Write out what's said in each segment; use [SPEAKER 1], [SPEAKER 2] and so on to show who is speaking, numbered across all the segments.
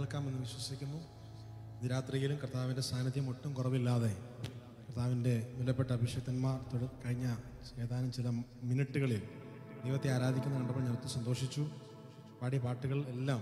[SPEAKER 1] കേൾക്കാമെന്ന് വിശ്വസിക്കുന്നു ഇത് രാത്രിയിലും കർത്താവിൻ്റെ സാന്നിധ്യം ഒട്ടും കുറവില്ലാതെ കർത്താവിൻ്റെ വിലപ്പെട്ട അഭിഷക്തന്മാർ തുടർ കഴിഞ്ഞ ഏതാനും ചില മിനിറ്റുകളിൽ ദൈവത്തെ ആരാധിക്കുന്ന കണ്ടപ്പോൾ ഞാൻ ഒത്തിരി സന്തോഷിച്ചു പാടിയ പാട്ടുകൾ എല്ലാം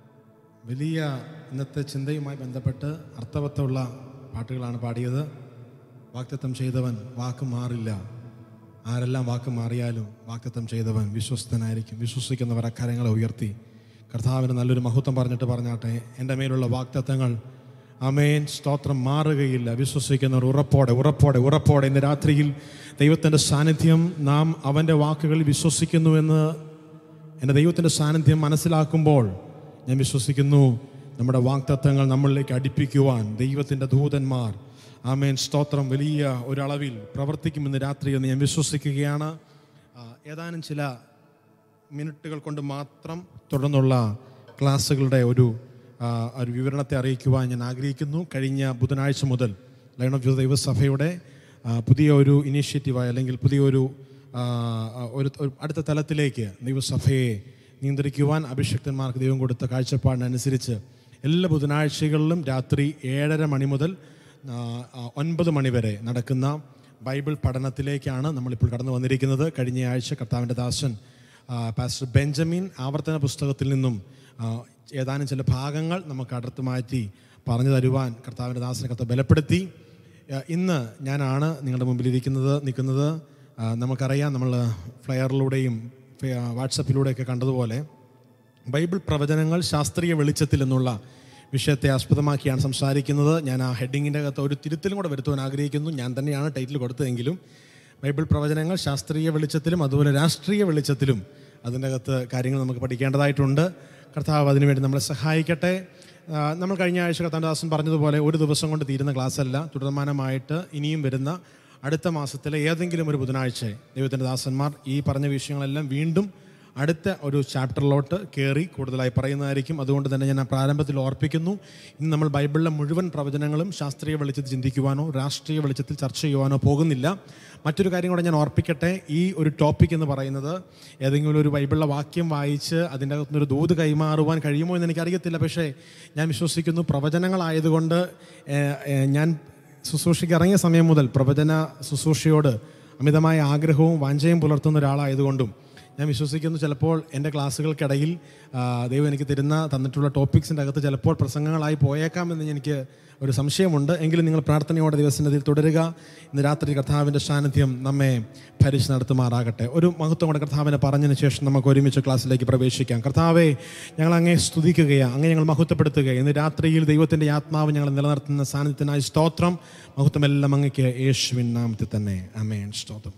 [SPEAKER 1] വലിയ ഇന്നത്തെ ചിന്തയുമായി ബന്ധപ്പെട്ട് അർത്ഥവത്തമുള്ള പാട്ടുകളാണ് പാടിയത് വാക്തത്വം ചെയ്തവൻ വാക്ക് മാറില്ല ആരെല്ലാം വാക്ക് മാറിയാലും വാക്തത്വം ചെയ്തവൻ വിശ്വസ്തനായിരിക്കും വിശ്വസിക്കുന്നവർ അക്കാര്യങ്ങളെ ഉയർത്തി കർത്താവിന് നല്ലൊരു മഹത്വം പറഞ്ഞിട്ട് പറഞ്ഞാട്ടെ എൻ്റെ മേലുള്ള വാക്തത്വങ്ങൾ അമേൻ സ്തോത്രം മാറുകയില്ല വിശ്വസിക്കുന്നവർ ഉറപ്പോടെ ഉറപ്പോടെ ഉറപ്പോടെ ഇന്ന് രാത്രിയിൽ ദൈവത്തിൻ്റെ സാന്നിധ്യം നാം അവൻ്റെ വാക്കുകളിൽ വിശ്വസിക്കുന്നുവെന്ന് എൻ്റെ ദൈവത്തിൻ്റെ സാന്നിധ്യം മനസ്സിലാക്കുമ്പോൾ ഞാൻ വിശ്വസിക്കുന്നു നമ്മുടെ വാക്തത്വങ്ങൾ നമ്മളിലേക്ക് അടുപ്പിക്കുവാൻ ദൈവത്തിൻ്റെ ദൂതന്മാർ ആമേൻ സ്തോത്രം വലിയ ഒരളവിൽ പ്രവർത്തിക്കുമെന്ന് രാത്രി എന്ന് ഞാൻ വിശ്വസിക്കുകയാണ് ആ, ഏതാനും ചില മിനിറ്റുകൾ കൊണ്ട് മാത്രം തുടർന്നുള്ള ക്ലാസ്സുകളുടെ ഒരു ആ, ഒരു വിവരണത്തെ അറിയിക്കുവാൻ ഞാൻ ആഗ്രഹിക്കുന്നു കഴിഞ്ഞ ബുധനാഴ്ച മുതൽ ലയൺ ഓഫ് ദൈവസഭയുടെ ആ, പുതിയ ഒരു ഇനീഷ്യേറ്റീവായ അല്ലെങ്കിൽ പുതിയൊരു ആ, ഒരു ഒരു അടുത്ത തലത്തിലേക്ക് ദൈവസഭയെ നിയന്ത്രിക്കുവാൻ അഭിഷക്തന്മാർക്ക് ദൈവം കൊടുത്ത കാഴ്ചപ്പാടിനനുസരിച്ച് എല്ലാ ബുധനാഴ്ചകളിലും രാത്രി ഏഴര മണി മുതൽ ആ, ആ, ഒൻപത് മണി വരെ നടക്കുന്ന ബൈബിൾ പഠനത്തിലേക്കാണ് നമ്മളിപ്പോൾ കടന്നു വന്നിരിക്കുന്നത് കഴിഞ്ഞ ആഴ്ച കർത്താവിൻ്റെ ദാസൻ ആ, പാസ്റ്റർ ബെഞ്ചമിൻ ആവർത്തന പുസ്തകത്തിൽ നിന്നും ആ, ഏതാനും ചില ഭാഗങ്ങൾ നമുക്ക് അടുത്ത് മാറ്റി പറഞ്ഞു തരുവാൻ കർത്താവിൻ്റെ ദാസനെ കർത്താവ് ബലപ്പെടുത്തി ആ, ഇന്ന് ഞാനാണ് നിങ്ങളുടെ മുമ്പിലിരിക്കുന്നത് നിൽക്കുന്നത് ആ, നമുക്കറിയാം നമ്മൾ ഫ്ലയറിലൂടെയും ഫെ- ആ, വാട്സപ്പിലൂടെയൊക്കെ കണ്ടതുപോലെ ബൈബിൾ പ്രവചനങ്ങൾ ശാസ്ത്രീയ വെളിച്ചത്തിൽ എന്നുള്ള വിഷയത്തെ ആസ്പദമാക്കിയാണ് സംസാരിക്കുന്നത് ഞാൻ ആ ഹെഡിങ്ങിൻ്റെ അകത്ത് ഒരു തിരുത്തലും കൂടെ വരുത്തുവാൻ ആഗ്രഹിക്കുന്നു ഞാൻ തന്നെയാണ് ടൈറ്റിൽ കൊടുത്തതെങ്കിലും ബൈബിൾ പ്രവചനങ്ങൾ ശാസ്ത്രീയ വെളിച്ചത്തിലും അതുപോലെ രാഷ്ട്രീയ വെളിച്ചത്തിലും അതിൻ്റെ അകത്ത് കാര്യങ്ങൾ നമുക്ക് പഠിക്കേണ്ടതായിട്ടുണ്ട് കർത്താവ് അതിനുവേണ്ടി നമ്മളെ സഹായിക്കട്ടെ ആ, നമ്മൾ കഴിഞ്ഞ ആഴ്ച കർത്താദാസൻ പറഞ്ഞതുപോലെ ഒരു ദിവസം കൊണ്ട് തീരുന്ന ക്ലാസ് അല്ല തുടർമാനമായിട്ട് ഇനിയും വരുന്ന അടുത്ത മാസത്തിലെ ഏതെങ്കിലും ഒരു ബുധനാഴ്ച ദൈവത്തിൻ്റെ ദാസന്മാർ ഈ പറഞ്ഞ വിഷയങ്ങളെല്ലാം വീണ്ടും അടുത്ത ഒരു ചാപ്റ്ററിലോട്ട് കയറി കൂടുതലായി പറയുന്നതായിരിക്കും അതുകൊണ്ട് തന്നെ ഞാൻ ആ പ്രാരംഭത്തിൽ ഓർപ്പിക്കുന്നു ഇന്ന് നമ്മൾ ബൈബിളിലെ മുഴുവൻ പ്രവചനങ്ങളും ശാസ്ത്രീയ വെളിച്ചത്തിൽ ചിന്തിക്കുവാനോ രാഷ്ട്രീയ വെളിച്ചത്തിൽ ചർച്ച ചെയ്യുവാനോ പോകുന്നില്ല മറ്റൊരു കാര്യം കൂടെ ഞാൻ ഓർപ്പിക്കട്ടെ ഈ ഒരു ടോപ്പിക് എന്ന് പറയുന്നത് ഏതെങ്കിലും ഒരു ബൈബിളിലെ വാക്യം വായിച്ച് അതിൻ്റെ അകത്തുനിന്ന് ഒരു ദൂത് കൈമാറുവാൻ കഴിയുമോ എന്ന് എനിക്കറിയത്തില്ല പക്ഷേ ഞാൻ വിശ്വസിക്കുന്നു പ്രവചനങ്ങളായതുകൊണ്ട് ഏഹ്, ഏഹ്, ഞാൻ ശുശ്രൂഷയ്ക്ക് ഇറങ്ങിയ സമയം മുതൽ പ്രവചന ശുശ്രൂഷയോട് അമിതമായ ആഗ്രഹവും വാഞ്ചയും പുലർത്തുന്ന ഒരാളായതുകൊണ്ടും ഞാൻ വിശ്വസിക്കുന്നു ചിലപ്പോൾ എൻ്റെ ക്ലാസ്സുകൾക്കിടയിൽ ആ, ദൈവം എനിക്ക് തരുന്ന തന്നിട്ടുള്ള ടോപ്പിക്സിൻ്റെ അകത്ത് ചിലപ്പോൾ പ്രസംഗങ്ങളായി പോയേക്കാമെന്ന് എനിക്ക് ഒരു സംശയമുണ്ട് എങ്കിലും നിങ്ങൾ പ്രാർത്ഥനയോടെ ദിവസത്തിൽ തുടരുക ഇന്ന് രാത്രി കർത്താവിൻ്റെ സാന്നിധ്യം നമ്മെ ഭരിച്ച് നടത്തുമാറാകട്ടെ ഒരു മഹത്വം കൂടെ കർത്താവിനെ പറഞ്ഞതിന് ശേഷം നമുക്ക് ഒരുമിച്ച് ക്ലാസ്സിലേക്ക് പ്രവേശിക്കാം കർത്താവെ ഞങ്ങൾ അങ്ങേ സ്തുതിക്കുകയാണ് അങ്ങേ ഞങ്ങൾ മഹത്വപ്പെടുത്തുക ഇന്ന് രാത്രിയിൽ ദൈവത്തിൻ്റെ ആത്മാവ് ഞങ്ങൾ നിലനിർത്തുന്ന സാന്നിധ്യത്തിനായി സ്തോത്രം മഹത്വമെല്ലാം അങ്ങയ്ക്ക് യേശുവിൻ നാമത്തിൽ തന്നെ അമേൻ സ്തോത്രം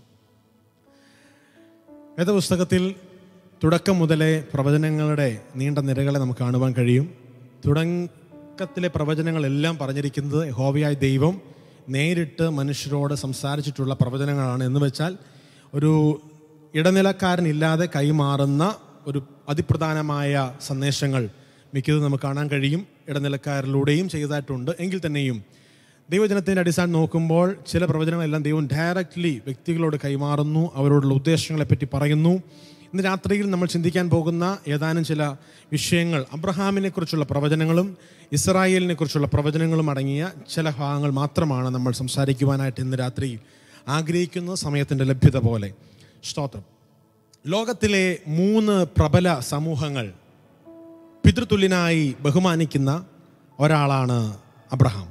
[SPEAKER 1] വേദപുസ്തകത്തിൽ തുടക്കം മുതലേ പ്രവചനങ്ങളുടെ നീണ്ട നിരകളെ നമുക്ക് കാണുവാൻ കഴിയും തുടക്കത്തിലെ പ്രവചനങ്ങളെല്ലാം പറഞ്ഞിരിക്കുന്നത് ഹോവിയായ ദൈവം നേരിട്ട് മനുഷ്യരോട് സംസാരിച്ചിട്ടുള്ള പ്രവചനങ്ങളാണ് എന്ന് വെച്ചാൽ ഒരു ഇടനിലക്കാരനില്ലാതെ കൈമാറുന്ന ഒരു അതിപ്രധാനമായ സന്ദേശങ്ങൾ മിക്കതും നമുക്ക് കാണാൻ കഴിയും ഇടനിലക്കാരിലൂടെയും ചെയ്തതായിട്ടുണ്ട് എങ്കിൽ തന്നെയും ദൈവജനത്തിൻ്റെ അടിസ്ഥാനം നോക്കുമ്പോൾ ചില പ്രവചനങ്ങളെല്ലാം ദൈവം ഡയറക്റ്റ്ലി വ്യക്തികളോട് കൈമാറുന്നു അവരോടുള്ള ഉദ്ദേശങ്ങളെപ്പറ്റി പറയുന്നു ഇന്ന് രാത്രിയിൽ നമ്മൾ ചിന്തിക്കാൻ പോകുന്ന ഏതാനും ചില വിഷയങ്ങൾ അബ്രഹാമിനെ കുറിച്ചുള്ള പ്രവചനങ്ങളും ഇസ്രായേലിനെ കുറിച്ചുള്ള പ്രവചനങ്ങളും അടങ്ങിയ ചില ഭാഗങ്ങൾ മാത്രമാണ് നമ്മൾ സംസാരിക്കുവാനായിട്ട് ഇന്ന് രാത്രി ആഗ്രഹിക്കുന്ന സമയത്തിൻ്റെ ലഭ്യത പോലെ സ്തോത്രം ലോകത്തിലെ മൂന്ന് പ്രബല സമൂഹങ്ങൾ പിതൃതുല്യനായി ബഹുമാനിക്കുന്ന ഒരാളാണ് അബ്രഹാം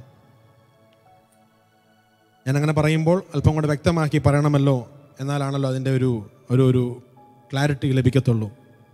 [SPEAKER 1] ഞാൻ അങ്ങനെ പറയുമ്പോൾ അല്പം കൂടെ വ്യക്തമാക്കി പറയണമല്ലോ എന്നാലാണല്ലോ അതിൻ്റെ ഒരു ഒരു ഒരു ക്ലാരിറ്റി ലഭിക്കത്തുള്ളൂ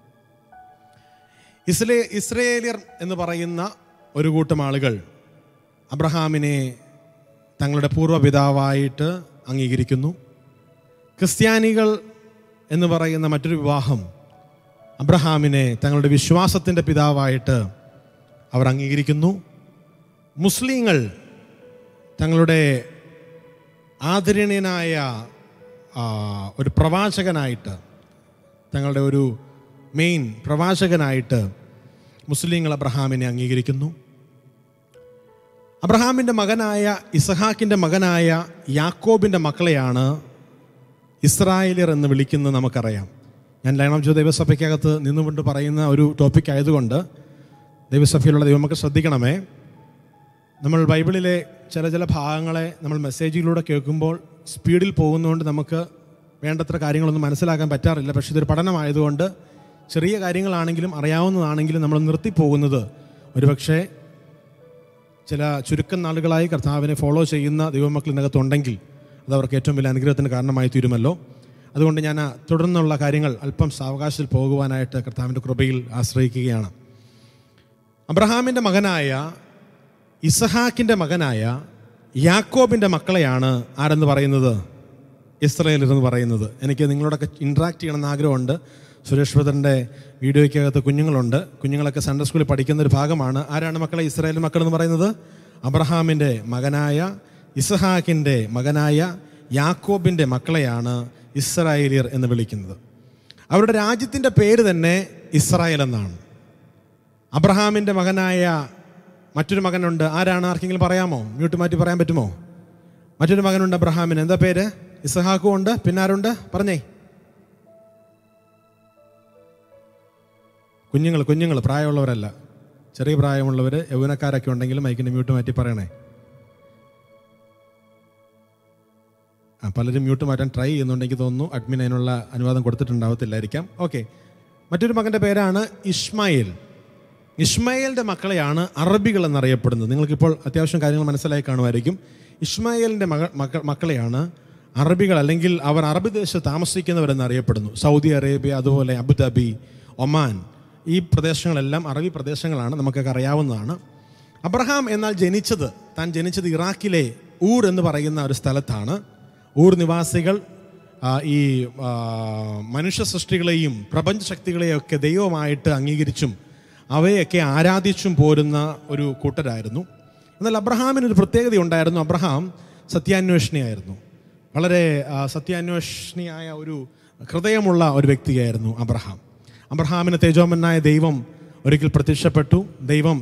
[SPEAKER 1] ഇസ്രേ ഇസ്രയേലിയർ എന്ന് പറയുന്ന ഒരു കൂട്ടം ആളുകൾ അബ്രഹാമിനെ തങ്ങളുടെ പൂർവ്വപിതാവായിട്ട് അംഗീകരിക്കുന്നു ക്രിസ്ത്യാനികൾ എന്ന് പറയുന്ന മറ്റൊരു വിവാഹം അബ്രഹാമിനെ തങ്ങളുടെ വിശ്വാസത്തിൻ്റെ പിതാവായിട്ട് അവർ അംഗീകരിക്കുന്നു മുസ്ലിങ്ങൾ തങ്ങളുടെ ആദരണീയനായ ആ, ഒരു പ്രവാചകനായിട്ട് തങ്ങളുടെ ഒരു മെയിൻ പ്രവാചകനായിട്ട് മുസ്ലിങ്ങൾ അബ്രഹാമിനെ അംഗീകരിക്കുന്നു അബ്രഹാമിൻ്റെ മകനായ ഇസഹാക്കിൻ്റെ മകനായ യാക്കോബിൻ്റെ മക്കളെയാണ് ഇസ്രായേലിയർ എന്ന് വിളിക്കുന്നത് നമുക്കറിയാം ഞാൻ ലയണം ചെയ്ത ദൈവസഭയ്ക്കകത്ത് നിന്നുകൊണ്ട് പറയുന്ന ഒരു ടോപ്പിക് ആയതുകൊണ്ട് ദൈവസഭയിലുള്ള ദൈവമക്കൾ ശ്രദ്ധിക്കണമേ നമ്മൾ ബൈബിളിലെ ചില ചില ഭാഗങ്ങളെ നമ്മൾ മെസ്സേജിലൂടെ കേൾക്കുമ്പോൾ സ്പീഡിൽ പോകുന്നതുകൊണ്ട് നമുക്ക് വേണ്ടത്ര കാര്യങ്ങളൊന്നും മനസ്സിലാക്കാൻ പറ്റാറില്ല പക്ഷേ ഇതൊരു പഠനമായതുകൊണ്ട് ചെറിയ കാര്യങ്ങളാണെങ്കിലും അറിയാവുന്നതാണെങ്കിലും നമ്മൾ നിർത്തിപ്പോകുന്നത് ഒരുപക്ഷെ ചില ചുരുക്കം നാളുകളായി കർത്താവിനെ ഫോളോ ചെയ്യുന്ന ദൈവമക്കൾ ഇതിനകത്തുണ്ടെങ്കിൽ അത് അവർക്ക് ഏറ്റവും വലിയ അനുഗ്രഹത്തിന് കാരണമായി തീരുമല്ലോ അതുകൊണ്ട് ഞാൻ ആ തുടർന്നുള്ള കാര്യങ്ങൾ അല്പം സാവകാശത്തിൽ പോകുവാനായിട്ട് കർത്താവിൻ്റെ കൃപയിൽ ആശ്രയിക്കുകയാണ് അബ്രഹാമിൻ്റെ മകനായ ഇസഹാക്കിൻ്റെ മകനായ യാക്കോബിൻ്റെ മക്കളെയാണ് ആരെന്ന് പറയുന്നത് ഇസ്രയേൽ എന്ന് പറയുന്നത് എനിക്ക് നിങ്ങളോടൊക്കെ ഇൻട്രാക്ട് ചെയ്യണമെന്ന് ആഗ്രഹമുണ്ട് സുരേഷ് ഭദ്രൻ്റെ വീഡിയോയ്ക്കകത്ത് കുഞ്ഞുങ്ങളുണ്ട് കുഞ്ഞുങ്ങളൊക്കെ സൺഡേ സ്കൂളിൽ പഠിക്കുന്ന ഒരു ഭാഗമാണ് ആരാണ് മക്കളെ ഇസ്രായേൽ മക്കൾ എന്ന് പറയുന്നത് അബ്രഹാമിൻ്റെ മകനായ ഇസഹാക്കിൻ്റെ മകനായ യാക്കോബിൻ്റെ മക്കളെയാണ് ഇസ്രായേലിയർ എന്ന് വിളിക്കുന്നത് അവരുടെ രാജ്യത്തിൻ്റെ പേര് തന്നെ ഇസ്രായേൽ എന്നാണ് അബ്രഹാമിൻ്റെ മകനായ മറ്റൊരു മകനുണ്ട് ആരാണ് ആർക്കെങ്കിലും പറയാമോ മ്യൂട്ട് മാറ്റി പറയാൻ പറ്റുമോ മറ്റൊരു മകനുണ്ട് അബ്രഹാമിന് എന്താ പേര് ഇസഹാക്കും ഉണ്ട് പിന്നെ ആരുണ്ട് പറഞ്ഞേ കുഞ്ഞുങ്ങൾ കുഞ്ഞുങ്ങൾ പ്രായമുള്ളവരല്ല ചെറിയ പ്രായമുള്ളവർ യൗവനക്കാരൊക്കെ ഉണ്ടെങ്കിലും മൈക്കിൻ്റെ മ്യൂട്ട് മാറ്റി പറയണേ ആ പലരും മ്യൂട്ട് മാറ്റാൻ ട്രൈ ചെയ്യുന്നുണ്ട് എനിക്ക് തോന്നുന്നു അഡ്മിൻ അതിനുള്ള അനുവാദം കൊടുത്തിട്ടുണ്ടാവത്തില്ലായിരിക്കാം ഓക്കെ മറ്റൊരു മകൻ്റെ പേരാണ് ഇസ്മായിൽ ഇസ്മായിലിൻ്റെ മക്കളെയാണ് അറബികൾ എന്നറിയപ്പെടുന്നത് നിങ്ങൾക്കിപ്പോൾ അത്യാവശ്യം കാര്യങ്ങൾ മനസ്സിലായി കാണുമായിരിക്കും ഇസ്മായിലിൻ്റെ മക മക്ക മക്കളെയാണ് അറബികൾ അല്ലെങ്കിൽ അവർ അറബി ദേശത്ത് താമസിക്കുന്നവരെന്ന് അറിയപ്പെടുന്നു സൗദി അറേബ്യ അതുപോലെ അബുദാബി ഒമാൻ ഈ പ്രദേശങ്ങളെല്ലാം അറബി പ്രദേശങ്ങളാണ് നമുക്കൊക്കെ അറിയാവുന്നതാണ് അബ്രഹാം എന്നാൽ ജനിച്ചത് താൻ ജനിച്ചത് ഇറാഖിലെ ഊർ എന്ന് പറയുന്ന ഒരു സ്ഥലത്താണ് ഊർ നിവാസികൾ ആ, ഈ ആ, മനുഷ്യ സൃഷ്ടികളെയും പ്രപഞ്ച ശക്തികളെയും ഒക്കെ ദൈവമായിട്ട് അംഗീകരിച്ചും അവയൊക്കെ ആരാധിച്ചും പോരുന്ന ഒരു കൂട്ടരായിരുന്നു എന്നാൽ അബ്രഹാമിന് ഒരു പ്രത്യേകത ഉണ്ടായിരുന്നു അബ്രഹാം സത്യാന്വേഷണിയായിരുന്നു വളരെ ആ, സത്യാന്വേഷണിയായ ഒരു ഹൃദയമുള്ള ഒരു വ്യക്തിയായിരുന്നു അബ്രഹാം അബ്രഹാമിന് തേജോമനായ ദൈവം ഒരിക്കൽ പ്രത്യക്ഷപ്പെട്ടു ദൈവം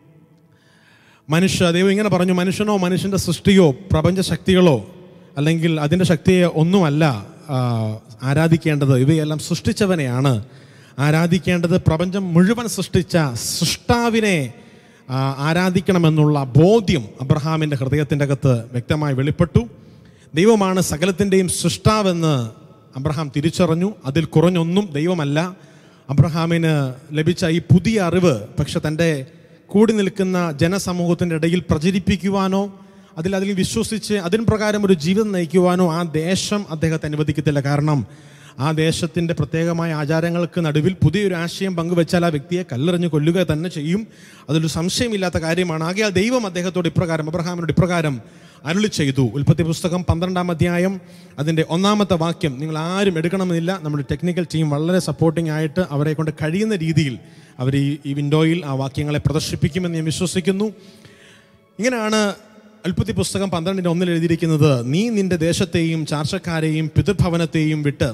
[SPEAKER 1] മനുഷ്യ ദൈവം ഇങ്ങനെ പറഞ്ഞു മനുഷ്യനോ മനുഷ്യൻ്റെ സൃഷ്ടിയോ പ്രപഞ്ച ശക്തികളോ അല്ലെങ്കിൽ അതിൻ്റെ ശക്തിയെ ഒന്നുമല്ല ആ, ആരാധിക്കേണ്ടത് ഇവയെല്ലാം സൃഷ്ടിച്ചവനെയാണ് ആരാധിക്കേണ്ടത് പ്രപഞ്ചം മുഴുവൻ സൃഷ്ടിച്ച സൃഷ്ടാവിനെ ആ, ആരാധിക്കണമെന്നുള്ള ബോധ്യം അബ്രഹാമിൻ്റെ ഹൃദയത്തിൻ്റെ അകത്ത് വ്യക്തമായി വെളിപ്പെട്ടു ദൈവമാണ് സകലത്തിൻ്റെയും സൃഷ്ടാവെന്ന് അബ്രഹാം തിരിച്ചറിഞ്ഞു അതിൽ കുറഞ്ഞൊന്നും ദൈവമല്ല അബ്രഹാമിന് ലഭിച്ച ഈ പുതിയ അറിവ് പക്ഷെ തൻ്റെ കൂടി നിൽക്കുന്ന ജനസമൂഹത്തിൻ്റെ ഇടയിൽ പ്രചരിപ്പിക്കുവാനോ അതിൽ അതിൽ വിശ്വസിച്ച് അതിന് പ്രകാരം ഒരു ജീവിതം നയിക്കുവാനോ ആ ദേശം അദ്ദേഹത്തെ അനുവദിക്കത്തില്ല കാരണം ആ ദേശത്തിൻ്റെ പ്രത്യേകമായ ആചാരങ്ങൾക്ക് നടുവിൽ പുതിയൊരു ആശയം പങ്കുവെച്ചാൽ ആ വ്യക്തിയെ കല്ലെറിഞ്ഞ് കൊല്ലുക തന്നെ ചെയ്യും അതിലൊരു സംശയമില്ലാത്ത കാര്യമാണ് ആകയാൽ ദൈവം അദ്ദേഹത്തോട് ഇപ്രകാരം അബ്രഹാമിനോട് ഇപ്രകാരം അരുളി ചെയ്തു ഉൽപ്പത്തി പുസ്തകം പന്ത്രണ്ടാം അധ്യായം അതിൻ്റെ ഒന്നാമത്തെ വാക്യം നിങ്ങൾ ആരും എടുക്കണമെന്നില്ല നമ്മുടെ ടെക്നിക്കൽ ടീം വളരെ സപ്പോർട്ടിംഗ് ആയിട്ട് അവരെ കൊണ്ട് കഴിയുന്ന രീതിയിൽ അവർ ഈ ഈ വിൻഡോയിൽ ആ വാക്യങ്ങളെ പ്രദർശിപ്പിക്കുമെന്ന് ഞാൻ വിശ്വസിക്കുന്നു ഇങ്ങനെയാണ് അൽപ്പത്തി പുസ്തകം പന്ത്രണ്ടിൻ്റെ ഒന്നിൽ എഴുതിയിരിക്കുന്നത് നീ നിന്റെ ദേശത്തെയും ചാർച്ചക്കാരെയും പിതൃഭവനത്തെയും വിട്ട്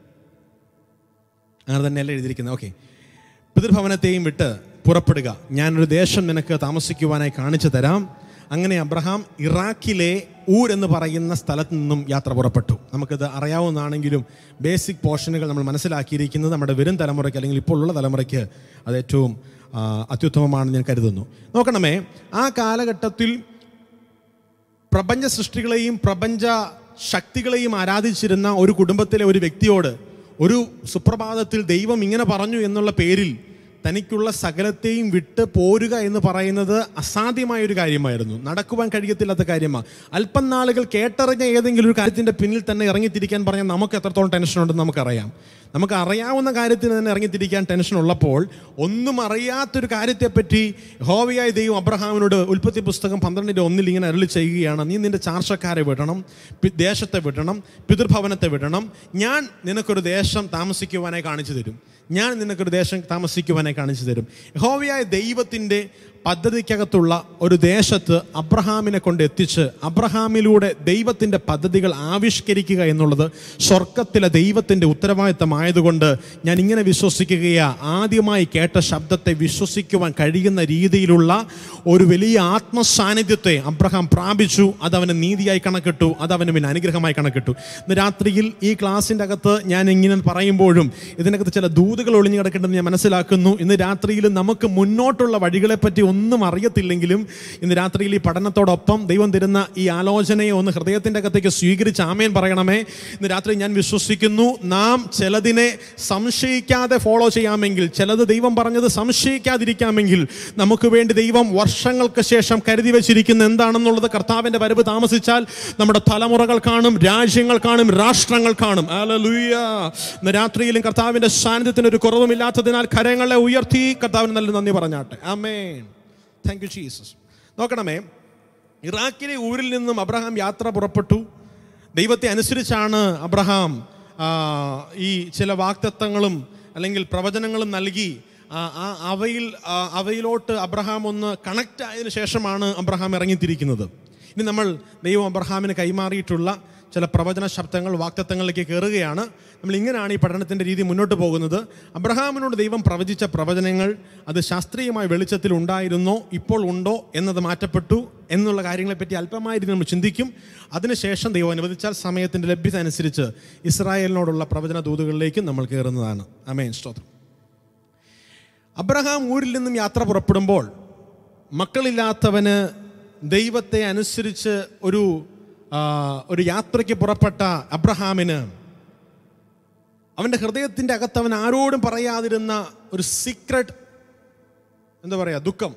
[SPEAKER 1] അങ്ങനെ തന്നെയല്ല എഴുതിയിരിക്കുന്നത് ഓക്കെ പിതൃഭവനത്തെയും വിട്ട് പുറപ്പെടുക ഞാനൊരു ദേശം നിനക്ക് താമസിക്കുവാനായി കാണിച്ചു തരാം അങ്ങനെ അബ്രഹാം ഇറാഖിലെ ഊർ എന്ന് പറയുന്ന സ്ഥലത്ത് നിന്നും യാത്ര പുറപ്പെട്ടു നമുക്കിത് അറിയാവുന്നതാണെങ്കിലും ബേസിക് പോർഷനുകൾ നമ്മൾ മനസ്സിലാക്കിയിരിക്കുന്നത് നമ്മുടെ വരും തലമുറയ്ക്ക് അല്ലെങ്കിൽ ഇപ്പോൾ ഉള്ള തലമുറയ്ക്ക് അത് ഏറ്റവും ആ, അത്യുത്തമമാണെന്ന് ഞാൻ കരുതുന്നു നോക്കണമേ ആ കാലഘട്ടത്തിൽ പ്രപഞ്ച സൃഷ്ടികളെയും പ്രപഞ്ച ശക്തികളെയും ആരാധിച്ചിരുന്ന ഒരു കുടുംബത്തിലെ ഒരു വ്യക്തിയോട് ഒരു സുപ്രഭാതത്തിൽ ദൈവം ഇങ്ങനെ പറഞ്ഞു എന്നുള്ള പേരിൽ തനിക്കുള്ള സകലത്തെയും വിട്ട് പോരുക എന്ന് പറയുന്നത് അസാധ്യമായ ഒരു കാര്യമായിരുന്നു നടക്കുവാൻ കഴിയത്തില്ലാത്ത കാര്യമാണ് അല്പം നാളുകൾ കേട്ടറിഞ്ഞ ഏതെങ്കിലും ഒരു കാര്യത്തിന്റെ പിന്നിൽ തന്നെ ഇറങ്ങിത്തിരിക്കാൻ പറഞ്ഞാൽ നമുക്ക് എത്രത്തോളം ടെൻഷൻ ഉണ്ടെന്ന് നമുക്കറിയാം നമുക്ക് അറിയാവുന്ന കാര്യത്തിന് തന്നെ ഇറങ്ങിത്തിരിക്കാൻ ടെൻഷൻ ഉള്ളപ്പോൾ ഒന്നും അറിയാത്തൊരു കാര്യത്തെപ്പറ്റി ഹോവിയായ ദൈവം അബ്രഹാമിനോട് ഉൽപ്പത്തി പുസ്തകം പന്ത്രണ്ടിൻ്റെ ഒന്നിൽ ഇങ്ങനെ അരുളി ചെയ്യുകയാണ് നീ നിന്റെ ചാർച്ചക്കാരെ വിടണം പി- ദേശത്തെ വിടണം പിതൃഭവനത്തെ വിടണം ഞാൻ നിനക്കൊരു ദേശം താമസിക്കുവാനായി കാണിച്ചു തരും ഞാൻ നിനക്കൊരു ദേശം താമസിക്കുവാനായി കാണിച്ചു തരും ഹോവിയായ ദൈവത്തിൻ്റെ പദ്ധതിക്കകത്തുള്ള ഒരു ദേശത്ത് അബ്രഹാമിനെ കൊണ്ട് എത്തിച്ച് അബ്രഹാമിലൂടെ ദൈവത്തിൻ്റെ പദ്ധതികൾ ആവിഷ്കരിക്കുക എന്നുള്ളത് സ്വർഗത്തിലെ ദൈവത്തിൻ്റെ ഉത്തരവാദിത്തമായതുകൊണ്ട് ഞാൻ ഇങ്ങനെ വിശ്വസിക്കുകയാ ആദ്യമായി കേട്ട ശബ്ദത്തെ വിശ്വസിക്കുവാൻ കഴിയുന്ന രീതിയിലുള്ള ഒരു വലിയ ആത്മസാന്നിധ്യത്തെ അബ്രഹാം പ്രാപിച്ചു അത് അവന് നീതിയായി കണക്കിട്ടു അത് അവന് പിന്നെ അനുഗ്രഹമായി കണക്കിട്ടു ഇന്ന് രാത്രിയിൽ ഈ ക്ലാസ്സിൻ്റെ അകത്ത് ഞാൻ ഇങ്ങനെ പറയുമ്പോഴും ഇതിനകത്ത് ചില ദൂതുകൾ ഒളിഞ്ഞു കിടക്കേണ്ടത് ഞാൻ മനസ്സിലാക്കുന്നു ഇന്ന് രാത്രിയിൽ നമുക്ക് മുന്നോട്ടുള്ള വഴികളെപ്പറ്റി ഒന്നും അറിയത്തില്ലെങ്കിലും ഇന്ന് രാത്രിയിൽ ഈ പഠനത്തോടൊപ്പം ദൈവം തരുന്ന ഈ ആലോചനയെ ഒന്ന് ഹൃദയത്തിൻ്റെ അകത്തേക്ക് സ്വീകരിച്ച് ആമേൻ പറയണമേ ഇന്ന് രാത്രി ഞാൻ വിശ്വസിക്കുന്നു നാം ചിലതിനെ സംശയിക്കാതെ ഫോളോ ചെയ്യാമെങ്കിൽ ചിലത് ദൈവം പറഞ്ഞത് സംശയിക്കാതിരിക്കാമെങ്കിൽ നമുക്ക് വേണ്ടി ദൈവം വർഷങ്ങൾക്ക് ശേഷം കരുതി വെച്ചിരിക്കുന്ന എന്താണെന്നുള്ളത് കർത്താവിൻ്റെ വരവ് താമസിച്ചാൽ നമ്മുടെ തലമുറകൾ കാണും രാജ്യങ്ങൾ കാണും രാഷ്ട്രങ്ങൾ കാണും ഹല്ലേലൂയ. ഇന്ന് രാത്രിയിലും കർത്താവിൻ്റെ സാന്നിധ്യത്തിന് ഒരു കുറവുമില്ലാത്തതിനാൽ കരങ്ങളെ ഉയർത്തി കർത്താവിന് നല്ല നന്ദി പറഞ്ഞാട്ടെ ആമേൻ താങ്ക് യു ജീസസ് നോക്കണമേ ഇറാഖിലെ ഊരിൽ നിന്നും അബ്രഹാം യാത്ര പുറപ്പെട്ടു ദൈവത്തെ അനുസരിച്ചാണ് അബ്രഹാം ആ, ഈ ചില വാക്തത്വങ്ങളും അല്ലെങ്കിൽ പ്രവചനങ്ങളും നൽകി ആ, ആ അവയിൽ ആ, അവയിലോട്ട് അബ്രഹാം ഒന്ന് കണക്റ്റ് ആയതിനു ശേഷമാണ് അബ്രഹാം ഇറങ്ങിത്തിരിക്കുന്നത് ഇനി നമ്മൾ ദൈവം അബ്രഹാമിന് കൈമാറിയിട്ടുള്ള ചില പ്രവചന ശബ്ദങ്ങൾ വാക്തത്വങ്ങളിലേക്ക് കയറുകയാണ് നമ്മൾ ഇങ്ങനെയാണ് ഈ പഠനത്തിൻ്റെ രീതി മുന്നോട്ട് പോകുന്നത് അബ്രഹാമിനോട് ദൈവം പ്രവചിച്ച പ്രവചനങ്ങൾ അത് ശാസ്ത്രീയമായ വെളിച്ചത്തിൽ ഉണ്ടായിരുന്നോ ഇപ്പോൾ ഉണ്ടോ എന്നത് മാറ്റപ്പെട്ടു എന്നുള്ള കാര്യങ്ങളെപ്പറ്റി അല്പമായ രീതിയിൽ നമ്മൾ ചിന്തിക്കും അതിനുശേഷം ദൈവം അനുവദിച്ചാൽ സമയത്തിൻ്റെ ലഭ്യത അനുസരിച്ച് ഇസ്രായേലിനോടുള്ള പ്രവചന ദൂതുകളിലേക്കും നമ്മൾ കയറുന്നതാണ് അമേൻ സ്തോത്രം അബ്രഹാം ഊരിൽ നിന്നും യാത്ര പുറപ്പെടുമ്പോൾ മക്കളില്ലാത്തവന് ദൈവത്തെ അനുസരിച്ച് ഒരു ആ, ഒരു യാത്രയ്ക്ക് പുറപ്പെട്ട അബ്രഹാമിന് അവൻ്റെ ഹൃദയത്തിൻ്റെ അകത്ത് അവൻ ആരോടും പറയാതിരുന്ന ഒരു സീക്രട്ട് എന്താ പറയുക ദുഃഖം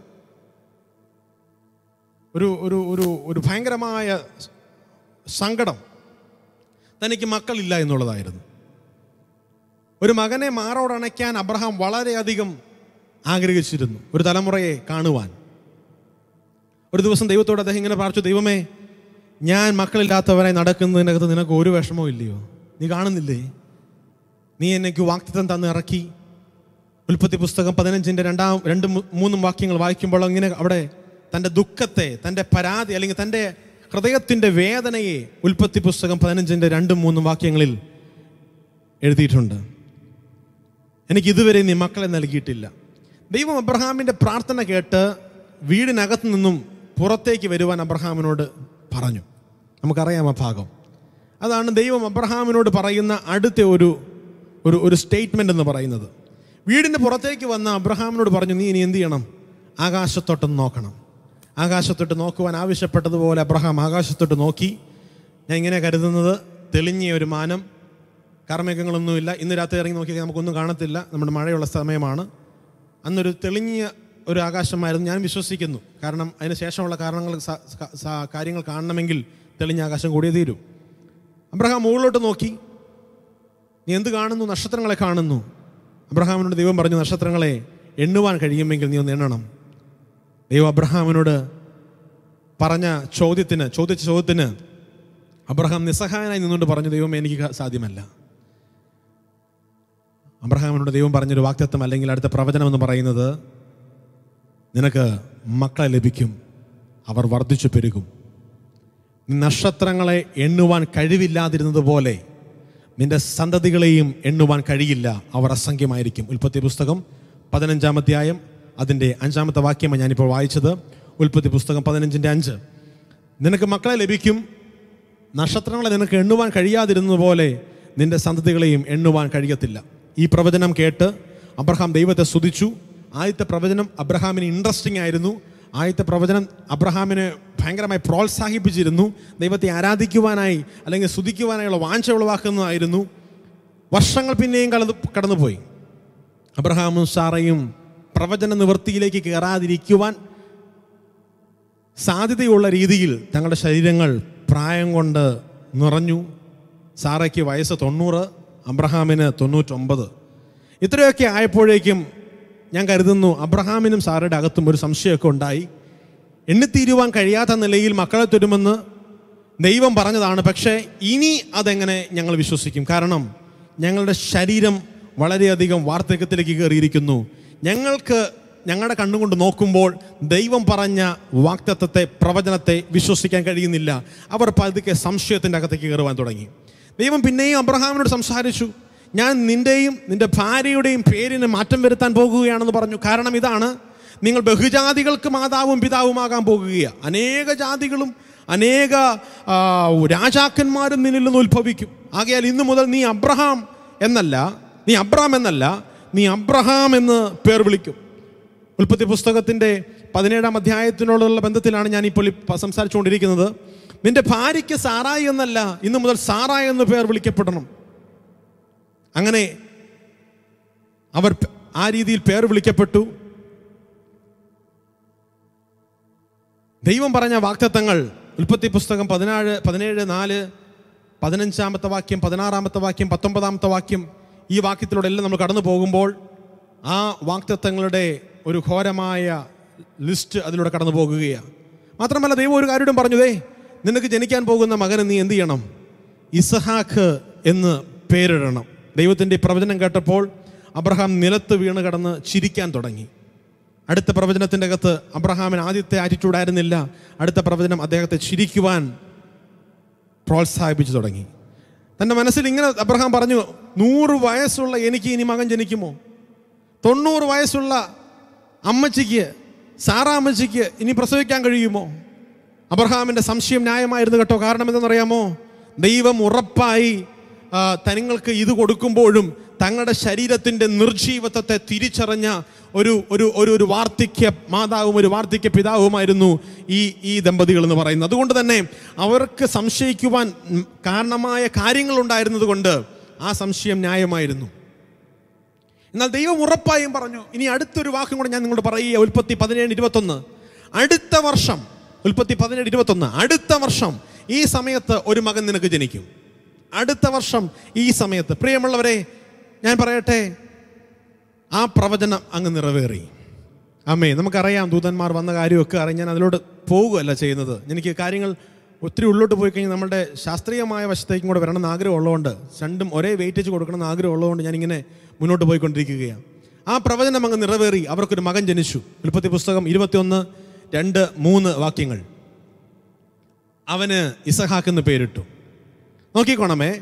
[SPEAKER 1] ഒരു ഒരു ഒരു ഒരു ഭയങ്കരമായ സങ്കടം തനിക്ക് മക്കളില്ല എന്നുള്ളതായിരുന്നു ഒരു മകനെ മാറോടണയ്ക്കാൻ അബ്രഹാം വളരെയധികം ആഗ്രഹിച്ചിരുന്നു ഒരു തലമുറയെ കാണുവാൻ ഒരു ദിവസം ദൈവത്തോട് അദ്ദേഹം ഇങ്ങനെ പ്രാർത്ഥിച്ചു ദൈവമേ ഞാൻ മക്കളില്ലാത്തവരായി നടക്കുന്നതിനകത്ത് നിനക്ക് ഒരു വിഷമവും ഇല്ലയോ നീ കാണുന്നില്ലേ നീ എനിക്ക് വാക്തത്വം തന്ന് ഇറക്കി ഉൽപ്പത്തി പുസ്തകം പതിനഞ്ചിൻ്റെ രണ്ടാം രണ്ട് മൂ- മൂന്നും വാക്യങ്ങൾ വായിക്കുമ്പോൾ ഇങ്ങനെ അവിടെ തൻ്റെ ദുഃഖത്തെ തൻ്റെ പരാതി അല്ലെങ്കിൽ തൻ്റെ ഹൃദയത്തിൻ്റെ വേദനയെ ഉൽപ്പത്തി പുസ്തകം പതിനഞ്ചിൻ്റെ രണ്ടും മൂന്നും വാക്യങ്ങളിൽ എഴുതിയിട്ടുണ്ട് എനിക്ക് ഇതുവരെ നീ മക്കളെ നൽകിയിട്ടില്ല ദൈവം അബ്രഹാമിൻ്റെ പ്രാർത്ഥന കേട്ട് വീടിനകത്ത് നിന്നും പുറത്തേക്ക് വരുവാൻ അബ്രഹാമിനോട് പറഞ്ഞു നമുക്കറിയാം ആ ഭാഗം അതാണ് ദൈവം അബ്രഹാമിനോട് പറയുന്ന അടുത്ത ഒരു ഒരു ഒരു സ്റ്റേറ്റ്മെൻ്റ് എന്ന് പറയുന്നത് വീടിൻ്റെ പുറത്തേക്ക് വന്ന അബ്രഹാമിനോട് പറഞ്ഞു നീ ഇനി എന്ത് ചെയ്യണം ആകാശത്തോട്ടൊന്ന് നോക്കണം ആകാശത്തോട്ട് നോക്കുവാൻ ആവശ്യപ്പെട്ടതുപോലെ അബ്രഹാം ആകാശത്തോട്ട് നോക്കി ഞാൻ ഇങ്ങനെ കരുതുന്നത് തെളിഞ്ഞ ഒരു മാനം കാർമേഘങ്ങളൊന്നുമില്ല ഇന്ന് രാത്രി ഇറങ്ങി നോക്കിയാൽ നമുക്കൊന്നും കാണത്തില്ല നമ്മുടെ മഴയുള്ള സമയമാണ് അന്നൊരു തെളിഞ്ഞ ഒരു ആകാശമായിരുന്നു ഞാൻ വിശ്വസിക്കുന്നു കാരണം അതിന് ശേഷമുള്ള കാരണങ്ങൾ സ- സ- സ- കാര്യങ്ങൾ കാണണമെങ്കിൽ തെളിഞ്ഞ ആകാശം കൂടിയേ തീരൂ അബ്രഹാം മുകളിലോട്ട് നോക്കി നീ എന്ത് കാണുന്നു നക്ഷത്രങ്ങളെ കാണുന്നു അബ്രഹാമിനോട് ദൈവം പറഞ്ഞു നക്ഷത്രങ്ങളെ എണ്ണുവാൻ കഴിയുമെങ്കിൽ നീ ഒന്ന് എണ്ണണം ദൈവം അബ്രഹാമിനോട് പറഞ്ഞ ചോദ്യത്തിന് ചോദിച്ച ചോദ്യത്തിന് അബ്രഹാം നിസ്സഹായനായി നിന്നുകൊണ്ട് പറഞ്ഞു ദൈവം എനിക്ക് ക- സാധ്യമല്ല അബ്രഹാമിനോട് ദൈവം പറഞ്ഞൊരു വാക്തത്വം അല്ലെങ്കിൽ അടുത്ത പ്രവചനം എന്ന് പറയുന്നത് നിനക്ക് മക്കളെ ലഭിക്കും അവർ വർദ്ധിച്ചു പെരുകും നീ നക്ഷത്രങ്ങളെ എണ്ണുവാൻ കഴിവില്ലാതിരുന്നത് പോലെ നിന്റെ സന്തതികളെയും എണ്ണുവാൻ കഴിയില്ല അവർ അസംഖ്യമായിരിക്കും ഉൽപ്പത്തി പുസ്തകം പതിനഞ്ചാം അധ്യായം അതിൻ്റെ അഞ്ചാമത്തെ വാക്യമാണ് ഞാനിപ്പോൾ വായിച്ചത് ഉൽപ്പത്തി പുസ്തകം പതിനഞ്ചിൻ്റെ അഞ്ച് നിനക്ക് മക്കളെ ലഭിക്കും നക്ഷത്രങ്ങളെ നിനക്ക് എണ്ണുവാൻ കഴിയാതിരുന്നത് പോലെ നിന്റെ സന്തതികളെയും എണ്ണുവാൻ കഴിയത്തില്ല ഈ പ്രവചനം കേട്ട് അബ്രഹാം ദൈവത്തെ സ്തുതിച്ചു ആദ്യത്തെ പ്രവചനം അബ്രഹാമിന് ഇൻട്രസ്റ്റിംഗ് ആയിരുന്നു ആദ്യത്തെ പ്രവചനം അബ്രഹാമിനെ ഭയങ്കരമായി പ്രോത്സാഹിപ്പിച്ചിരുന്നു ദൈവത്തെ ആരാധിക്കുവാനായി അല്ലെങ്കിൽ സ്തുതിക്കുവാനായുള്ള വാഞ്ച ഉളവാക്കുന്നതായിരുന്നു വർഷങ്ങൾ പിന്നെയും കടന്നു കടന്നുപോയി അബ്രഹാമും സാറയും പ്രവചന നിവൃത്തിയിലേക്ക് കയറാതിരിക്കുവാൻ സാധ്യതയുള്ള രീതിയിൽ തങ്ങളുടെ ശരീരങ്ങൾ പ്രായം കൊണ്ട് നിറഞ്ഞു സാറയ്ക്ക് വയസ്സ് തൊണ്ണൂറ് അബ്രഹാമിന് തൊണ്ണൂറ്റൊമ്പത് ഇത്രയൊക്കെ ആയപ്പോഴേക്കും ഞാൻ കരുതുന്നു അബ്രഹാമിനും സാറയുടെ അകത്തും ഒരു സംശയമൊക്കെ ഉണ്ടായി എണ്ണിത്തീരുവാൻ കഴിയാത്ത നിലയിൽ മക്കളെ തരുമെന്ന് ദൈവം പറഞ്ഞതാണ് പക്ഷേ ഇനി അതെങ്ങനെ ഞങ്ങൾ വിശ്വസിക്കും കാരണം ഞങ്ങളുടെ ശരീരം വളരെയധികം വാർദ്ധക്യത്തിലേക്ക് കയറിയിരിക്കുന്നു ഞങ്ങൾക്ക് ഞങ്ങളുടെ കണ്ണുകൊണ്ട് നോക്കുമ്പോൾ ദൈവം പറഞ്ഞ വാക്തത്വത്തെ പ്രവചനത്തെ വിശ്വസിക്കാൻ കഴിയുന്നില്ല അവർ പതുക്കെ സംശയത്തിൻ്റെ അകത്തേക്ക് കയറുവാൻ തുടങ്ങി ദൈവം പിന്നെയും അബ്രഹാമിനോട് സംസാരിച്ചു ഞാൻ നിന്റെയും നിന്റെ ഭാര്യയുടെയും പേരിന് മാറ്റം വരുത്താൻ പോകുകയാണെന്ന് പറഞ്ഞു കാരണം ഇതാണ് നിങ്ങൾ ബഹുജാതികൾക്ക് മാതാവും പിതാവുമാകാൻ പോകുകയാണ് അനേക ജാതികളും അനേക ആ, രാജാക്കന്മാരും നിന്നിൽ നിന്ന് ഉത്ഭവിക്കും ആകയാൽ ഇന്നു മുതൽ നീ അബ്രഹാം എന്നല്ല നീ അബ്രഹാം എന്നല്ല നീ അബ്രഹാം എന്ന് പേർ വിളിക്കും ഉൽപ്പത്തി പുസ്തകത്തിൻ്റെ പതിനേഴാം അധ്യായത്തിനോടുള്ള ബന്ധത്തിലാണ് ഞാൻ ഇപ്പോൾ സംസാരിച്ചുകൊണ്ടിരിക്കുന്നത് നിന്റെ ഭാര്യയ്ക്ക് സാറായി എന്നല്ല ഇന്നു മുതൽ സാറായി എന്ന് പേർ വിളിക്കപ്പെടണം അങ്ങനെ അവർ പ- ആ രീതിയിൽ പേർ വിളിക്കപ്പെട്ടു ദൈവം പറഞ്ഞ വാക്തത്വങ്ങൾ ഉൽപ്പത്തി പുസ്തകം പതിനാറ് പതിനേഴ് നാല് പതിനഞ്ചാമത്തെ വാക്യം പതിനാറാമത്തെ വാക്യം പത്തൊമ്പതാമത്തെ വാക്യം ഈ വാക്യത്തിലൂടെ എല്ലാം നമ്മൾ കടന്നു പോകുമ്പോൾ ആ വാക്തത്വങ്ങളുടെ ഒരു ഘോരമായ ലിസ്റ്റ് അതിലൂടെ കടന്നു പോകുകയാണ് മാത്രമല്ല ദൈവം ഒരു കാര്യവും പറഞ്ഞു ദേ നിനക്ക് ജനിക്കാൻ പോകുന്ന മകന് നീ എന്ത് ചെയ്യണം ഇസഹാക്ക് എന്ന് പേരിടണം ദൈവത്തിൻ്റെ ഈ പ്രവചനം കേട്ടപ്പോൾ അബ്രഹാം നിലത്ത് വീണ് കടന്ന് ചിരിക്കാൻ തുടങ്ങി അടുത്ത പ്രവചനത്തിൻ്റെ അകത്ത് അബ്രഹാമിന് ആദ്യത്തെ ആറ്റിറ്റ്യൂഡ് ആയിരുന്നില്ല അടുത്ത പ്രവചനം അദ്ദേഹത്തെ ചിരിക്കുവാൻ പ്രോത്സാഹിപ്പിച്ചു തുടങ്ങി തൻ്റെ മനസ്സിൽ ഇങ്ങനെ അബ്രഹാം പറഞ്ഞു നൂറ് വയസ്സുള്ള എനിക്ക് ഇനി മകൻ ജനിക്കുമോ തൊണ്ണൂറ് വയസ്സുള്ള അമ്മച്ചിക്ക് സാറാ അമ്മച്ചിക്ക് ഇനി പ്രസവിക്കാൻ കഴിയുമോ അബ്രഹാമിൻ്റെ സംശയം ന്യായമായിരുന്നു കേട്ടോ കാരണം എന്തെന്നറിയാമോ ദൈവം ഉറപ്പായി ആ, തങ്ങൾക്ക് ഇത് കൊടുക്കുമ്പോഴും തങ്ങളുടെ ശരീരത്തിൻ്റെ നിർജീവത്വത്തെ തിരിച്ചറിഞ്ഞ ഒരു ഒരു ഒരു ഒരു വാർദ്ധക്യ മാതാവും ഒരു വാർദ്ധക്യ പിതാവുമായിരുന്നു ഈ ഈ ദമ്പതികൾ എന്ന് പറയുന്നത് അതുകൊണ്ട് തന്നെ അവർക്ക് സംശയിക്കുവാൻ ഉം, കാരണമായ കാര്യങ്ങളുണ്ടായിരുന്നത് കൊണ്ട് ആ സംശയം ന്യായമായിരുന്നു എന്നാൽ ദൈവം ഉറപ്പായും പറഞ്ഞു ഇനി അടുത്തൊരു വാക്കും കൂടെ ഞാൻ നിങ്ങളോട് പറയുക ഉൽപ്പത്തി പതിനേഴ് ഇരുപത്തൊന്ന് അടുത്ത വർഷം ഉൽപ്പത്തി പതിനേഴ് ഇരുപത്തൊന്ന് അടുത്ത വർഷം ഈ സമയത്ത് ഒരു മകൻ നിനക്ക് ജനിക്കും അടുത്ത വർഷം ഈ സമയത്ത് പ്രിയമുള്ളവരെ ഞാൻ പറയട്ടെ ആ പ്രവചനം അങ്ങ് നിറവേറി അമ്മേ നമുക്കറിയാം ദൂതന്മാർ വന്ന കാര്യമൊക്കെ അറിയാം ഞാൻ അതിലോട്ട് പോകുകയല്ല ചെയ്യുന്നത് എനിക്ക് കാര്യങ്ങൾ ഒത്തിരി ഉള്ളോട്ട് പോയി കഴിഞ്ഞാൽ നമ്മുടെ ശാസ്ത്രീയമായ വശത്തേക്കും കൂടെ വരണമെന്ന് ആഗ്രഹമുള്ളതുകൊണ്ട് രണ്ടും ഒരേ വെയിറ്റേജ് കൊടുക്കണമെന്ന് ആഗ്രഹമുള്ളതുകൊണ്ട് ഞാനിങ്ങനെ മുന്നോട്ട് പോയിക്കൊണ്ടിരിക്കുകയാണ് ആ പ്രവചനം അങ്ങ് നിറവേറി അവർക്കൊരു മകൻ ജനിച്ചു ഉൽപ്പത്തി പുസ്തകം ഇരുപത്തിയൊന്ന് രണ്ട് മൂന്ന് വാക്യങ്ങൾ അവന് ഇസഹാക്ക് എന്ന് പേരിട്ടു നോക്കിക്കോണമേ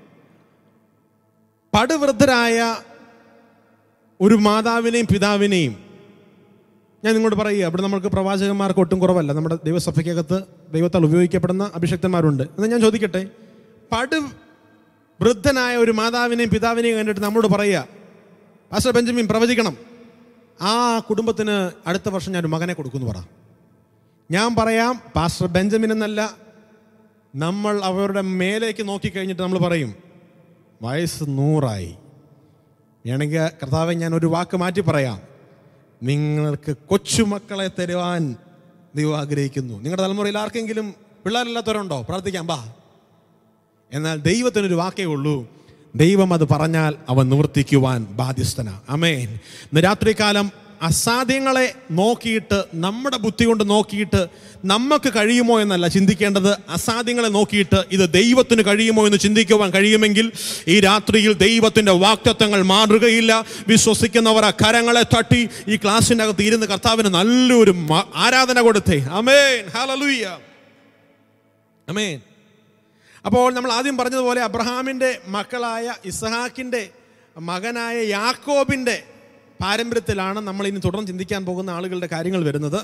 [SPEAKER 1] പടുവൃദ്ധരായ ഒരു മാതാവിനെയും പിതാവിനെയും ഞാൻ നിങ്ങളോട് പറയുക ഇവിടെ നമുക്ക് പ്രവാചകന്മാർക്ക് ഒട്ടും കുറവല്ല നമ്മുടെ ദൈവസഭയ്ക്കകത്ത് ദൈവത്താൽ ഉപയോഗിക്കപ്പെടുന്ന അഭിഷക്തന്മാരുണ്ട് എന്നാൽ ഞാൻ ചോദിക്കട്ടെ പടു വൃദ്ധനായ ഒരു മാതാവിനെയും പിതാവിനെയും കണ്ടിട്ട് നമ്മളോട് പറയുക പാസ്റ്റർ ബെഞ്ചമിൻ പ്രവചിക്കണം ആ കുടുംബത്തിന് അടുത്ത വർഷം ഞാൻ ഒരു മകനെ കൊടുക്കുമെന്ന് പറ ഞാൻ പറയാം പാസ്റ്റർ ബെഞ്ചമിൻ എന്നല്ല നമ്മൾ അവരുടെ മേലേക്ക് നോക്കിക്കഴിഞ്ഞിട്ട് നമ്മൾ പറയും വയസ്സ് നൂറായി വേണമെങ്കിൽ കർത്താവെ ഞാൻ ഒരു വാക്ക് മാറ്റി പറയാം നിങ്ങൾക്ക് കൊച്ചുമക്കളെ തരുവാൻ ദൈവം ആഗ്രഹിക്കുന്നു നിങ്ങളുടെ തലമുറയിൽ ആർക്കെങ്കിലും പിള്ളേരില്ലാത്തവരുണ്ടോ പ്രാർത്ഥിക്കാം ബാ എന്നാൽ ദൈവത്തിനൊരു വാക്കേ ഉള്ളൂ ദൈവം അത് പറഞ്ഞാൽ അവൻ നിവർത്തിക്കുവാൻ ബാധ്യസ്ഥന അമേൻ ഇന്ന് രാത്രികാലം അസാധ്യങ്ങളെ നോക്കിയിട്ട് നമ്മുടെ ബുദ്ധി കൊണ്ട് നോക്കിയിട്ട് നമുക്ക് കഴിയുമോ എന്നല്ല ചിന്തിക്കേണ്ടത് അസാധ്യങ്ങളെ നോക്കിയിട്ട് ഇത് ദൈവത്തിന് കഴിയുമോ എന്ന് ചിന്തിക്കുവാൻ കഴിയുമെങ്കിൽ ഈ രാത്രിയിൽ ദൈവത്തിൻ്റെ വാക്തത്വങ്ങൾ മാറുകയില്ല വിശ്വസിക്കുന്നവർ ആ കരങ്ങളെ തട്ടി ഈ ക്ലാസ്സിൻ്റെ അകത്ത് ഇരുന്ന് കർത്താവിന് നല്ലൊരു മ- ആരാധന കൊടുത്തേ അമേൻ ഹല്ലേലൂയ അമേൻ അപ്പോൾ നമ്മൾ ആദ്യം പറഞ്ഞതുപോലെ അബ്രഹാമിൻ്റെ മക്കളായ ഇസഹാക്കിൻ്റെ മകനായ യാക്കോബിൻ്റെ പാരമ്പര്യത്തിലാണ് നമ്മൾ ഇനി തുടർന്ന് ചിന്തിക്കാൻ പോകുന്ന ആളുകളുടെ കാര്യങ്ങൾ വരുന്നത്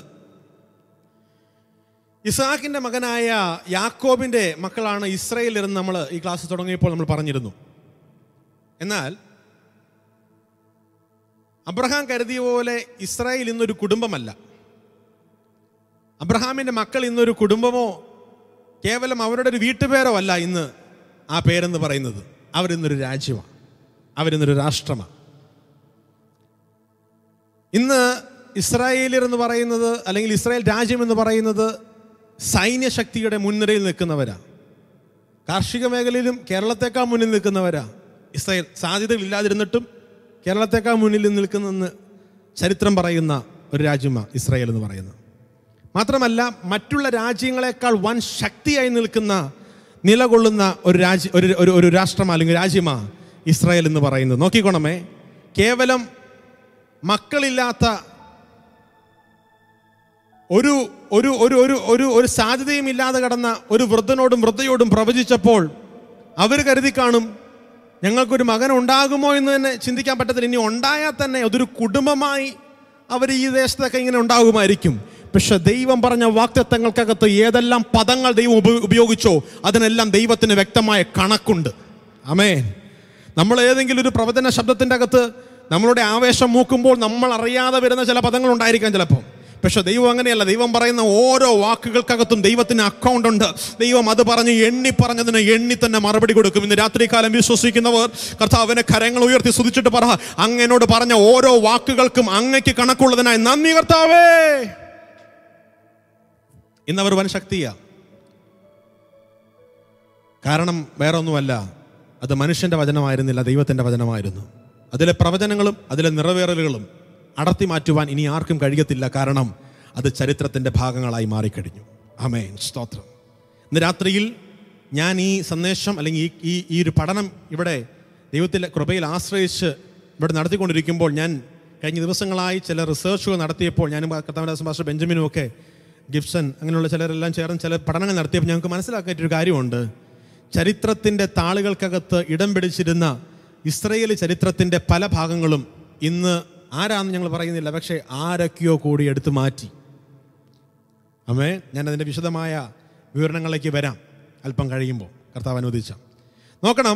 [SPEAKER 1] ഇസഹാക്കിൻ്റെ മകനായ യാക്കോബിൻ്റെ മക്കളാണ് ഇസ്രയേൽ എന്ന് നമ്മൾ ഈ ക്ലാസ് തുടങ്ങിയപ്പോൾ നമ്മൾ പറഞ്ഞിരുന്നു എന്നാൽ അബ്രഹാം കരുതിയ പോലെ ഇസ്രായേൽ ഇന്നൊരു കുടുംബമല്ല അബ്രഹാമിൻ്റെ മക്കൾ ഇന്നൊരു കുടുംബമോ കേവലം അവരുടെ ഒരു വീട്ടുപേരോ അല്ല ഇന്ന് ആ പേരെന്ന് പറയുന്നത് അവരിന്നൊരു രാജ്യമാണ് അവരിന്നൊരു രാഷ്ട്രമാണ് ഇന്ന് ഇസ്രായേലിയർ എന്ന് പറയുന്നത് അല്ലെങ്കിൽ ഇസ്രായേൽ രാജ്യം എന്ന് പറയുന്നത് സൈന്യശക്തിയുടെ മുൻനിരയിൽ നിൽക്കുന്നവരാണ് കാർഷിക മേഖലയിലും കേരളത്തെക്കാൾ മുന്നിൽ നിൽക്കുന്നവരാ ഇസ്രായേൽ സാധ്യതകളില്ലാതിരുന്നിട്ടും കേരളത്തെക്കാൾ മുന്നിൽ നിൽക്കുന്നെന്ന് ചരിത്രം പറയുന്ന ഒരു രാജ്യമാണ് ഇസ്രായേൽ എന്ന് പറയുന്നത് മാത്രമല്ല മറ്റുള്ള രാജ്യങ്ങളെക്കാൾ വൻ ശക്തിയായി നിൽക്കുന്ന നിലകൊള്ളുന്ന ഒരു രാജ്യ ഒരു ഒരു ഒരു രാഷ്ട്രമാണ് അല്ലെങ്കിൽ രാജ്യമാണ് ഇസ്രായേൽ എന്ന് പറയുന്നത് നോക്കിക്കോണമേ കേവലം മക്കളില്ലാത്ത ഒരു ഒരു ഒരു ഒരു ഒരു ഒരു സാധ്യതയും ഇല്ലാതെ കടന്ന ഒരു വൃദ്ധനോടും വൃദ്ധയോടും പ്രവചിച്ചപ്പോൾ അവർ കരുതി കാണും ഞങ്ങൾക്കൊരു മകൻ ഉണ്ടാകുമോ എന്ന് തന്നെ ചിന്തിക്കാൻ പറ്റത്തില്ല ഇനി ഉണ്ടായാൽ തന്നെ അതൊരു കുടുംബമായി അവർ ഈ ദേശത്തൊക്കെ ഇങ്ങനെ ഉണ്ടാകുമായിരിക്കും പക്ഷെ ദൈവം പറഞ്ഞ വാക്തത്വങ്ങൾക്കകത്ത് ഏതെല്ലാം പദങ്ങൾ ദൈവം ഉപ- ഉപയോഗിച്ചോ അതിനെല്ലാം ദൈവത്തിന് വ്യക്തമായ കണക്കുണ്ട് അമേൻ നമ്മൾ ഏതെങ്കിലും ഒരു പ്രവചന ശബ്ദത്തിൻ്റെ അകത്ത് നമ്മളുടെ ആവേശം മൂക്കുമ്പോൾ നമ്മൾ അറിയാതെ വരുന്ന ചില പദങ്ങൾ ഉണ്ടായിരിക്കാം ചിലപ്പോൾ പക്ഷെ ദൈവം അങ്ങനെയല്ല ദൈവം പറയുന്ന ഓരോ വാക്കുകൾക്കകത്തും ദൈവത്തിന് അക്കൗണ്ട് ഉണ്ട് ദൈവം അത് പറഞ്ഞ് എണ്ണി പറഞ്ഞതിന് എണ്ണി തന്നെ മറുപടി കൊടുക്കും ഇന്ന് രാത്രികാലം വിശ്വസിക്കുന്നവർ കർത്താവിനെ കരങ്ങൾ ഉയർത്തി സ്തുതിച്ചിട്ട് പറ അങ്ങനോട് പറഞ്ഞ ഓരോ വാക്കുകൾക്കും അങ്ങയ്ക്ക് കണക്കുള്ളതിനായി നന്ദി കർത്താവേ ഇന്നവർ വൻ ശക്തിയാ കാരണം വേറെ ഒന്നുമല്ല അത് മനുഷ്യന്റെ വചനമായിരുന്നില്ല ദൈവത്തിന്റെ വചനമായിരുന്നു അതിലെ പ്രവചനങ്ങളും അതിലെ നിറവേറലുകളും അടർത്തി മാറ്റുവാൻ ഇനി ആർക്കും കഴിയത്തില്ല കാരണം അത് ചരിത്രത്തിന്റെ ഭാഗങ്ങളായി മാറിക്കഴിഞ്ഞു അമേൻ സ്തോത്രം ഇന്ന് രാത്രിയിൽ ഞാൻ ഈ സന്ദേശം അല്ലെങ്കിൽ ഈ ഈ ഈ ഒരു പഠനം ഇവിടെ ദൈവത്തിലെ കൃപയിൽ ആശ്രയിച്ച് ഇവിടെ നടത്തിക്കൊണ്ടിരിക്കുമ്പോൾ ഞാൻ കഴിഞ്ഞ ദിവസങ്ങളായി ചില റിസർച്ചുകൾ നടത്തിയപ്പോൾ ഞാനും കർത്താവിൻ്റെ മാസ്റ്റർ ബെഞ്ചമിനും ഒക്കെ ഗിബ്സൺ അങ്ങനെയുള്ള ചിലരെല്ലാം ചേർന്ന് ചില പഠനങ്ങൾ നടത്തിയപ്പോൾ ഞങ്ങൾക്ക് മനസ്സിലാക്കിയിട്ടൊരു കാര്യമുണ്ട് ചരിത്രത്തിൻ്റെ താളുകൾക്കകത്ത് ഇടം പിടിച്ചിരുന്ന ഇസ്രയേൽ ചരിത്രത്തിൻ്റെ പല ഭാഗങ്ങളും ഇന്ന് ആരാന്ന് ഞങ്ങൾ പറയുന്നില്ല പക്ഷേ ആരൊക്കെയോ കൂടി എടുത്തു മാറ്റി അമ്മേ ഞാൻ അതിൻ്റെ വിശദമായ വിവരണങ്ങളിലേക്ക് വരാം അല്പം കഴിയുമ്പോൾ കർത്താവ് അനുവദിച്ച നോക്കണം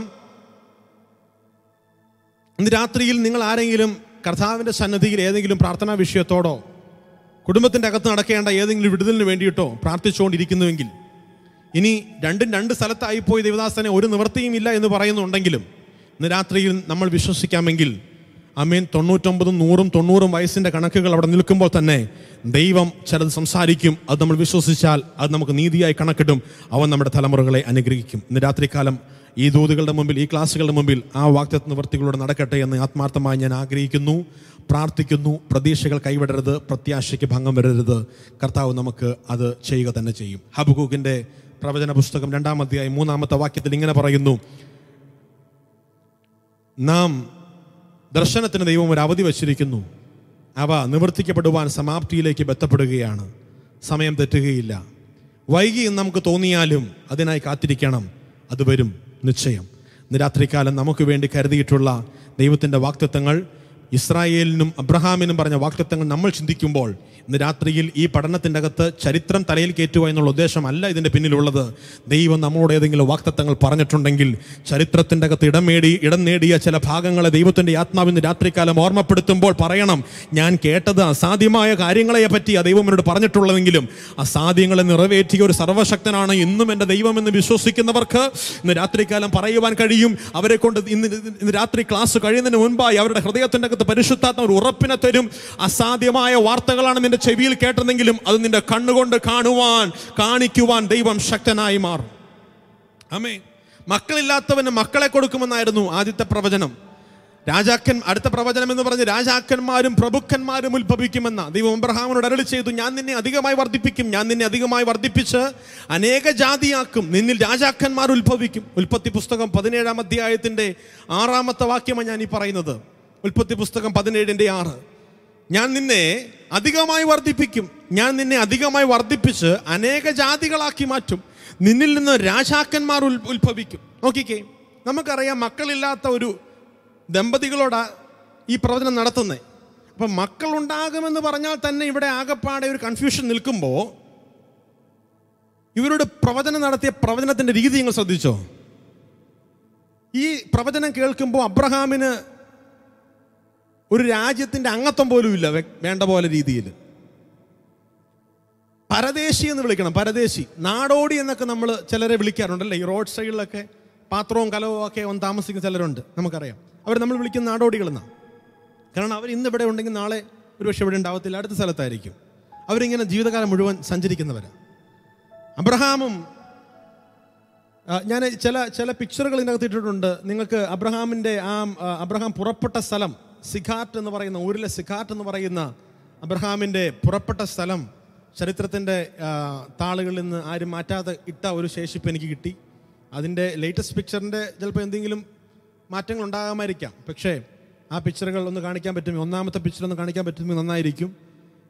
[SPEAKER 1] ഇന്ന് രാത്രിയിൽ നിങ്ങൾ ആരെങ്കിലും കർത്താവിൻ്റെ സന്നദ്ധിയിൽ ഏതെങ്കിലും പ്രാർത്ഥനാ വിഷയത്തോടോ കുടുംബത്തിൻ്റെ അകത്ത് നടക്കേണ്ട ഏതെങ്കിലും വിടുതലിന് വേണ്ടിയിട്ടോ പ്രാർത്ഥിച്ചുകൊണ്ടിരിക്കുന്നുവെങ്കിൽ ഇനി രണ്ടും രണ്ട് സ്ഥലത്തായിപ്പോയി ദേവദാസനെ ഒരു നിവൃത്തിയും ഇല്ല എന്ന് പറയുന്നുണ്ടെങ്കിലും ഇന്ന് രാത്രിയിൽ നമ്മൾ വിശ്വസിക്കാമെങ്കിൽ അമീൻ തൊണ്ണൂറ്റൊമ്പതും നൂറും തൊണ്ണൂറും വയസ്സിൻ്റെ കണക്കുകൾ അവിടെ നിൽക്കുമ്പോൾ തന്നെ ദൈവം ചിലത് സംസാരിക്കും അത് നമ്മൾ വിശ്വസിച്ചാൽ അത് നമുക്ക് നീതിയായി കണക്കിടും അവൻ നമ്മുടെ തലമുറകളെ അനുഗ്രഹിക്കും ഇന്ന് രാത്രികാലം ഈ ദൂതുകളുടെ മുമ്പിൽ ഈ ക്ലാസ്സുകളുടെ മുമ്പിൽ ആ വാക്തത്വ നിവൃത്തികളോട് നടക്കട്ടെ എന്ന് ആത്മാർത്ഥമായി ഞാൻ ആഗ്രഹിക്കുന്നു പ്രാർത്ഥിക്കുന്നു പ്രതീക്ഷകൾ കൈവിടരുത് പ്രത്യാശയ്ക്ക് ഭംഗം വരരുത് കർത്താവ് നമുക്ക് അത് ചെയ്യുക തന്നെ ചെയ്യും ഹബുക്കൂക്കിൻ്റെ പ്രവചന പുസ്തകം രണ്ടാം അധ്യായം മൂന്നാമത്തെ വാക്യത്തിൽ ഇങ്ങനെ പറയുന്നു നാം ദർശനത്തിന് ദൈവം ഒരു അവധി വച്ചിരിക്കുന്നു അവ നിവർത്തിക്കപ്പെടുവാൻ സമാപ്തിയിലേക്ക് ബന്ധപ്പെടുകയാണ് സമയം തെറ്റുകയില്ല വൈകി എന്ന് നമുക്ക് തോന്നിയാലും അതിനായി കാത്തിരിക്കണം അത് വരും നിശ്ചയം ഇന്ന് രാത്രികാലം നമുക്ക് വേണ്ടി കരുതിയിട്ടുള്ള ദൈവത്തിൻ്റെ വാക്തത്വങ്ങൾ ഇസ്രായേലിനും അബ്രഹാമിനും പറഞ്ഞ വാക്തത്വങ്ങൾ നമ്മൾ ചിന്തിക്കുമ്പോൾ ഇന്ന് രാത്രിയിൽ ഈ പഠനത്തിൻ്റെ അകത്ത് ചരിത്രം തലയിൽ കയറ്റുക എന്നുള്ള ഉദ്ദേശമല്ല ഇതിൻ്റെ പിന്നിലുള്ളത് ദൈവം നമ്മളോട് ഏതെങ്കിലും വാക്തത്വങ്ങൾ പറഞ്ഞിട്ടുണ്ടെങ്കിൽ ചരിത്രത്തിൻ്റെ അകത്ത് ഇടം നേടി ഇടം നേടിയ ചില ഭാഗങ്ങളെ ദൈവത്തിൻ്റെ ആത്മാവിന് രാത്രികാലം ഓർമ്മപ്പെടുത്തുമ്പോൾ പറയണം ഞാൻ കേട്ടത് അസാധ്യമായ കാര്യങ്ങളെ പറ്റി ആ ദൈവം എന്നോട് പറഞ്ഞിട്ടുള്ളതെങ്കിലും അസാധ്യങ്ങളെ നിറവേറ്റിയ ഒരു സർവശക്തനാണ് ഇന്നും എൻ്റെ ദൈവമെന്ന് വിശ്വസിക്കുന്നവർക്ക് ഇന്ന് രാത്രികാലം പറയുവാൻ കഴിയും അവരെ കൊണ്ട് ഇന്ന് ഇന്ന് രാത്രി ക്ലാസ് കഴിയുന്നതിന് മുൻപായി അവരുടെ ഹൃദയത്തിൻ്റെ അകത്ത് പരിശുദ്ധാത്മ ഒരു ഉറപ്പിനെ തരും അസാധ്യമായ വാർത്തകളാണ് നിന്റെ ചെവിയിൽ കേട്ടതെങ്കിലും അത് നിന്റെ കണ്ണുകൊണ്ട് കാണുവാൻ കാണിക്കുവാൻ ദൈവം ശക്തനായി മാറും അമേ മക്കളില്ലാത്തവന് മക്കളെ കൊടുക്കുമെന്നായിരുന്നു ആദ്യത്തെ പ്രവചനം രാജാക്കൻ അടുത്ത പ്രവചനം എന്ന് പറഞ്ഞ് രാജാക്കന്മാരും പ്രഭുക്കന്മാരും ഉത്ഭവിക്കുമെന്ന ദൈവം അബ്രഹാമിനോട് അരളി ചെയ്തു ഞാൻ നിന്നെ അധികമായി വർദ്ധിപ്പിക്കും ഞാൻ നിന്നെ അധികമായി വർദ്ധിപ്പിച്ച് അനേക ജാതിയാക്കും നിന്നിൽ രാജാക്കന്മാർ ഉത്ഭവിക്കും ഉൽപ്പത്തി പുസ്തകം പതിനേഴാം അധ്യായത്തിന്റെ ആറാമത്തെ വാക്യമാണ് ഞാൻ ഈ പറയുന്നത് ഉൽപ്പത്തി പുസ്തകം പതിനേഴിന്റെ ആറ് ഞാൻ നിന്നെ അധികമായി വർദ്ധിപ്പിക്കും ഞാൻ നിന്നെ അധികമായി വർദ്ധിപ്പിച്ച് അനേക ജാതികളാക്കി മാറ്റും നിന്നിൽ നിന്ന് രാജാക്കന്മാർ ഉൽ- ഉത്ഭവിക്കും നോക്കിക്കേ നമുക്കറിയാം മക്കളില്ലാത്ത ഒരു ദമ്പതികളോടാ ഈ പ്രവചനം നടത്തുന്നത് അപ്പം മക്കളുണ്ടാകുമെന്ന് പറഞ്ഞാൽ തന്നെ ഇവിടെ ആകപ്പാടെ ഒരു കൺഫ്യൂഷൻ നിൽക്കുമ്പോൾ ഇവരോട് പ്രവചനം നടത്തിയ പ്രവചനത്തിന്റെ രീതി നിങ്ങൾ ശ്രദ്ധിച്ചോ ഈ പ്രവചനം കേൾക്കുമ്പോൾ അബ്രഹാമിന് ഒരു രാജ്യത്തിന്റെ അംഗത്വം പോലും ഇല്ല വെ- വേണ്ട പോലെ രീതിയിൽ പരദേശി എന്ന് വിളിക്കണം പരദേശി നാടോടി എന്നൊക്കെ നമ്മൾ ചിലരെ വിളിക്കാറുണ്ടല്ലേ ഈ റോഡ് സൈഡിലൊക്കെ പാത്രവും കലവും ഒക്കെ ഒന്ന് താമസിക്കുന്ന ചിലരുണ്ട് നമുക്കറിയാം അവർ നമ്മൾ വിളിക്കുന്ന നാടോടികളെന്നാണ് കാരണം അവർ ഇന്ന് ഇവിടെ ഉണ്ടെങ്കിൽ നാളെ ഒരു പക്ഷേ ഇവിടെ ഉണ്ടാവത്തില്ല അടുത്ത സ്ഥലത്തായിരിക്കും അവരിങ്ങനെ ജീവിതകാലം മുഴുവൻ സഞ്ചരിക്കുന്നവരാണ് അബ്രഹാമും ഞാൻ ചില ചില പിക്ചറുകൾ ഇതിനകത്ത് ഇട്ടിട്ടുണ്ട് നിങ്ങൾക്ക് അബ്രഹാമിൻ്റെ ആ ആ, അബ്രഹാം പുറപ്പെട്ട സ്ഥലം സിഖാറ്റ് എന്ന് പറയുന്ന ഊരിലെ സിഖാറ്റ് എന്ന് പറയുന്ന അബ്രഹാമിൻ്റെ പുറപ്പെട്ട സ്ഥലം ചരിത്രത്തിൻ്റെ ആ, താളുകളിൽ നിന്ന് ആരും മാറ്റാതെ ഇട്ട ഒരു ശേഷിപ്പ് എനിക്ക് കിട്ടി അതിൻ്റെ ലേറ്റസ്റ്റ് പിക്ചറിൻ്റെ ചിലപ്പോൾ എന്തെങ്കിലും മാറ്റങ്ങൾ ഉണ്ടാകാമായിരിക്കാം പക്ഷേ ആ പിക്ചറുകൾ ഒന്ന് കാണിക്കാൻ പറ്റുമെങ്കിൽ ഒന്നാമത്തെ പിക്ചർ ഒന്ന് കാണിക്കാൻ പറ്റുമെങ്കിൽ നന്നായിരിക്കും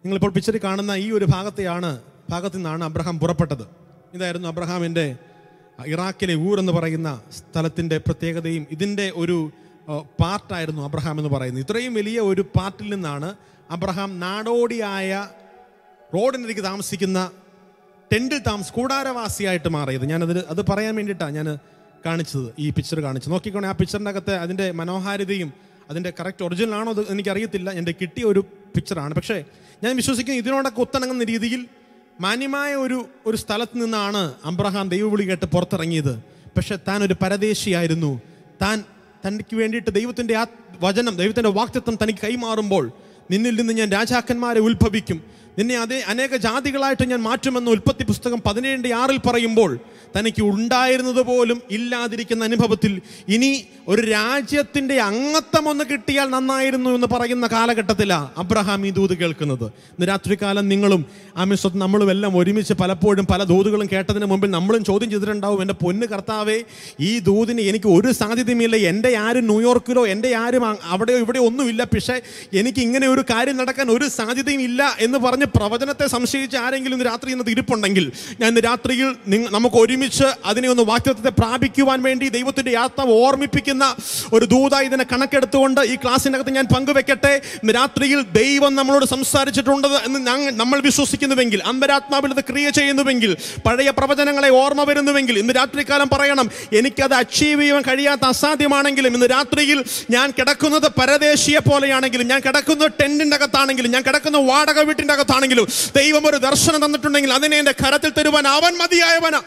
[SPEAKER 1] നിങ്ങളിപ്പോൾ പിക്ചറിൽ കാണുന്ന ഈ ഒരു ഭാഗത്തെയാണ് ഭാഗത്തു നിന്നാണ് അബ്രഹാം പുറപ്പെട്ടത് ഇതായിരുന്നു അബ്രഹാമിൻ്റെ ഇറാഖിലെ ഊർ എന്ന് പറയുന്ന സ്ഥലത്തിൻ്റെ പ്രത്യേകതയും ഇതിൻ്റെ ഒരു ഏഹ്, പാർട്ടായിരുന്നു അബ്രഹാം എന്ന് പറയുന്നത് ഇത്രയും വലിയ ഒരു പാർട്ടിൽ നിന്നാണ് അബ്രഹാം നാടോടിയായ റോഡിനരികെ താമസിക്കുന്ന ടെൻറ്റിൽ താമസ കൂടാരവാസിയായിട്ട് മാറിയത് ഞാനതിൽ അത് പറയാൻ വേണ്ടിയിട്ടാണ് ഞാൻ കാണിച്ചത് ഈ പിക്ചർ കാണിച്ചത് നോക്കിക്കോണേ ആ പിക്ചറിൻ്റെ അകത്ത് അതിൻ്റെ മനോഹാരിതയും അതിൻ്റെ കറക്റ്റ് ഒറിജിനൽ ആണോ അത് എനിക്കറിയത്തില്ല എൻ്റെ കിട്ടിയ ഒരു പിക്ചറാണ് പക്ഷേ ഞാൻ വിശ്വസിക്കുന്നു ഇതിനോടൊക്കെ ഒത്തിണങ്ങുന്ന രീതിയിൽ മാന്യമായ ഒരു ഒരു സ്ഥലത്ത് നിന്നാണ് അബ്രഹാം ദൈവവിളി കേട്ട് പുറത്തിറങ്ങിയത് പക്ഷെ താൻ ഒരു പരദേശിയായിരുന്നു താൻ തനിക്ക് വേണ്ടിയിട്ട് ദൈവത്തിൻ്റെ ആ വചനം ദൈവത്തിൻ്റെ വാക്തത്വം തനിക്ക് കൈമാറുമ്പോൾ നിന്നിൽ നിന്ന് ഞാൻ രാജാക്കന്മാരെ ഉത്ഭവിക്കും നിന്നെ അതേ അനേക ജാതികളായിട്ട് ഞാൻ മാറ്റുമെന്ന് ഉൽപ്പത്തി പുസ്തകം പതിനേഴിൻ്റെ ആറിൽ പറയുമ്പോൾ തനിക്ക് ഉണ്ടായിരുന്നത് പോലും ഇല്ലാതിരിക്കുന്ന അനുഭവത്തിൽ ഇനി ഒരു രാജ്യത്തിൻ്റെ അംഗത്വം ഒന്ന് കിട്ടിയാൽ നന്നായിരുന്നു എന്ന് പറയുന്ന കാലഘട്ടത്തിലാണ് അബ്രഹാം ഈ ദൂത് കേൾക്കുന്നത് ഇന്ന് രാത്രികാലം നിങ്ങളും ആമിസ്വത്ത് നമ്മളും എല്ലാം ഒരുമിച്ച് പലപ്പോഴും പല ദൂതുകളും കേട്ടതിന് മുമ്പിൽ നമ്മളും ചോദ്യം ചെയ്തിട്ടുണ്ടാവും എൻ്റെ പൊന്ന് കർത്താവേ ഈ ദൂതിന് എനിക്ക് ഒരു സാധ്യതയുമില്ല എൻ്റെ ആരും ന്യൂയോർക്കിലോ എൻ്റെ ആരും അ- അവിടെയോ ഇവിടെയോ ഒന്നുമില്ല പക്ഷേ എനിക്ക് ഇങ്ങനെ ഒരു കാര്യം നടക്കാൻ ഒരു സാധ്യതയും ഇല്ല എന്ന് പറഞ്ഞ് പ്രവചനത്തെ സംശയിച്ച് ആരെങ്കിലും ഇന്ന് രാത്രി ഇന്ന് ഇരിപ്പുണ്ടെങ്കിൽ ഞാൻ ഇന്ന് രാത്രിയിൽ നിങ്ങ- നമുക്ക് ഒരുമിച്ച് അതിനെ ഒന്ന് വാക്തത്വത്തെ പ്രാപിക്കുവാൻ വേണ്ടി ദൈവത്തിൻ്റെ യാത്ര ഓർമ്മിപ്പിക്കുന്ന ഒരു ദൂതായി ഇതിനെ കണക്കെടുത്തുകൊണ്ട് ഈ ക്ലാസ്സിനകത്ത് ഞാൻ പങ്കുവെക്കട്ടെ ഇന്ന് രാത്രിയിൽ ദൈവം നമ്മളോട് സംസാരിച്ചിട്ടുണ്ട് എന്ന് ഞങ്ങൾ നമ്മൾ വിശ്വസിക്കുന്നുവെങ്കിൽ അന്തരാത്മാവിൽ അത് ക്രിയ ചെയ്യുന്നുവെങ്കിൽ പഴയ പ്രവചനങ്ങളെ ഓർമ്മ വരുന്നുവെങ്കിൽ ഇന്ന് രാത്രികാലം പറയണം എനിക്കത് അച്ചീവ് ചെയ്യാൻ കഴിയാത്ത അസാധ്യമാണെങ്കിലും ഇന്ന് രാത്രിയിൽ ഞാൻ കിടക്കുന്നത് പരദേശിയെ പോലെയാണെങ്കിലും ഞാൻ കിടക്കുന്നത് ടെന്റിന്റെ അകത്താണെങ്കിലും ഞാൻ കിടക്കുന്ന വാടക വീട്ടിന്റെ അകത്താണെങ്കിലും ദൈവം ഒരു ദർശനം തന്നിട്ടുണ്ടെങ്കിൽ അതിനെ എന്റെ കരത്തിൽ തരുവാൻ അവൻ മതിയായവനാ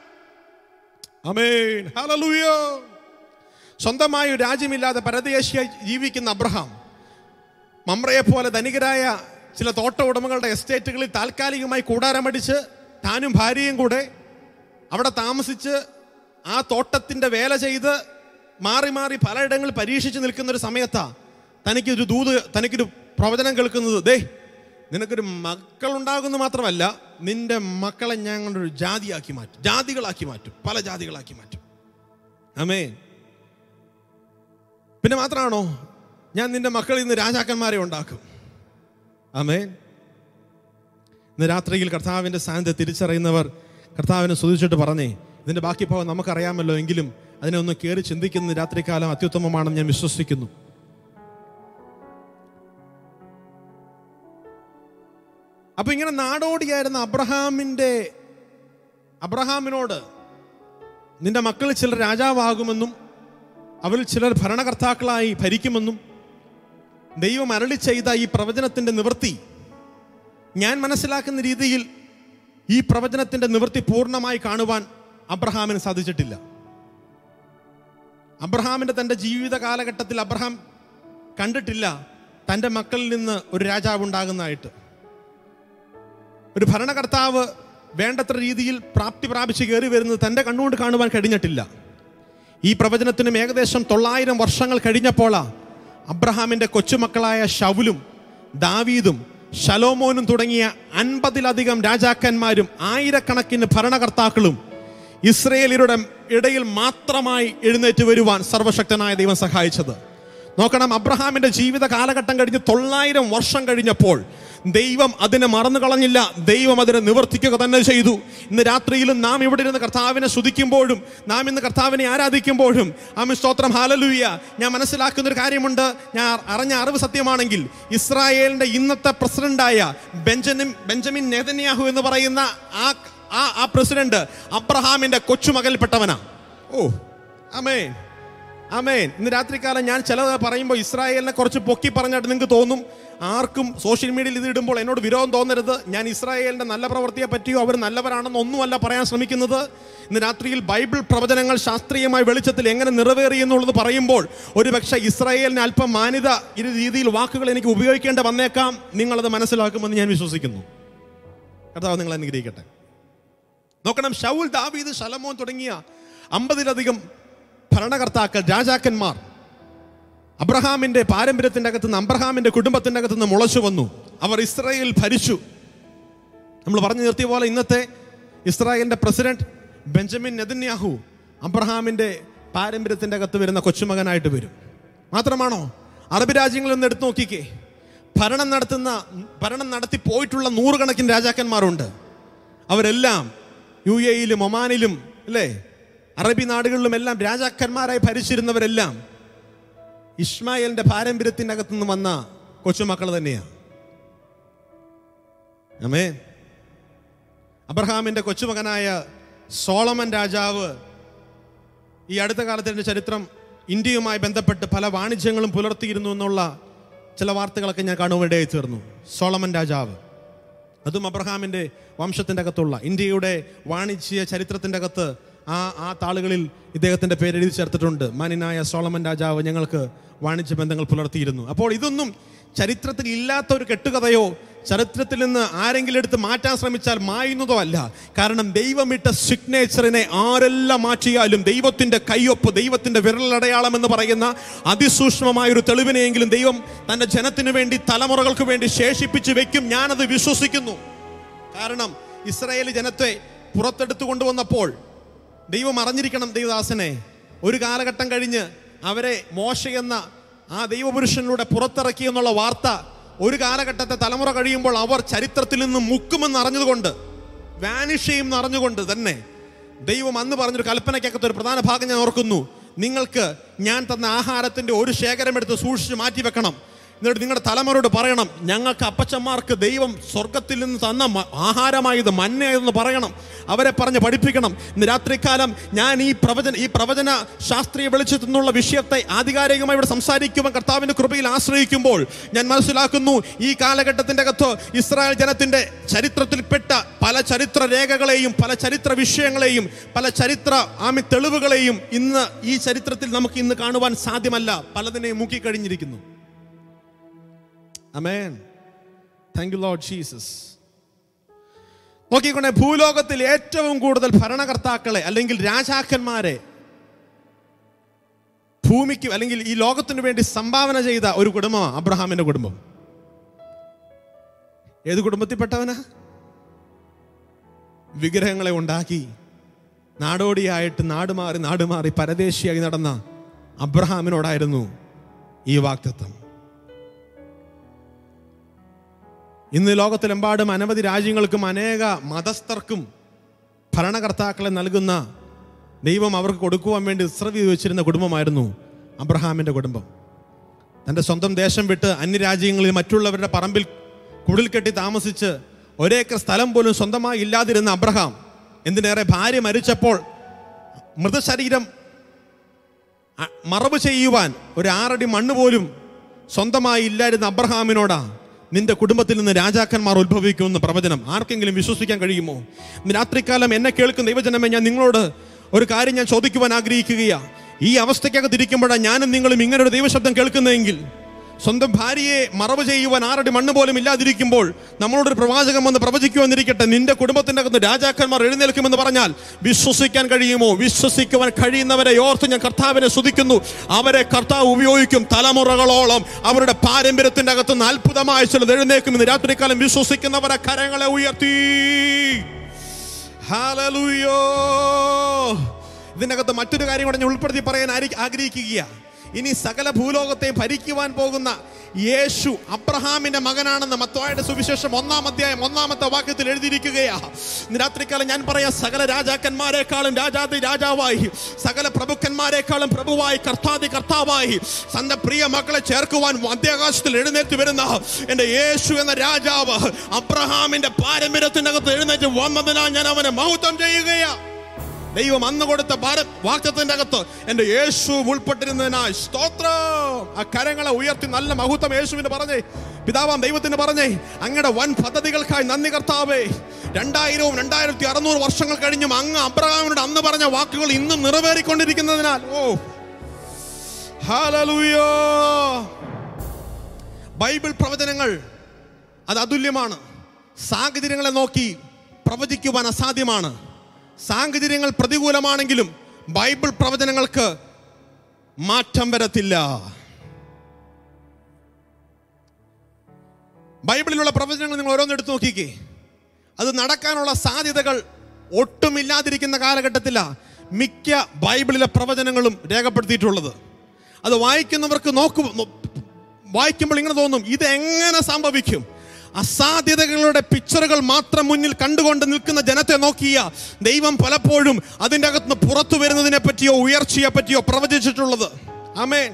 [SPEAKER 1] അമേൻ ഹല്ലേലൂയ സ്വന്തമായ ഒരു രാജ്യമില്ലാതെ പരദേശിയായി ജീവിക്കുന്ന അബ്രഹാം മമ്രയെ പോലെ ധനികരായ ചില തോട്ട ഉടമകളുടെ എസ്റ്റേറ്റുകളിൽ താൽക്കാലികമായി കൂടാരമടിച്ച് താനും ഭാര്യയും കൂടെ അവിടെ താമസിച്ച് ആ തോട്ടത്തിൻ്റെ വേല ചെയ്ത് മാറി മാറി പലയിടങ്ങളിൽ പരീക്ഷിച്ച് നിൽക്കുന്ന ഒരു സമയത്താ തനിക്കൊരു ദൂത് തനിക്കൊരു പ്രവചനം കേൾക്കുന്നത് ദേ നിനക്കൊരു മക്കളുണ്ടാകുന്നു മാത്രമല്ല നിന്റെ മക്കളെ ഞങ്ങളൊരു ജാതിയാക്കി മാറ്റും ജാതികളാക്കി മാറ്റും പല ജാതികളാക്കി മാറ്റും അമേൻ പിന്നെ മാത്രമാണോ ഞാൻ നിന്റെ മക്കളിൽ നിന്ന് രാജാക്കന്മാരെ ഉണ്ടാക്കും ആമേൻ ഇന്ന് രാത്രിയിൽ കർത്താവിൻ്റെ സാന്നിധ്യം തിരിച്ചറിയുന്നവർ കർത്താവിനെ സ്തുതിച്ചിട്ട് പറഞ്ഞേ ഇതിൻ്റെ ബാക്കി ഭാഗം നമുക്കറിയാമല്ലോ എങ്കിലും അതിനെ ഒന്ന് കയറി ചിന്തിക്കുന്ന രാത്രികാലം അത്യുത്തമമാണെന്ന് ഞാൻ വിശ്വസിക്കുന്നു അപ്പൊ ഇങ്ങനെ നാടോടിയായിരുന്ന അബ്രഹാമിൻ്റെ അബ്രഹാമിനോട് നിന്റെ മക്കൾ ചിലർ രാജാവാകുമെന്നും അവരിൽ ചിലർ ഭരണകർത്താക്കളായി ഭരിക്കുമെന്നും ദൈവം അരളി ചെയ്ത ഈ പ്രവചനത്തിന്റെ നിവൃത്തി ഞാൻ മനസ്സിലാക്കുന്ന രീതിയിൽ ഈ പ്രവചനത്തിന്റെ നിവൃത്തി പൂർണ്ണമായി കാണുവാൻ അബ്രഹാമിന് സാധിച്ചിട്ടില്ല അബ്രഹാമിന്റെ തന്റെ ജീവിത കാലഘട്ടത്തിൽ അബ്രഹാം കണ്ടിട്ടില്ല തൻ്റെ മക്കളിൽ നിന്ന് ഒരു രാജാവ് ഉണ്ടാകുന്നതായിട്ട് ഒരു ഭരണകർത്താവ് വേണ്ടത്ര രീതിയിൽ പ്രാപ്തി പ്രാപിച്ച് കയറി വരുന്നത് തൻ്റെ കണ്ണുകൊണ്ട് കാണുവാൻ കഴിഞ്ഞിട്ടില്ല ഈ പ്രവചനത്തിനും ഏകദേശം തൊള്ളായിരം വർഷങ്ങൾ കഴിഞ്ഞപ്പോളാ അബ്രഹാമിൻ്റെ കൊച്ചുമക്കളായ ഷൗലും ദാവീദും ശലോമോനും തുടങ്ങിയ അൻപതിലധികം രാജാക്കന്മാരും ആയിരക്കണക്കിന് ഭരണകർത്താക്കളും ഇസ്രയേലിയുടെ ഇടയിൽ മാത്രമായി എഴുന്നേറ്റ് വരുവാൻ സർവശക്തനായ ദൈവം സഹായിച്ചത് നോക്കണം അബ്രഹാമിന്റെ ജീവിത കാലഘട്ടം കഴിഞ്ഞ് തൊള്ളായിരം വർഷം കഴിഞ്ഞപ്പോൾ ദൈവം അതിനെ മറന്നു കളഞ്ഞില്ല ദൈവം അതിനെ നിവർത്തിക്കുക തന്നെ ചെയ്തു ഇന്ന് രാത്രിയിലും നാം ഇവിടെ ഇരുന്ന് കർത്താവിനെ സ്തുതിക്കുമ്പോഴും നാം ഇന്ന് കർത്താവിനെ ആരാധിക്കുമ്പോഴും ആമി സ്തോത്രം ഹാലലൂയ ഞാൻ മനസ്സിലാക്കുന്ന ഒരു കാര്യമുണ്ട് ഞാൻ അറിഞ്ഞ അറിവ് സത്യമാണെങ്കിൽ ഇസ്രായേലിന്റെ ഇന്നത്തെ പ്രസിഡന്റായ ബെഞ്ചമിൻ ബെഞ്ചമിൻ നെതന്യാഹു എന്ന് പറയുന്ന ആ ആ ആ പ്രസിഡന്റ് അബ്രഹാമിന്റെ കൊച്ചുമകൽപ്പെട്ടവനാ ഓ അമേൻ അമേൻ ഇന്ന് രാത്രികാലം ഞാൻ ചിലത് പറയുമ്പോൾ ഇസ്രായേലിനെ കുറച്ച് പൊക്കി പറഞ്ഞായിട്ട് നിങ്ങൾക്ക് തോന്നും ആർക്കും സോഷ്യൽ മീഡിയയിൽ ഇത് ഇടുമ്പോൾ എന്നോട് വിരോധം തോന്നരുത് ഞാൻ ഇസ്രായേലിന്റെ നല്ല പ്രവൃത്തിയെ പറ്റിയോ അവർ നല്ലവരാണെന്ന് ഒന്നുമല്ല പറയാൻ ശ്രമിക്കുന്നത് ഇന്ന് രാത്രിയിൽ ബൈബിൾ പ്രവചനങ്ങൾ ശാസ്ത്രീയമായ വെളിച്ചത്തിൽ എങ്ങനെ നിറവേറി എന്നുള്ളത് പറയുമ്പോൾ ഒരുപക്ഷെ ഇസ്രായേലിന് അല്പം മാന്യത ഇരു രീതിയിൽ വാക്കുകൾ എനിക്ക് ഉപയോഗിക്കേണ്ട വന്നേക്കാം നിങ്ങളത് മനസ്സിലാക്കുമെന്ന് ഞാൻ വിശ്വസിക്കുന്നു കർത്താവ് നിങ്ങൾ അനുഗ്രഹിക്കട്ടെ നോക്കണം ഷൗൽ ദാവീദ് ശലമോൻ തുടങ്ങിയ അമ്പതിലധികം ഭരണകർത്താക്കൾ രാജാക്കന്മാർ അബ്രഹാമിന്റെ പാരമ്പര്യത്തിന്റെ അകത്ത് നിന്ന് അബ്രഹാമിന്റെ കുടുംബത്തിന്റെ അകത്ത് നിന്ന് മുളച്ചു വന്നു അവർ ഇസ്രായേൽ ഭരിച്ചു നമ്മൾ പറഞ്ഞു നിർത്തിയ പോലെ ഇന്നത്തെ ഇസ്രായേലിന്റെ പ്രസിഡന്റ് ബെഞ്ചമിൻ നെതന്യാഹു അബ്രഹാമിന്റെ പാരമ്പര്യത്തിന്റെ അകത്ത് വരുന്ന കൊച്ചുമകനായിട്ട് വരും മാത്രമാണോ അറബ് രാജ്യങ്ങളിൽ നിന്ന് എടുത്തു നോക്കിക്കേ ഭരണം നടത്തുന്ന ഭരണം നടത്തി പോയിട്ടുള്ള നൂറുകണക്കിന് രാജാക്കന്മാരുണ്ട് അവരെല്ലാം യു എയിലും ഒമാനിലും അല്ലേ അറബി നാടുകളിലും എല്ലാം രാജാക്കന്മാരായി ഭരിച്ചിരുന്നവരെല്ലാം ഇസ്മായിലിന്റെ പാരമ്പര്യത്തിൻ്റെ അകത്തുനിന്ന് വന്ന കൊച്ചുമക്കൾ തന്നെയാണ് അമേ അബ്രഹാമിന്റെ കൊച്ചുമകനായ സോളമൻ രാജാവ് ഈ അടുത്ത കാലത്തിന്റെ ചരിത്രം ഇന്ത്യയുമായി ബന്ധപ്പെട്ട് പല വാണിജ്യങ്ങളും പുലർത്തിയിരുന്നു എന്നുള്ള ചില വാർത്തകളൊക്കെ ഞാൻ കാണുവാനിടയായി തീർന്നു സോളമൻ രാജാവ് അതും അബ്രഹാമിന്റെ വംശത്തിന്റെ അകത്തുള്ള ഇന്ത്യയുടെ വാണിജ്യ ചരിത്രത്തിന്റെ അകത്ത് ആ ആ താളുകളിൽ ഇദ്ദേഹത്തിന്റെ പേര് എഴുതി ചേർത്തിട്ടുണ്ട് മാനിനായ സോളമൻ രാജാവ് ഞങ്ങൾക്ക് വാണിജ്യ ബന്ധങ്ങൾ പുലർത്തിയിരുന്നു അപ്പോൾ ഇതൊന്നും ചരിത്രത്തിൽ ഇല്ലാത്ത ഒരു കെട്ടുകഥയോ ചരിത്രത്തിൽ നിന്ന് ആരെങ്കിലും എടുത്ത് മാറ്റാൻ ശ്രമിച്ചാൽ മായുന്നതോ അല്ല കാരണം ദൈവമിട്ട സിഗ്നേച്ചറിനെ ആരെല്ലാം മാറ്റിയാലും ദൈവത്തിന്റെ കയ്യൊപ്പ് ദൈവത്തിന്റെ വിരലടയാളം എന്ന് പറയുന്ന അതിസൂക്ഷ്മമായ ഒരു തെളിവിനെയെങ്കിലും ദൈവം തന്റെ ജനത്തിനു വേണ്ടി തലമുറകൾക്ക് വേണ്ടി ശേഷിപ്പിച്ച് വെക്കും ഞാനത് വിശ്വസിക്കുന്നു കാരണം ഇസ്രായേൽ ജനത്തെ പുറത്തെടുത്തു കൊണ്ടുവന്നപ്പോൾ ദൈവം അറിഞ്ഞിരിക്കണം ദൈവദാസനെ ഒരു കാലഘട്ടം കഴിഞ്ഞ് അവരെ മോശ എന്ന ആ ദൈവപുരുഷനിലൂടെ പുറത്തിറക്കി എന്നുള്ള വാർത്ത ഒരു കാലഘട്ടത്തെ തലമുറ കഴിയുമ്പോൾ അവർ ചരിത്രത്തിൽ നിന്ന് മുക്കുമെന്ന് അറിഞ്ഞതുകൊണ്ട് വാനിഷ് ചെയ്യും എന്ന് അറിഞ്ഞുകൊണ്ട് തന്നെ ദൈവം അന്ന് പറഞ്ഞൊരു കൽപ്പനയ്ക്കകത്ത് ഒരു പ്രധാന ഭാഗം ഞാൻ ഓർക്കുന്നു നിങ്ങൾക്ക് ഞാൻ തന്ന ആഹാരത്തിന്റെ ഒരു ശേഖരം എടുത്ത് സൂക്ഷിച്ച് മാറ്റി വെക്കണം എന്നിട്ട് നിങ്ങളുടെ തലമുറയോട് പറയണം ഞങ്ങൾക്ക് അപ്പച്ചന്മാർക്ക് ദൈവം സ്വർഗത്തിൽ നിന്ന് തന്ന മ- ആഹാരമായത് മന്നയെന്ന് പറയണം അവരെ പറഞ്ഞ് പഠിപ്പിക്കണം ഇന്ന് രാത്രികാലം ഞാൻ ഈ പ്രവചന ഈ പ്രവചന ശാസ്ത്രീയ വെളിച്ചത്തിൽ നിന്നുള്ള വിഷയത്തെ ആധികാരികമായി ഇവിടെ സംസാരിക്കുമ്പോൾ കർത്താവിന്റെ കൃപയിൽ ആശ്രയിക്കുമ്പോൾ ഞാൻ മനസ്സിലാക്കുന്നു ഈ കാലഘട്ടത്തിന്റെ അകത്ത് ഇസ്രായേൽ ജനത്തിന്റെ ചരിത്രത്തിൽപ്പെട്ട പല ചരിത്ര രേഖകളെയും പല ചരിത്ര വിഷയങ്ങളെയും പല ചരിത്ര ആമി തെളിവുകളെയും ഇന്ന് ഈ ചരിത്രത്തിൽ നമുക്ക് ഇന്ന് കാണുവാൻ സാധ്യമല്ല പലതിനെയും മുക്കിക്കഴിഞ്ഞിരിക്കുന്നു അമേൻ താങ്ക് യു ലോഡ് ജീസസ് നോക്കിക്കൊണ്ടേ ഭൂലോകത്തിൽ ഏറ്റവും കൂടുതൽ ഭരണകർത്താക്കളെ അല്ലെങ്കിൽ രാജാക്കന്മാരെ ഭൂമിക്ക് അല്ലെങ്കിൽ ഈ ലോകത്തിന് വേണ്ടി സംഭാവന ചെയ്ത ഒരു കുടുംബമാണ് അബ്രഹാമിന്റെ കുടുംബം ഏത് കുടുംബത്തിൽപ്പെട്ടവനാ വിഗ്രഹങ്ങളെ ഉണ്ടാക്കി നാടോടിയായിട്ട് നാടുമാറി നാടുമാറി പരദേശിയായി നടന്ന അബ്രഹാമിനോടായിരുന്നു ഈ വാക്തത്വം ഇന്ന് ലോകത്തിലെമ്പാടും അനവധി രാജ്യങ്ങൾക്കും അനേക മതസ്ഥർക്കും ഭരണകർത്താക്കളെ നൽകുന്ന ദൈവം അവർക്ക് കൊടുക്കുവാൻ വേണ്ടി ഉസ്രവി വെച്ചിരുന്ന കുടുംബമായിരുന്നു അബ്രഹാമിന്റെ കുടുംബം തൻ്റെ സ്വന്തം ദേശം വിട്ട് അന്യരാജ്യങ്ങളിൽ മറ്റുള്ളവരുടെ പറമ്പിൽ കുടിൽ കെട്ടി താമസിച്ച് ഒരേക്കർ സ്ഥലം പോലും സ്വന്തമായി ഇല്ലാതിരുന്ന അബ്രഹാം എന്തിനേറെ ഭാര്യ മരിച്ചപ്പോൾ മൃതശരീരം അ- മറവ് ചെയ്യുവാൻ ഒരു ആറടി മണ്ണ് പോലും സ്വന്തമായി ഇല്ലായിരുന്ന അബ്രഹാമിനോടാ നിന്റെ കുടുംബത്തിൽ നിന്ന് രാജാക്കന്മാർ ഉത്ഭവിക്കുമെന്ന് പ്രവചനം ആർക്കെങ്കിലും വിശ്വസിക്കാൻ കഴിയുമോ ഇന്ന് രാത്രികാലം എന്നെ കേൾക്കുന്ന ദൈവജനമേ ഞാൻ നിങ്ങളോട് ഒരു കാര്യം ഞാൻ ചോദിക്കുവാൻ ആഗ്രഹിക്കുകയാ ഈ അവസ്ഥയ്ക്കകത്തിരിക്കുമ്പോഴാണ് ഞാനും നിങ്ങളും ഇങ്ങനെ ഒരു ദൈവശബ്ദം കേൾക്കുന്നതെങ്കിൽ സ്വന്തം ഭാര്യയെ മറവ് ചെയ്യുവാൻ ആറടി മണ്ണ് പോലും ഇല്ലാതിരിക്കുമ്പോൾ നമ്മളോടൊരു പ്രവാചകം വന്ന് പ്രവചിക്കുമെന്നിരിക്കട്ടെ നിന്റെ കുടുംബത്തിന്റെ അകത്ത് രാജാക്കന്മാർ എഴുന്നേൽക്കുമെന്ന് പറഞ്ഞാൽ വിശ്വസിക്കാൻ കഴിയുമോ വിശ്വസിക്കുവാൻ കഴിയുന്നവരെ ഓർത്ത് ഞാൻ കർത്താവിനെ സ്തുതിക്കുന്നു അവരെ കർത്താവ് ഉപയോഗിക്കും തലമുറകളോളം അവരുടെ പാരമ്പര്യത്തിന്റെ അകത്ത് നിന്ന് അത്ഭുതമായ ചിലത് എഴുന്നേക്കുമെന്ന് രാത്രികാലം വിശ്വസിക്കുന്നവരെ കരങ്ങളെ ഉയർത്തി ഹാലലൂയോ ഇതിനകത്ത് മറ്റൊരു കാര്യം കൂടെ ഞാൻ ഉൾപ്പെടുത്തി പറയാൻ ആരി- ആഗ്രഹിക്കുക ഇനി സകല ഭൂലോകത്തെ ഭരിക്കുവാൻ പോകുന്ന യേശു അബ്രഹാമിന്റെ മകനാണെന്ന് മത്തവായുടെ സുവിശേഷം ഒന്നാം അധ്യായം ഒന്നാമത്തെ വാക്യത്തിൽ എഴുതിയിരിക്കുകയാ ഇന്ന് രാത്രികാലം ഞാൻ പറയാം സകല രാജാക്കന്മാരെക്കാളും രാജാതി രാജാവായി സകല പ്രഭുക്കന്മാരെക്കാളും പ്രഭുവായി കർത്താതി കർത്താവായി തന്റെ പ്രിയ മക്കളെ ചേർക്കുവാൻ മധ്യാകാശത്തിൽ എഴുന്നേറ്റ് വരുന്ന എന്റെ യേശു എന്ന രാജാവ് അബ്രഹാമിന്റെ പാരമ്പര്യത്തിനകത്ത് എഴുന്നേറ്റ് വന്നതിനാൽ ഞാൻ അവനെ മഹത്വം ചെയ്യുകയാ ദൈവം അന്ന് കൊടുത്ത ഭാരത് വാക്യത്തിന്റെ അകത്ത് എന്റെ യേശു ഉൾപ്പെട്ടിരുന്നതിനായി സ്തോത്രം ആ കരങ്ങളെ ഉയർത്തി നല്ല മഹത്വം യേശുവിന് പറഞ്ഞേ പിതാവാം ദൈവത്തിന് പറഞ്ഞേ അങ്ങയുടെ വൻ പദ്ധതികൾക്കായി നന്ദി കർത്താവേ രണ്ടായിരവും രണ്ടായിരത്തി അറുന്നൂറ് വർഷങ്ങൾ കഴിഞ്ഞും അങ്ങ് അബ്രഹാമിനോട് അന്ന് പറഞ്ഞ വാക്കുകൾ ഇന്നും നിറവേറിക്കൊണ്ടിരിക്കുന്നതിനാൽ ഓ ഹാലലൂയോ ബൈബിൾ പ്രവചനങ്ങൾ അത് അതുല്യമാണ് സാഹചര്യങ്ങളെ നോക്കി പ്രവചിക്കുവാൻ അസാധ്യമാണ് സാഹചര്യങ്ങൾ പ്രതികൂലമാണെങ്കിലും ബൈബിൾ പ്രവചനങ്ങൾക്ക് മാറ്റം വരത്തില്ല ബൈബിളിലുള്ള പ്രവചനങ്ങൾ നിങ്ങൾ ഓരോന്ന് എടുത്തു നോക്കിക്കേ അത് നടക്കാനുള്ള സാധ്യതകൾ ഒട്ടുമില്ലാതിരിക്കുന്ന കാലഘട്ടത്തില മിക്ക ബൈബിളിലെ പ്രവചനങ്ങളും രേഖപ്പെടുത്തിയിട്ടുള്ളത് അത് വായിക്കുന്നവർക്ക് നോക്കു നോ- വായിക്കുമ്പോൾ ഇങ്ങനെ തോന്നും ഇത് എങ്ങനെ സംഭവിക്കും അസാധ്യതകളുടെ പിക്ചറുകൾ മാത്രം മുന്നിൽ കണ്ടുകൊണ്ട് നിൽക്കുന്ന ജനത്തെ നോക്കിയ ദൈവം പലപ്പോഴും അതിൻ്റെ അകത്തുനിന്ന് പുറത്തു വരുന്നതിനെ പറ്റിയോ ഉയർച്ചയെ പറ്റിയോ പ്രവചിച്ചിട്ടുള്ളത് ആമേ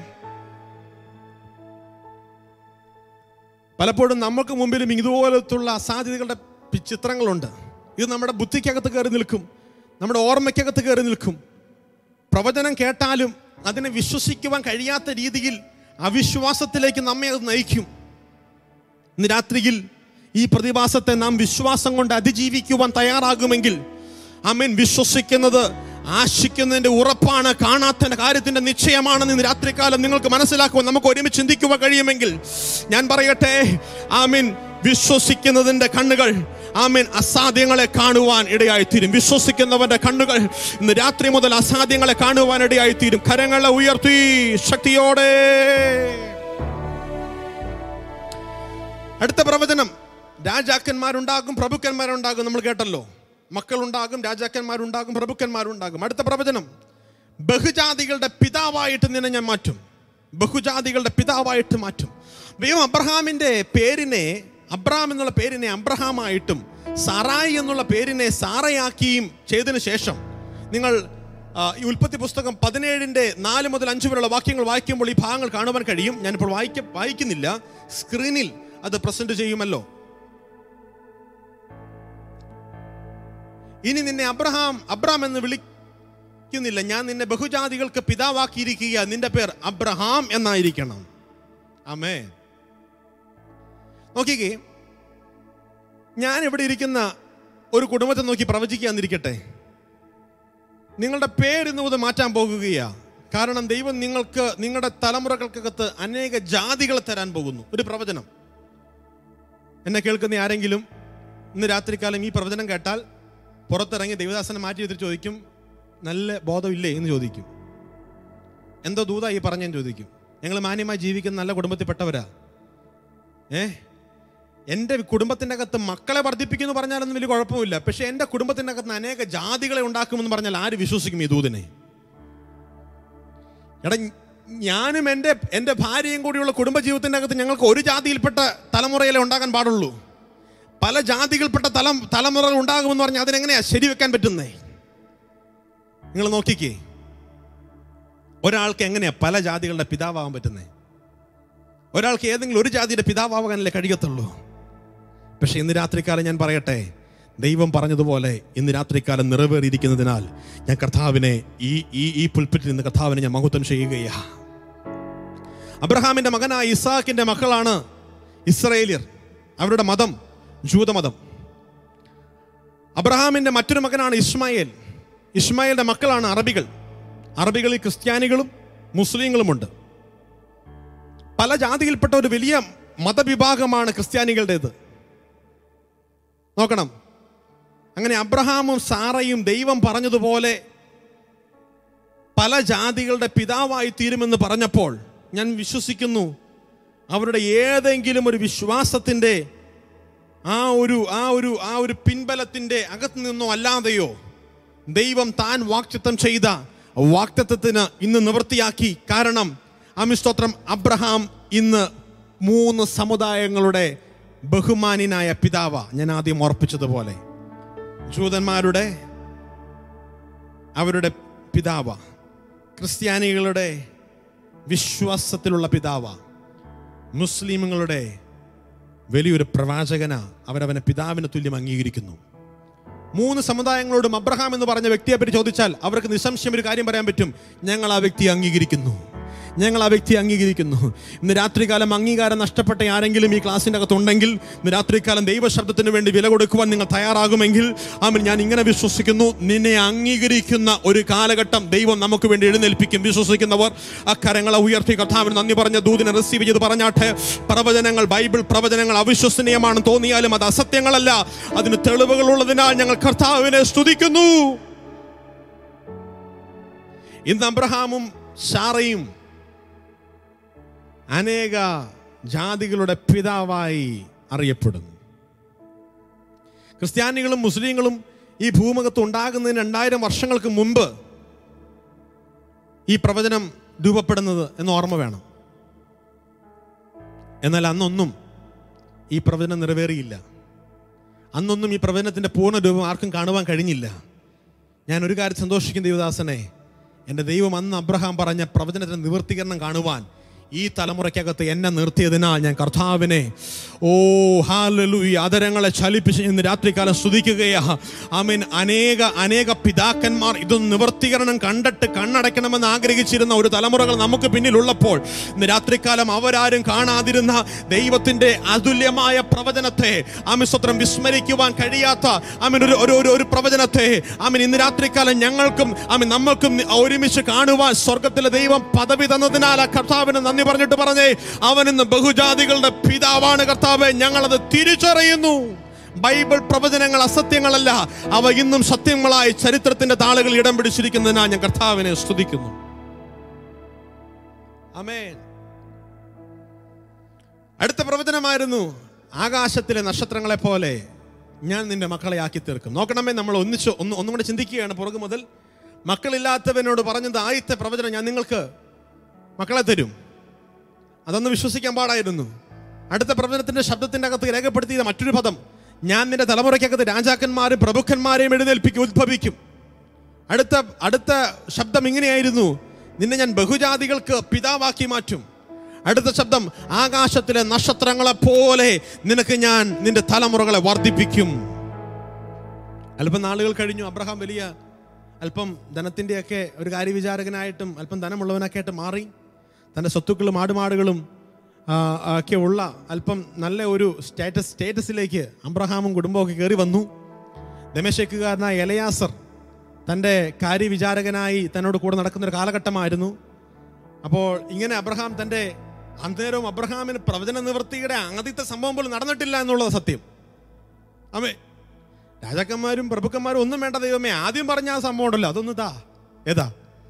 [SPEAKER 1] പലപ്പോഴും നമുക്ക് മുമ്പിലും ഇതുപോലത്തുള്ള അസാധ്യതകളുടെ പി- ചിത്രങ്ങളുണ്ട് ഇത് നമ്മുടെ ബുദ്ധിക്കകത്ത് കയറി നിൽക്കും നമ്മുടെ ഓർമ്മയ്ക്കകത്ത് കയറി നിൽക്കും പ്രവചനം കേട്ടാലും അതിനെ വിശ്വസിക്കുവാൻ കഴിയാത്ത രീതിയിൽ അവിശ്വാസത്തിലേക്ക് നമ്മെ അത് നയിക്കും ഇന്ന് രാത്രിയിൽ ഈ പ്രതിഭാസത്തെ നാം വിശ്വാസം കൊണ്ട് അതിജീവിക്കുവാൻ തയ്യാറാകുമെങ്കിൽ അമ്മൻ വിശ്വസിക്കുന്നത് ആശിക്കുന്നതിന്റെ ഉറപ്പാണ് കാണാത്ത കാര്യത്തിന്റെ നിശ്ചയമാണെന്ന് ഇന്ന് രാത്രികാലം നിങ്ങൾക്ക് മനസ്സിലാക്കുവാൻ നമുക്ക് ഒരുമിച്ച് ചിന്തിക്കുവാൻ കഴിയുമെങ്കിൽ ഞാൻ പറയട്ടെ ആമീൻ വിശ്വസിക്കുന്നതിന്റെ കണ്ണുകൾ ആമീൻ അസാധ്യങ്ങളെ കാണുവാൻ ഇടയായിത്തീരും വിശ്വസിക്കുന്നവന്റെ കണ്ണുകൾ ഇന്ന് രാത്രി മുതൽ അസാധ്യങ്ങളെ കാണുവാൻ ഇടയായിത്തീരും കരങ്ങളെ ഉയർത്തി ശക്തിയോടെ അടുത്ത പ്രവചനം രാജാക്കന്മാരുണ്ടാകും പ്രഭുക്കന്മാരുണ്ടാകും നമ്മൾ കേട്ടല്ലോ മക്കളുണ്ടാകും രാജാക്കന്മാരുണ്ടാകും പ്രഭുക്കന്മാരുണ്ടാകും അടുത്ത പ്രവചനം ബഹുജാതികളുടെ പിതാവായിട്ട് നിന്നെ ഞാൻ മാറ്റും ബഹുജാതികളുടെ പിതാവായിട്ട് മാറ്റും ദൈവം അബ്രഹാമിന്റെ പേരിനെ അബ്രഹാം എന്നുള്ള പേരിനെ അബ്രഹാമായിട്ടും സാറായി എന്നുള്ള പേരിനെ സാറയാക്കിയും ചെയ്തതിനു ശേഷം നിങ്ങൾ ആ, ഈ ഉൽപ്പത്തി പുസ്തകം പതിനേഴിന്റെ നാല് മുതൽ അഞ്ച് വരെയുള്ള വാക്യങ്ങൾ വായിക്കുമ്പോൾ ഈ ഭാഗങ്ങൾ കാണുവാൻ കഴിയും ഞാനിപ്പോൾ വായിക്ക വായിക്കുന്നില്ല സ്ക്രീനിൽ അത് പ്രസന്റ് ചെയ്യുമല്ലോ ഇനി നിന്നെ അബ്രഹാം അബ്രഹാം എന്ന് വിളിക്കുന്നില്ല ഞാൻ നിന്നെ ബഹുജാതികൾക്ക് പിതാവാക്കിയിരിക്കുക നിന്റെ പേർ അബ്രഹാം എന്നായിരിക്കണം ആമേ നോക്കിക്കേ ഞാൻ ഇവിടെ ഇരിക്കുന്ന ഒരു കുടുംബത്തെ നോക്കി പ്രവചിക്കാന്നിരിക്കട്ടെ നിങ്ങളുടെ പേര് ഇന്ന് മുതൽ മാറ്റാൻ പോകുകയാ കാരണം ദൈവം നിങ്ങൾക്ക് നിങ്ങളുടെ തലമുറകൾക്കകത്ത് അനേക ജാതികളെ തരാൻ പോകുന്നു ഒരു പ്രവചനം എന്നെ കേൾക്കുന്ന ആരെങ്കിലും ഇന്ന് രാത്രികാലം ഈ പ്രവചനം കേട്ടാൽ പുറത്തിറങ്ങി ദൈവദാസനെ മാറ്റി എടുത്തിട്ട് ചോദിക്കും നല്ല ബോധമില്ലേ എന്ന് ചോദിക്കും എന്തോ ദൂത ഈ പറഞ്ഞെന്ന് ചോദിക്കും ഞങ്ങൾ മാന്യമായി ജീവിക്കുന്ന നല്ല കുടുംബത്തിൽപ്പെട്ടവരാ ഏ എൻ്റെ കുടുംബത്തിൻ്റെ അകത്ത് മക്കളെ വർദ്ധിപ്പിക്കുമെന്ന് പറഞ്ഞാലൊന്നും വലിയ കുഴപ്പമില്ല പക്ഷെ എൻ്റെ കുടുംബത്തിൻ്റെ അകത്ത് അനേക ജാതികളെ ഉണ്ടാക്കുമെന്ന് പറഞ്ഞാൽ ആര് വിശ്വസിക്കും ഈ ദൂതനെ എടാ ഞാനും എൻ്റെ എൻ്റെ ഭാര്യയും കൂടിയുള്ള കുടുംബജീവിതത്തിൻ്റെ അകത്ത് ഞങ്ങൾക്ക് ഒരു ജാതിയിൽപ്പെട്ട തലമുറയിലെ ഉണ്ടാകാൻ പാടുള്ളൂ പല ജാതികൾപ്പെട്ട തലം തലമുറകൾ ഉണ്ടാകുമെന്ന് പറഞ്ഞാൽ അതിനെങ്ങനെയാ ശരിവെക്കാൻ പറ്റുന്നേ നിങ്ങൾ നോക്കിക്കേ ഒരാൾക്ക് എങ്ങനെയാ പല ജാതികളുടെ പിതാവാകാൻ പറ്റുന്നേ ഒരാൾക്ക് ഏതെങ്കിലും ഒരു ജാതിയുടെ പിതാവാകാനല്ലേ കഴിയത്തുള്ളൂ പക്ഷെ ഇന്ന് രാത്രിക്കാലം ഞാൻ പറയട്ടെ ദൈവം പറഞ്ഞതുപോലെ ഇന്ന് രാത്രിക്കാലം നിറവേറിയിരിക്കുന്നതിനാൽ ഞാൻ കർത്താവിനെ ഈ ഈ ഈ പുൽപ്പിറ്റിൽ നിന്ന് കർത്താവിനെ ഞാൻ മഹത്വം ചെയ്യുകയാ അബ്രഹാമിന്റെ മകനായ ഇസാക്കിന്റെ മക്കളാണ് ഇസ്രയേലിയർ അവരുടെ മതം ജൂതമതം അബ്രഹാമിന്റെ മറ്റൊരു മകനാണ് ഇസ്മായേൽ ഇസ്മായേലിന്റെ മക്കളാണ് അറബികൾ അറബികളിൽ ക്രിസ്ത്യാനികളും മുസ്ലിങ്ങളുമുണ്ട് പല ജാതിയിൽപ്പെട്ട ഒരു വലിയ മതവിഭാഗമാണ് ക്രിസ്ത്യാനികളുടേത് നോക്കണം അങ്ങനെ അബ്രഹാമും സാറയും ദൈവം പറഞ്ഞതുപോലെ പല ജാതികളുടെ പിതാവായി തീരുമെന്ന് പറഞ്ഞപ്പോൾ ഞാൻ വിശ്വസിക്കുന്നു അവരുടെ ഏതെങ്കിലും ഒരു വിശ്വാസത്തിൻ്റെ ആ ഒരു ആ ഒരു ആ ഒരു പിൻബലത്തിൻ്റെ അകത്ത് നിന്നോ അല്ലാതെയോ ദൈവം താൻ വാക്തത്വം ചെയ്ത വാക്തത്വത്തിന് ഇന്ന് നിവൃത്തിയാക്കി കാരണം അമിസ്തോത്രം അബ്രഹാം ഇന്ന് മൂന്ന് സമുദായങ്ങളുടെ ബഹുമാനിനായ പിതാവ ഞാൻ ആദ്യം ഓർപ്പിച്ചതുപോലെ ജൂതന്മാരുടെ അവരുടെ പിതാവ ക്രിസ്ത്യാനികളുടെ വിശ്വാസത്തിലുള്ള പിതാവ മുസ്ലിമുകളുടെ വലിയൊരു പ്രവാചകന അവരവനെ പിതാവിന് തുല്യം അംഗീകരിക്കുന്നു മൂന്ന് സമുദായങ്ങളോടും അബ്രഹാം എന്ന് പറഞ്ഞ വ്യക്തിയെ പറ്റി ചോദിച്ചാൽ അവർക്ക് നിസ്സംശയം ഒരു കാര്യം പറയാൻ പറ്റും ഞങ്ങൾ ആ വ്യക്തിയെ അംഗീകരിക്കുന്നു ഞങ്ങൾ ആ വ്യക്തിയെ അംഗീകരിക്കുന്നു ഇന്ന് രാത്രികാലം അംഗീകാരം നഷ്ടപ്പെട്ട ആരെങ്കിലും ഈ ക്ലാസ്സിൻ്റെ അകത്തുണ്ടെങ്കിൽ ഇന്ന് രാത്രികാലം ദൈവശബ്ദത്തിന് വേണ്ടി വില കൊടുക്കുവാൻ നിങ്ങൾ തയ്യാറാകുമെങ്കിൽ ആമിൽ ഞാൻ ഇങ്ങനെ വിശ്വസിക്കുന്നു നിന്നെ അംഗീകരിക്കുന്ന ഒരു കാലഘട്ടം ദൈവം നമുക്ക് വേണ്ടി എഴുന്നേൽപ്പിക്കും വിശ്വസിക്കുന്നവർ ആ കരങ്ങളെ ഉയർത്തി കർത്താവിന് നന്ദി പറഞ്ഞ ദൂതിനെ റിസീവ് ചെയ്ത് പറഞ്ഞാട്ടെ പ്രവചനങ്ങൾ ബൈബിൾ പ്രവചനങ്ങൾ അവിശ്വസനീയമാണെന്ന് തോന്നിയാലും അത് അസത്യങ്ങളല്ല അതിന് തെളിവുകളുള്ളതിനാൽ ഞങ്ങൾ കർത്താവിനെ സ്തുതിക്കുന്നു ഇന്ന് അബ്രഹാമും ഷാറയും അനേക ജാതികളുടെ പിതാവായി അറിയപ്പെടുന്നു ക്രിസ്ത്യാനികളും മുസ്ലിങ്ങളും ഈ ഭൂമുഖത്ത് ഉണ്ടാകുന്നതിന് രണ്ടായിരം വർഷങ്ങൾക്ക് മുമ്പ് ഈ പ്രവചനം രൂപപ്പെടുന്നത് എന്ന് ഓർമ്മ വേണം എന്നാൽ അന്നൊന്നും ഈ പ്രവചനം നിറവേറിയില്ല അന്നൊന്നും ഈ പ്രവചനത്തിൻ്റെ പൂർണ്ണ രൂപം ആർക്കും കാണുവാൻ കഴിഞ്ഞില്ല ഞാൻ ഒരു കാര്യം സന്തോഷിക്കുന്ന ദൈവദാസനെ എൻ്റെ ദൈവം അന്ന് അബ്രഹാം പറഞ്ഞ പ്രവചനത്തിന് നിവർത്തീകരണം കാണുവാൻ ഈ തലമുറയ്ക്കകത്ത് എന്നെ നിർത്തിയതിനാൽ ഞാൻ കർത്താവിനെ ഓ ഹാലലു ഈ ആദരങ്ങളെ ചലിപ്പിച്ച് ഇന്ന് രാത്രികാലം സ്തുതിക്കുകയാ ആമീൻ അനേക അനേക പിതാക്കന്മാർ ഇതൊന്ന് നിവർത്തീകരണം കണ്ടിട്ട് കണ്ണടയ്ക്കണമെന്ന് ആഗ്രഹിച്ചിരുന്ന ഒരു തലമുറകൾ നമുക്ക് പിന്നിലുള്ളപ്പോൾ ഇന്ന് രാത്രികാലം അവരാരും കാണാതിരുന്ന ദൈവത്തിന്റെ അതുല്യമായ പ്രവചനത്തെ ആമീൻ സ്വത്രം വിസ്മരിക്കുവാൻ കഴിയാത്ത ആമീൻ ഒരു ഒരു ഒരു- ഒരു പ്രവചനത്തെ ആമീൻ ഇന്ന് രാത്രികാലം ഞങ്ങൾക്കും ആമീൻ നമ്മൾക്കും ഒരുമിച്ച് കാണുവാൻ സ്വർഗത്തിലെ ദൈവം പദവി തന്നതിനാൽ ആ കർത്താവിന് നന്ദി പറഞ്ഞിട്ട് പറഞ്ഞേ അവൻ ഇന്ന് ബഹുജാതികളുടെ പിതാവാണ് കർത്താവ് ഞങ്ങളത് തിരിച്ചറിയുന്നു ബൈബിൾ പ്രവചനങ്ങൾ അസത്യങ്ങളല്ല അവ ഇന്നും സത്യങ്ങളായി ചരിത്രത്തിന്റെ താളുകൾ ഇടം പിടിച്ചിരിക്കുന്നതിനാൽ ഞാൻ കർത്താവിനെ സ്തുതിക്കുന്നു അമേൻ അടുത്ത പ്രവചനമായിരുന്നു ആകാശത്തിലെ നക്ഷത്രങ്ങളെ പോലെ ഞാൻ നിന്റെ മക്കളെ ആക്കി തീർക്കും നോക്കണമേ നമ്മൾ ഒന്നിച്ച് ഒന്ന് ഒന്നും കൂടെ ചിന്തിക്കുകയാണ് പുറകു മുതൽ മക്കളില്ലാത്തവനോട് പറഞ്ഞത് ആദ്യത്തെ പ്രവചനം ഞാൻ നിങ്ങൾക്ക് മക്കളെ തരും അതൊന്ന് വിശ്വസിക്കാൻ പാടായിരുന്നു അടുത്ത പ്രവചനത്തിന്റെ ശബ്ദത്തിന്റെ അകത്ത് രേഖപ്പെടുത്തിയ മറ്റൊരു പദം ഞാൻ നിന്റെ തലമുറയ്ക്കകത്ത് രാജാക്കന്മാരും പ്രഭുക്കന്മാരെയും എഴുന്നേൽപ്പിക്കും ഉദ്ഭവിക്കും അടുത്ത അടുത്ത ശബ്ദം ഇങ്ങനെയായിരുന്നു നിന്നെ ഞാൻ ബഹുജാതികൾക്ക് പിതാവാക്കി മാറ്റും അടുത്ത ശബ്ദം ആകാശത്തിലെ നക്ഷത്രങ്ങളെ പോലെ നിനക്ക് ഞാൻ നിന്റെ തലമുറകളെ വർദ്ധിപ്പിക്കും അല്പം നാളുകൾ കഴിഞ്ഞു അബ്രഹാം വലിയ അല്പം ധനത്തിൻ്റെയൊക്കെ ഒരു കാര്യവിചാരകനായിട്ടും അല്പം ധനമുള്ളവനൊക്കെ ആയിട്ട് മാറി തൻ്റെ സ്വത്തുക്കളും ആടുമാടുകളും ആ, ആ, ഒക്കെ ഉള്ള അല്പം നല്ല ഒരു സ്റ്റാറ്റസ് സ്റ്റേറ്റസിലേക്ക് അബ്രഹാമും കുടുംബമൊക്കെ കയറി വന്നു ദമേശക്കുകാരനായ എലയാസർ തൻ്റെ കാര്യവിചാരകനായി തന്നോട് കൂടെ നടക്കുന്ന ഒരു കാലഘട്ടമായിരുന്നു അപ്പോൾ ഇങ്ങനെ അബ്രഹാം തൻ്റെ അന്നേരവും അബ്രഹാമിന് പ്രവചന നിവൃത്തിയുടെ ആദ്യത്തെ സംഭവം പോലും നടന്നിട്ടില്ല എന്നുള്ളത് സത്യം അമ്മേ രാജാക്കന്മാരും പ്രഭുക്കന്മാരും ഒന്നും വേണ്ട ദൈവമേ ആദ്യം പറഞ്ഞ ആ സംഭവം ഉണ്ടല്ലോ അതൊന്നും താ ഏതാ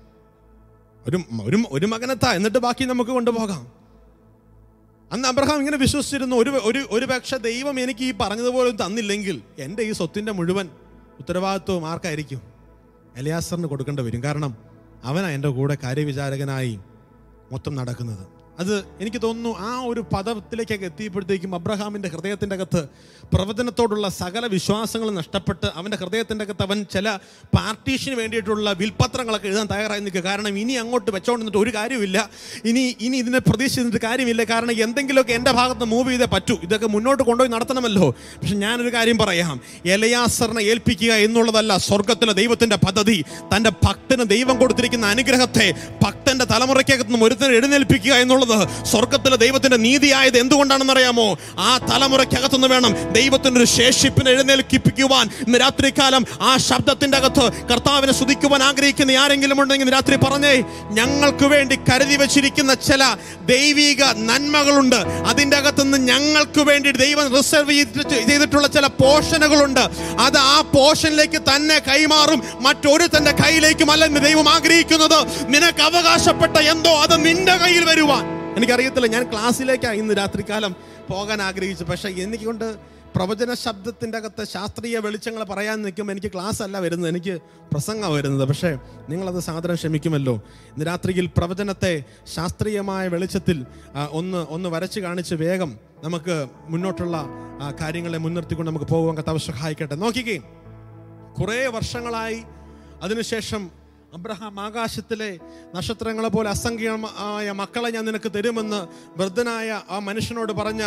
[SPEAKER 1] ഒരു ഒരു ഒരു മകനെത്താ എന്നിട്ട് ബാക്കി നമുക്ക് കൊണ്ടുപോകാം അന്ന് അബ്രഹാം ഇങ്ങനെ വിശ്വസിച്ചിരുന്നു ഒരു ഒരു ഒരു പക്ഷെ ദൈവം എനിക്ക് ഈ പറഞ്ഞതുപോലും തന്നില്ലെങ്കിൽ എൻ്റെ ഈ സ്വത്തിൻ്റെ മുഴുവൻ ഉത്തരവാദിത്വം ആർക്കായിരിക്കും എലിയാസറിന് കൊടുക്കേണ്ടി വരും കാരണം അവനാ എൻ്റെ കൂടെ കാര്യവിചാരകനായി മൊത്തം നടക്കുന്നത് അത് എനിക്ക് തോന്നുന്നു ആ ഒരു പദത്തിലേക്കൊക്കെ എത്തിയപ്പോഴത്തേക്കും അബ്രഹാമിൻ്റെ ഹൃദയത്തിൻ്റെ അകത്ത് പ്രവചനത്തോടുള്ള സകല വിശ്വാസങ്ങളും നഷ്ടപ്പെട്ട് അവൻ്റെ ഹൃദയത്തിൻ്റെ അകത്ത് അവൻ ചില പാർട്ടീഷന് വേണ്ടിയിട്ടുള്ള വിൽപത്രങ്ങളൊക്കെ എഴുതാൻ തയ്യാറായി നിൽക്കുക കാരണം ഇനി അങ്ങോട്ട് വെച്ചോണ്ട് നിന്നിട്ട് ഒരു കാര്യമില്ല ഇനി ഇനി ഇതിനെ പ്രതീക്ഷിച്ചിട്ട് കാര്യമില്ല കാരണം എന്തെങ്കിലുമൊക്കെ എൻ്റെ ഭാഗത്ത് മൂവ് ചെയ്തേ പറ്റൂ ഇതൊക്കെ മുന്നോട്ട് കൊണ്ടുപോയി നടത്തണമല്ലോ പക്ഷെ ഞാനൊരു കാര്യം പറയാം എലയാസറിനെ ഏൽപ്പിക്കുക എന്നുള്ളതല്ല സ്വർഗത്തിലെ ദൈവത്തിന്റെ പദ്ധതി തന്റെ ഭക്തന് ദൈവം കൊടുത്തിരിക്കുന്ന അനുഗ്രഹത്തെ ഭക്തന്റെ തലമുറയ്ക്കകത്ത് ഒരുത്തിന് എഴുന്നേൽപ്പിക്കുക എന്നുള്ളത് സ്വർഗത്തിലെ ദൈവത്തിന്റെ നീതിയായത് എന്തുകൊണ്ടാണെന്ന് അറിയാമോ ആ തലമുറയ്ക്കകത്തുനിന്ന് വേണം ദൈവത്തിന്റെ ഒരു ശേഷിപ്പിനെ എഴുന്നേൽപ്പിക്കുവാൻ ഇന്ന് രാത്രികാലം ആ ശബ്ദത്തിന്റെ അകത്ത് കർത്താവിനെ സ്തുതിക്കുവാൻ ആഗ്രഹിക്കുന്ന ആരെങ്കിലും ഉണ്ടെങ്കിൽ ഇന്ന് രാത്രി പറഞ്ഞേ ഞങ്ങൾക്ക് വേണ്ടി കരുതി വെച്ചിരിക്കുന്ന ചില ദൈവിക നന്മകളുണ്ട് അതിൻ്റെ അകത്തുനിന്ന് ഞങ്ങൾക്ക് വേണ്ടി ദൈവം റിസർവ് ചെയ്തിട്ടുള്ള ചില പോഷനുകളുണ്ട് അത് ആ പോഷനിലേക്ക് തന്നെ കൈമാറും മറ്റൊരു തന്റെ കയ്യിലേക്കുമല്ല ഇന്ന് ദൈവം ആഗ്രഹിക്കുന്നത് നിനക്ക് അവകാശപ്പെട്ട എന്തോ അത് നിന്റെ കയ്യിൽ വരുവാൻ എനിക്കറിയത്തില്ല ഞാൻ ക്ലാസ്സിലേക്കാണ് ഇന്ന് രാത്രികാലം പോകാൻ ആഗ്രഹിച്ചു പക്ഷേ എനിക്ക് കൊണ്ട് പ്രവചന ശബ്ദത്തിൻ്റെ അകത്ത് ശാസ്ത്രീയ വെളിച്ചങ്ങൾ പറയാൻ നിൽക്കുമ്പോൾ എനിക്ക് ക്ലാസ് അല്ല വരുന്നത് എനിക്ക് പ്രസംഗമാണ് വരുന്നത് പക്ഷേ നിങ്ങളത് സാദരം ക്ഷമിക്കുമല്ലോ ഇന്ന് രാത്രിയിൽ പ്രവചനത്തെ ശാസ്ത്രീയമായ വെളിച്ചത്തിൽ ആ, ഒന്ന് ഒന്ന് വരച്ച് കാണിച്ച് വേഗം നമുക്ക് മുന്നോട്ടുള്ള ആ, കാര്യങ്ങളെ മുൻനിർത്തിക്കൊണ്ട് നമുക്ക് പോകുവാൻ കർത്താവ് സഹായിക്കട്ടെ നോക്കിക്കേ കുറേ വർഷങ്ങളായി അതിനുശേഷം അബ്രഹാം ആകാശത്തിലെ നക്ഷത്രങ്ങളെ പോലെ അസംഖ്യമായ മക്കളെ ഞാൻ നിനക്ക് തരുമെന്ന് വൃദ്ധനായ ആ മനുഷ്യനോട് പറഞ്ഞ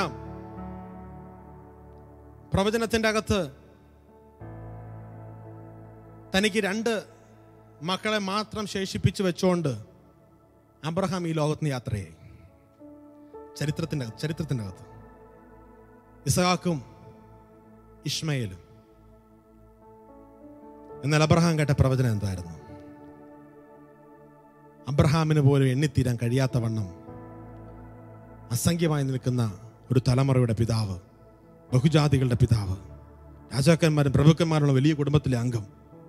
[SPEAKER 1] പ്രവചനത്തിന്റെ അകത്ത് തനിക്ക് രണ്ട് മക്കളെ മാത്രം ശേഷിപ്പിച്ച് വെച്ചുകൊണ്ട് അബ്രഹാം ഈ ലോകത്തിന് യാത്രയായി ചരിത്രത്തിന്റെ അകത്ത് ചരിത്രത്തിന്റെ അകത്ത് ഇസഹാക്കും ഇഷ്മയേലും എന്നാൽ അബ്രഹാം കേട്ട പ്രവചനം എന്തായിരുന്നു അബ്രഹാമിന് പോലും എണ്ണിത്തീരാൻ കഴിയാത്ത വണ്ണം അസംഖ്യമായി നിൽക്കുന്ന ഒരു തലമുറയുടെ പിതാവ് ബഹുജാതികളുടെ പിതാവ് രാജാക്കന്മാരും പ്രഭുക്കന്മാരുള്ള വലിയ കുടുംബത്തിലെ അംഗം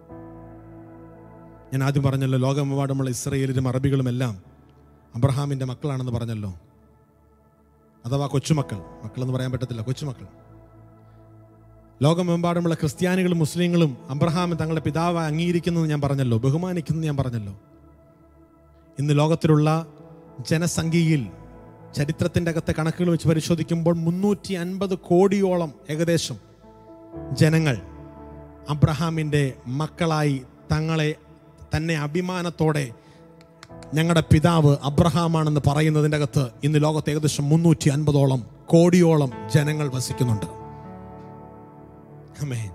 [SPEAKER 1] ഞാൻ ആദ്യം പറഞ്ഞല്ലോ ലോകമെമ്പാടുമുള്ള ഇസ്രയേലിലും അറബികളും എല്ലാം അബ്രഹാമിന്റെ മക്കളാണെന്ന് പറഞ്ഞല്ലോ അഥവാ കൊച്ചുമക്കൾ മക്കളെന്ന് പറയാൻ പറ്റത്തില്ല കൊച്ചുമക്കൾ ലോകമെമ്പാടുമുള്ള ക്രിസ്ത്യാനികളും മുസ്ലിങ്ങളും അബ്രഹാം തങ്ങളുടെ പിതാവ് അംഗീകരിക്കുന്നത് ഞാൻ പറഞ്ഞല്ലോ ബഹുമാനിക്കുന്നത് ഞാൻ പറഞ്ഞല്ലോ ഇന്ന് ലോകത്തിലുള്ള ജനസംഖ്യയിൽ ചരിത്രത്തിൻ്റെ അകത്തെ കണക്കുകൾ വെച്ച് പരിശോധിക്കുമ്പോൾ മുന്നൂറ്റി അൻപത് കോടിയോളം ഏകദേശം ജനങ്ങൾ അബ്രഹാമിൻ്റെ മക്കളായി തങ്ങളെ തന്നെ അഭിമാനത്തോടെ ഞങ്ങളുടെ പിതാവ് അബ്രഹാമാണെന്ന് പറയുന്നതിൻ്റെ അകത്ത് ഇന്ന് ലോകത്ത് ഏകദേശം മുന്നൂറ്റി അൻപതോളം കോടിയോളം ജനങ്ങൾ വസിക്കുന്നുണ്ട് ആമേൻ.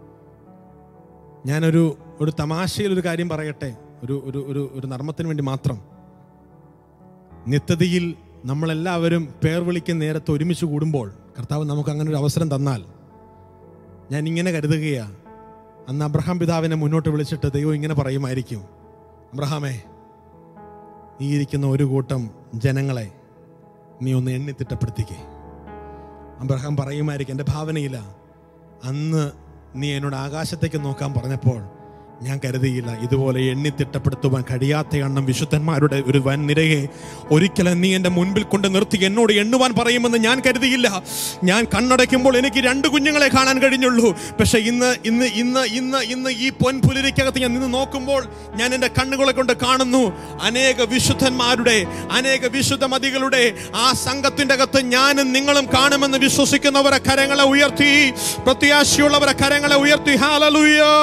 [SPEAKER 1] ഞാനൊരു ഒരു തമാശയിൽ ഒരു കാര്യം പറയട്ടെ ഒരു ഒരു ഒരു ഒരു നർമ്മത്തിന് വേണ്ടി മാത്രം നിത്യതയിൽ നമ്മളെല്ലാവരും പേർ വിളിക്കുന്ന നേരത്ത് ഒരുമിച്ച് കൂടുമ്പോൾ കർത്താവ് നമുക്ക് അങ്ങനെ ഒരു അവസരം തന്നാൽ ഞാൻ ഇങ്ങനെ കരുതുകയാ അന്ന് അബ്രഹാം പിതാവിനെ മുന്നോട്ട് വിളിച്ചിട്ട് ദൈവം ഇങ്ങനെ പറയുമായിരിക്കും അബ്രഹാമേ നീ ഇരിക്കുന്ന ഒരു കൂട്ടം ജനങ്ങളെ നീ ഒന്ന് എണ്ണി തിട്ടപ്പെടുത്തിക്കേ അബ്രഹാം പറയുമായിരിക്കും എൻ്റെ ഭാവനയില്ല അന്ന് നീ എന്നോട് ആകാശത്തേക്ക് നോക്കാൻ പറഞ്ഞപ്പോൾ ഞാൻ കരുതിയില്ല ഇതുപോലെ എണ്ണി തിട്ടപ്പെടുത്തുവാൻ കഴിയാത്ത എണ്ണം വിശുദ്ധന്മാരുടെ ഒരു വൻ നിരയെ ഒരിക്കലും നീ എൻ്റെ മുൻപിൽ കൊണ്ട് നിർത്തി എന്നോട് എണ്ണുവാൻ പറയുമെന്ന് ഞാൻ കരുതിയില്ല ഞാൻ കണ്ണടയ്ക്കുമ്പോൾ എനിക്ക് രണ്ട് കുഞ്ഞുങ്ങളെ കാണാൻ കഴിഞ്ഞുള്ളൂ പക്ഷെ ഇന്ന് ഇന്ന് ഇന്ന് ഇന്ന് ഇന്ന് ഈ പൊൻപുലരിക്കകത്ത് ഞാൻ നിന്ന് നോക്കുമ്പോൾ ഞാൻ എൻ്റെ കണ്ണുകളെ കൊണ്ട് കാണുന്നു അനേക വിശുദ്ധന്മാരുടെ അനേക വിശുദ്ധ മതികളുടെ ആ സംഘത്തിന്റെ അകത്ത് ഞാനും നിങ്ങളും കാണുമെന്ന് വിശ്വസിക്കുന്നവരെ കരങ്ങളെ ഉയർത്തി പ്രത്യാശയുള്ളവരെ കരങ്ങളെ ഉയർത്തി ഹാലലുയോ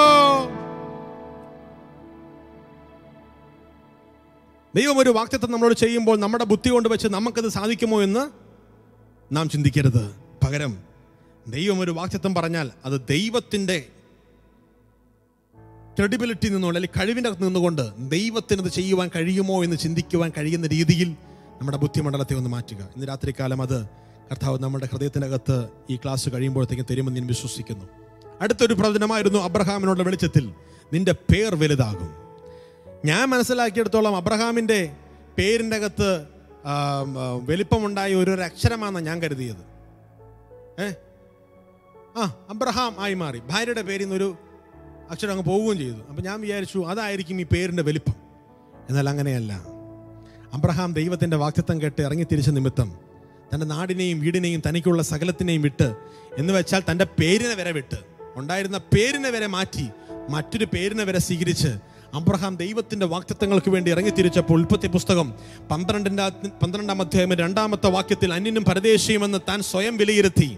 [SPEAKER 1] ദൈവം ഒരു വാക്തത്വം നമ്മളോട് ചെയ്യുമ്പോൾ നമ്മുടെ ബുദ്ധി കൊണ്ട് വെച്ച് നമുക്കത് സാധിക്കുമോ എന്ന് നാം ചിന്തിക്കരുത് പകരം ദൈവം ഒരു വാക്തത്വം പറഞ്ഞാൽ അത് ദൈവത്തിൻ്റെ ക്രെഡിബിലിറ്റി നിന്നുകൊണ്ട് അല്ലെങ്കിൽ കഴിവിൻ്റെ അകത്ത് നിന്നുകൊണ്ട് ദൈവത്തിന് അത് ചെയ്യുവാൻ കഴിയുമോ എന്ന് ചിന്തിക്കുവാൻ കഴിയുന്ന രീതിയിൽ നമ്മുടെ ബുദ്ധിമണ്ഡലത്തെ ഒന്ന് മാറ്റുക ഇന്ന് രാത്രികാലം അത് കർത്താവ് നമ്മുടെ ഹൃദയത്തിനകത്ത് ഈ ക്ലാസ് കഴിയുമ്പോഴത്തേക്കും തരുമെന്ന് ഞാൻ വിശ്വസിക്കുന്നു അടുത്തൊരു പ്രവചനമായിരുന്നു അബ്രഹാമിനോടുള്ള വെളിച്ചത്തിൽ നിന്റെ പേർ വലുതാകും ഞാൻ മനസ്സിലാക്കിയെടുത്തോളം അബ്രഹാമിൻ്റെ പേരിൻ്റെ അകത്ത് ആ, ആ, വലിപ്പമുണ്ടായ ഒരു ഒരു അക്ഷരമാണെന്ന് ഞാൻ കരുതിയത് ഏ ആ അബ്രഹാം ആയി മാറി ഭാര്യയുടെ പേരിൽ നിന്നൊരു അക്ഷരം അങ്ങ് പോവുകയും ചെയ്തു അപ്പം ഞാൻ വിചാരിച്ചു അതായിരിക്കും ഈ പേരിൻ്റെ വലിപ്പം എന്നാൽ അങ്ങനെയല്ല അബ്രഹാം ദൈവത്തിൻ്റെ വാക്തത്വം കേട്ട് ഇറങ്ങിത്തിരിച്ച നിമിത്തം തൻ്റെ നാടിനെയും വീടിനെയും തനിക്കുള്ള സകലത്തിനെയും വിട്ട് എന്ന് വെച്ചാൽ തൻ്റെ പേരിനെ വരെ വിട്ട് ഉണ്ടായിരുന്ന പേരിനെ വരെ മാറ്റി മറ്റൊരു പേരിനെ വരെ സ്വീകരിച്ച് അബ്രഹാം ദൈവത്തിന്റെ വാക്തത്വങ്ങൾക്ക് വേണ്ടി ഇറങ്ങിത്തിരിച്ചപ്പോൾ ഉൽപ്പത്തി പുസ്തകം പന്ത്രണ്ടിൻ്റെ പന്ത്രണ്ടാം അധ്യായം രണ്ടാമത്തെ വാക്യത്തിൽ അന്യനും പരദേശിയുമെന്ന് താൻ സ്വയം വിലയിരുത്തി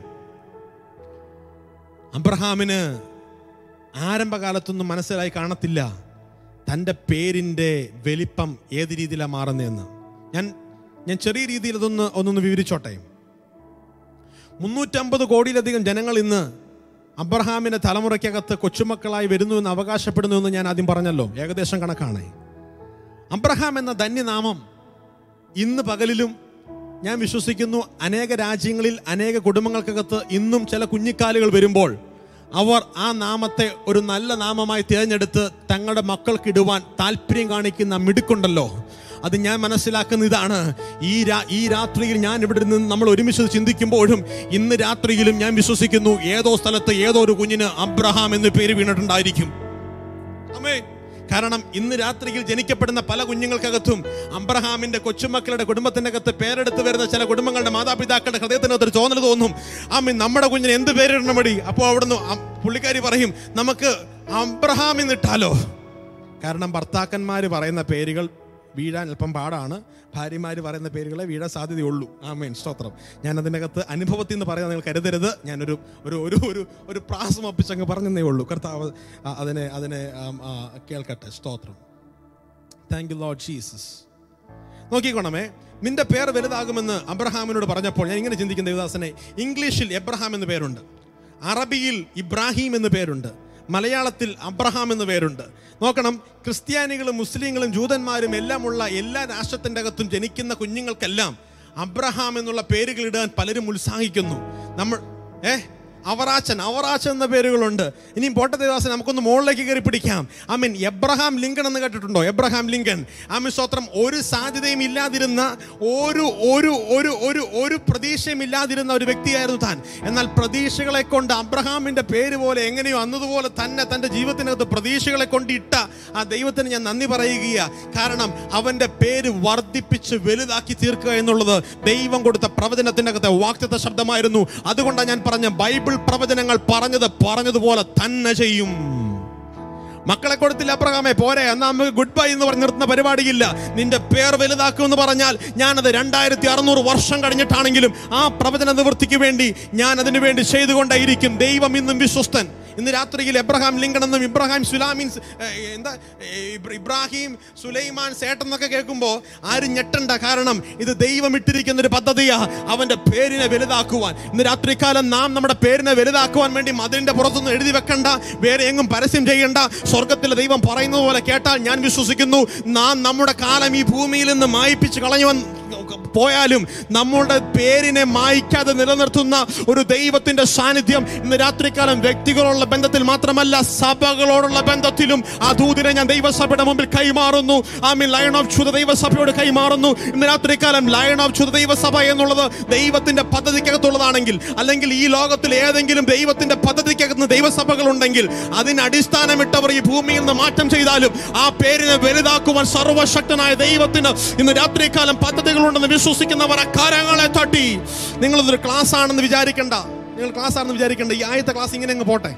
[SPEAKER 1] അബ്രഹാമിന് ആരംഭകാലത്തൊന്നും മനസ്സിലായി കാണത്തില്ല തൻ്റെ പേരിൻ്റെ വലിപ്പം ഏത് രീതിയിലാണ് മാറുന്നതെന്ന് ഞാൻ ഞാൻ ചെറിയ രീതിയിൽ അതൊന്ന് ഒന്നൊന്ന് വിവരിച്ചോട്ടെ മുന്നൂറ്റമ്പത് കോടിയിലധികം ജനങ്ങൾ ഇന്ന് അബ്രഹാമിന്റെ തലമുറയ്ക്കകത്ത് കൊച്ചുമക്കളായി വരുന്നു എന്ന് അവകാശപ്പെടുന്നു എന്ന് ഞാൻ ആദ്യം പറഞ്ഞല്ലോ ഏകദേശം കണക്കാണ് അബ്രഹാം എന്ന ധന്യനാമം ഇന്ന് പകലിലും ഞാൻ വിശ്വസിക്കുന്നു അനേക രാജ്യങ്ങളിൽ അനേക കുടുംബങ്ങൾക്കകത്ത് ഇന്നും ചില കുഞ്ഞിക്കാലുകൾ വരുമ്പോൾ അവർ ആ നാമത്തെ ഒരു നല്ല നാമമായി തിരഞ്ഞെടുത്ത് തങ്ങളുടെ മക്കൾക്കിടുവാൻ താല്പര്യം കാണിക്കുന്ന മിടുക്കുണ്ടല്ലോ അത് ഞാൻ മനസ്സിലാക്കുന്ന ഇതാണ് ഈ രാ ഈ രാത്രിയിൽ ഞാൻ ഇവിടെ നിന്ന് നമ്മൾ ഒരുമിച്ച് ചിന്തിക്കുമ്പോഴും ഇന്ന് രാത്രിയിലും ഞാൻ വിശ്വസിക്കുന്നു ഏതോ സ്ഥലത്ത് ഏതോ ഒരു കുഞ്ഞിന് അബ്രഹാം എന്ന് പേര് വീണിട്ടുണ്ടായിരിക്കും അമ്മേ കാരണം ഇന്ന് രാത്രിയിൽ ജനിക്കപ്പെടുന്ന പല കുഞ്ഞുങ്ങൾക്കകത്തും അബ്രഹാമിന്റെ കൊച്ചുമക്കളുടെ കുടുംബത്തിന്റെ അകത്ത് പേരെടുത്ത് വരുന്ന ചില കുടുംബങ്ങളുടെ മാതാപിതാക്കളുടെ ഹൃദയത്തിനകത്ത് ഒരു തോന്നൽ തോന്നും അമ്മ നമ്മുടെ കുഞ്ഞിന് എന്ത് പേരിടണം മടി അപ്പോൾ അവിടുന്ന് അം- പുള്ളിക്കാരി പറയും നമുക്ക് അബ്രഹാം എന്നിട്ടാലോ കാരണം ഭർത്താക്കന്മാർ പറയുന്ന പേരുകൾ വീഴാൻ അല്പം പാടാണ് ഭാര്യമാർ പറയുന്ന പേരുകളെ വീഴാൻ സാധ്യതയുള്ളൂ ആമേൻ സ്തോത്രം ഞാൻ അതിനകത്ത് അനുഭവത്തിൽ നിന്ന് പറയാൻ നിങ്ങൾ കരുതരുത് ഞാനൊരു ഒരു ഒരു ഒരു ഒരു പ്രാസം ഒപ്പിച്ചങ്ങ് പറഞ്ഞതേ ഉള്ളൂ കർത്താവ് ആ, അതിനെ അതിനെ ആം, ആ, കേൾക്കട്ടെ സ്തോത്രം താങ്ക് യു ലോഡ് ജീസസ് നോക്കിക്കോണമേ നിന്റെ പേർ വലുതാകുമെന്ന് അബ്രഹാമിനോട് പറഞ്ഞപ്പോൾ ഞാൻ ഇങ്ങനെ ചിന്തിക്കുന്ന ദേവദാസനെ ഇംഗ്ലീഷിൽ എബ്രഹാം എന്ന് പേരുണ്ട് അറബിയിൽ ഇബ്രാഹിം എന്ന് പേരുണ്ട് മലയാളത്തിൽ അബ്രഹാം എന്ന് പേരുണ്ട് നോക്കണം ക്രിസ്ത്യാനികളും മുസ്ലിങ്ങളും ജൂതന്മാരും എല്ലാമുള്ള എല്ലാ രാഷ്ട്രത്തിൻ്റെ അകത്തും ജനിക്കുന്ന കുഞ്ഞുങ്ങൾക്കെല്ലാം അബ്രഹാം എന്നുള്ള പേരുകൾ ഇടാൻ പലരും ഉത്സാഹിക്കുന്നു നമ്മൾ ഏ അവറാച്ചൻ അവറാച്ചൻ എന്ന പേരുകളുണ്ട് ഇനിയും പോട്ട ദേവാസൻ നമുക്കൊന്ന് മുകളിലേക്ക് കയറി പിടിക്കാം ഐ മീൻ എബ്രഹാം ലിങ്കൺ എന്ന് കേട്ടിട്ടുണ്ടോ എബ്രഹാം ലിങ്കൺ ആമീൻ സ്തോത്രം ഒരു സാധ്യതയും ഇല്ലാതിരുന്ന ഒരു ഒരു ഒരു ഒരു ഒരു പ്രതീക്ഷയും ഇല്ലാതിരുന്ന ഒരു വ്യക്തിയായിരുന്നു താൻ എന്നാൽ പ്രതീക്ഷകളെ കൊണ്ട് അബ്രഹാമിന്റെ പേര് പോലെ എങ്ങനെയോ അന്നതുപോലെ തന്നെ തന്റെ ജീവിതത്തിനകത്ത് പ്രതീക്ഷകളെ കൊണ്ട് ഇട്ട ആ ദൈവത്തിന് ഞാൻ നന്ദി പറയുകയാ കാരണം അവന്റെ പേര് വർദ്ധിപ്പിച്ച് വലുതാക്കി തീർക്കുക എന്നുള്ളത് ദൈവം കൊടുത്ത പ്രവചനത്തിന്റെ അകത്തെ വാക്തത്വ ശബ്ദമായിരുന്നു അതുകൊണ്ടാണ് ഞാൻ പറഞ്ഞ ബൈബിൾ പ്രവചനങ്ങൾ പറഞ്ഞത് പറഞ്ഞതുപോലെ തന്നെ ചെയ്യും മക്കളെ കൊടുത്തില്ല അബ്രഹാമേ പോരെ എന്നാ നമുക്ക് ഗുഡ് ബൈ എന്ന് പറഞ്ഞ് നിർത്തുന്ന പരിപാടിയില്ല നിന്റെ പേർ വലുതാക്കുമെന്ന് പറഞ്ഞാൽ ഞാനത് രണ്ടായിരത്തി അറുന്നൂറ് വർഷം കഴിഞ്ഞിട്ടാണെങ്കിലും ആ പ്രവചന നിവൃത്തിക്ക് വേണ്ടി ഞാൻ അതിനു വേണ്ടി ചെയ്തുകൊണ്ടേയിരിക്കും ദൈവം ഇന്നും വിശ്വസ്തൻ ഇന്ന് രാത്രിയിൽ എബ്രഹാം ലിങ്കൺ എന്നും ഇബ്രഹാം സുലാമിൻ എന്താ ഏ, ഇബ്ര- ഇബ്രാഹിം സുലൈമാൻ സേട്ടൻ എന്നൊക്കെ കേൾക്കുമ്പോൾ ആരും ഞെട്ടണ്ട കാരണം ഇത് ദൈവം ഇട്ടിരിക്കുന്ന ഒരു പദ്ധതിയാ അവന്റെ പേരിനെ വലുതാക്കുവാൻ ഇന്ന് രാത്രികാലം നാം നമ്മുടെ പേരിനെ വലുതാക്കുവാൻ വേണ്ടി മതിലിന്റെ പുറത്തൊന്നും എഴുതി വെക്കണ്ട വേറെ എങ്ങും പരസ്യം ചെയ്യണ്ട സ്വർഗത്തിലെ ദൈവം പറയുന്നത് പോലെ കേട്ടാൽ ഞാൻ വിശ്വസിക്കുന്നു നാം നമ്മുടെ കാലം ഈ ഭൂമിയിൽ നിന്ന് മായിപ്പിച്ച് കളഞ്ഞവൻ പോയാലും നമ്മളുടെ പേരിനെ മായ്ക്കാതെ നിലനിർത്തുന്ന ഒരു ദൈവത്തിന്റെ സാന്നിധ്യം ഇന്ന് രാത്രികാലം വ്യക്തികളോടുള്ള ബന്ധത്തിൽ മാത്രമല്ല സഭകളോടുള്ള ബന്ധത്തിലും ആ ദൂതിനെ ഞാൻ ദൈവസഭയുടെ മുമ്പിൽ കൈമാറുന്നു ആ മീൻ ലയൺ ഓഫ് ചുത ദൈവസഭയോട് കൈമാറുന്നു ഇന്ന് രാത്രികാലം ലയൺ ഓഫ് ചുത ദൈവസഭ എന്നുള്ളത് ദൈവത്തിന്റെ പദ്ധതിക്കകത്തുള്ളതാണെങ്കിൽ അല്ലെങ്കിൽ ഈ ലോകത്തിൽ ഏതെങ്കിലും ദൈവത്തിന്റെ പദ്ധതിക്കകത്ത് ദൈവസഭകൾ ഉണ്ടെങ്കിൽ അതിന് അടിസ്ഥാനമിട്ടവർ ഈ ഭൂമിയിൽ നിന്ന് മാറ്റം ചെയ്താലും ആ പേരിനെ വലുതാക്കുവാൻ സർവശക്തനായ ദൈവത്തിന് ഇന്ന് രാത്രികാലം പദ്ധതികളുണ്ടെന്ന് വിശ്വസിക്കുന്നവർ ആ കാര്യങ്ങളെ തട്ടി നിങ്ങളിതൊരു ക്ലാസ് ആണെന്ന് വിചാരിക്കണ്ട നിങ്ങൾ ക്ലാസ് ആണെന്ന് വിചാരിക്കണ്ട ഈ ആദ്യത്തെ ക്ലാസ് ഇങ്ങനെ അങ്ങ് പോട്ടെ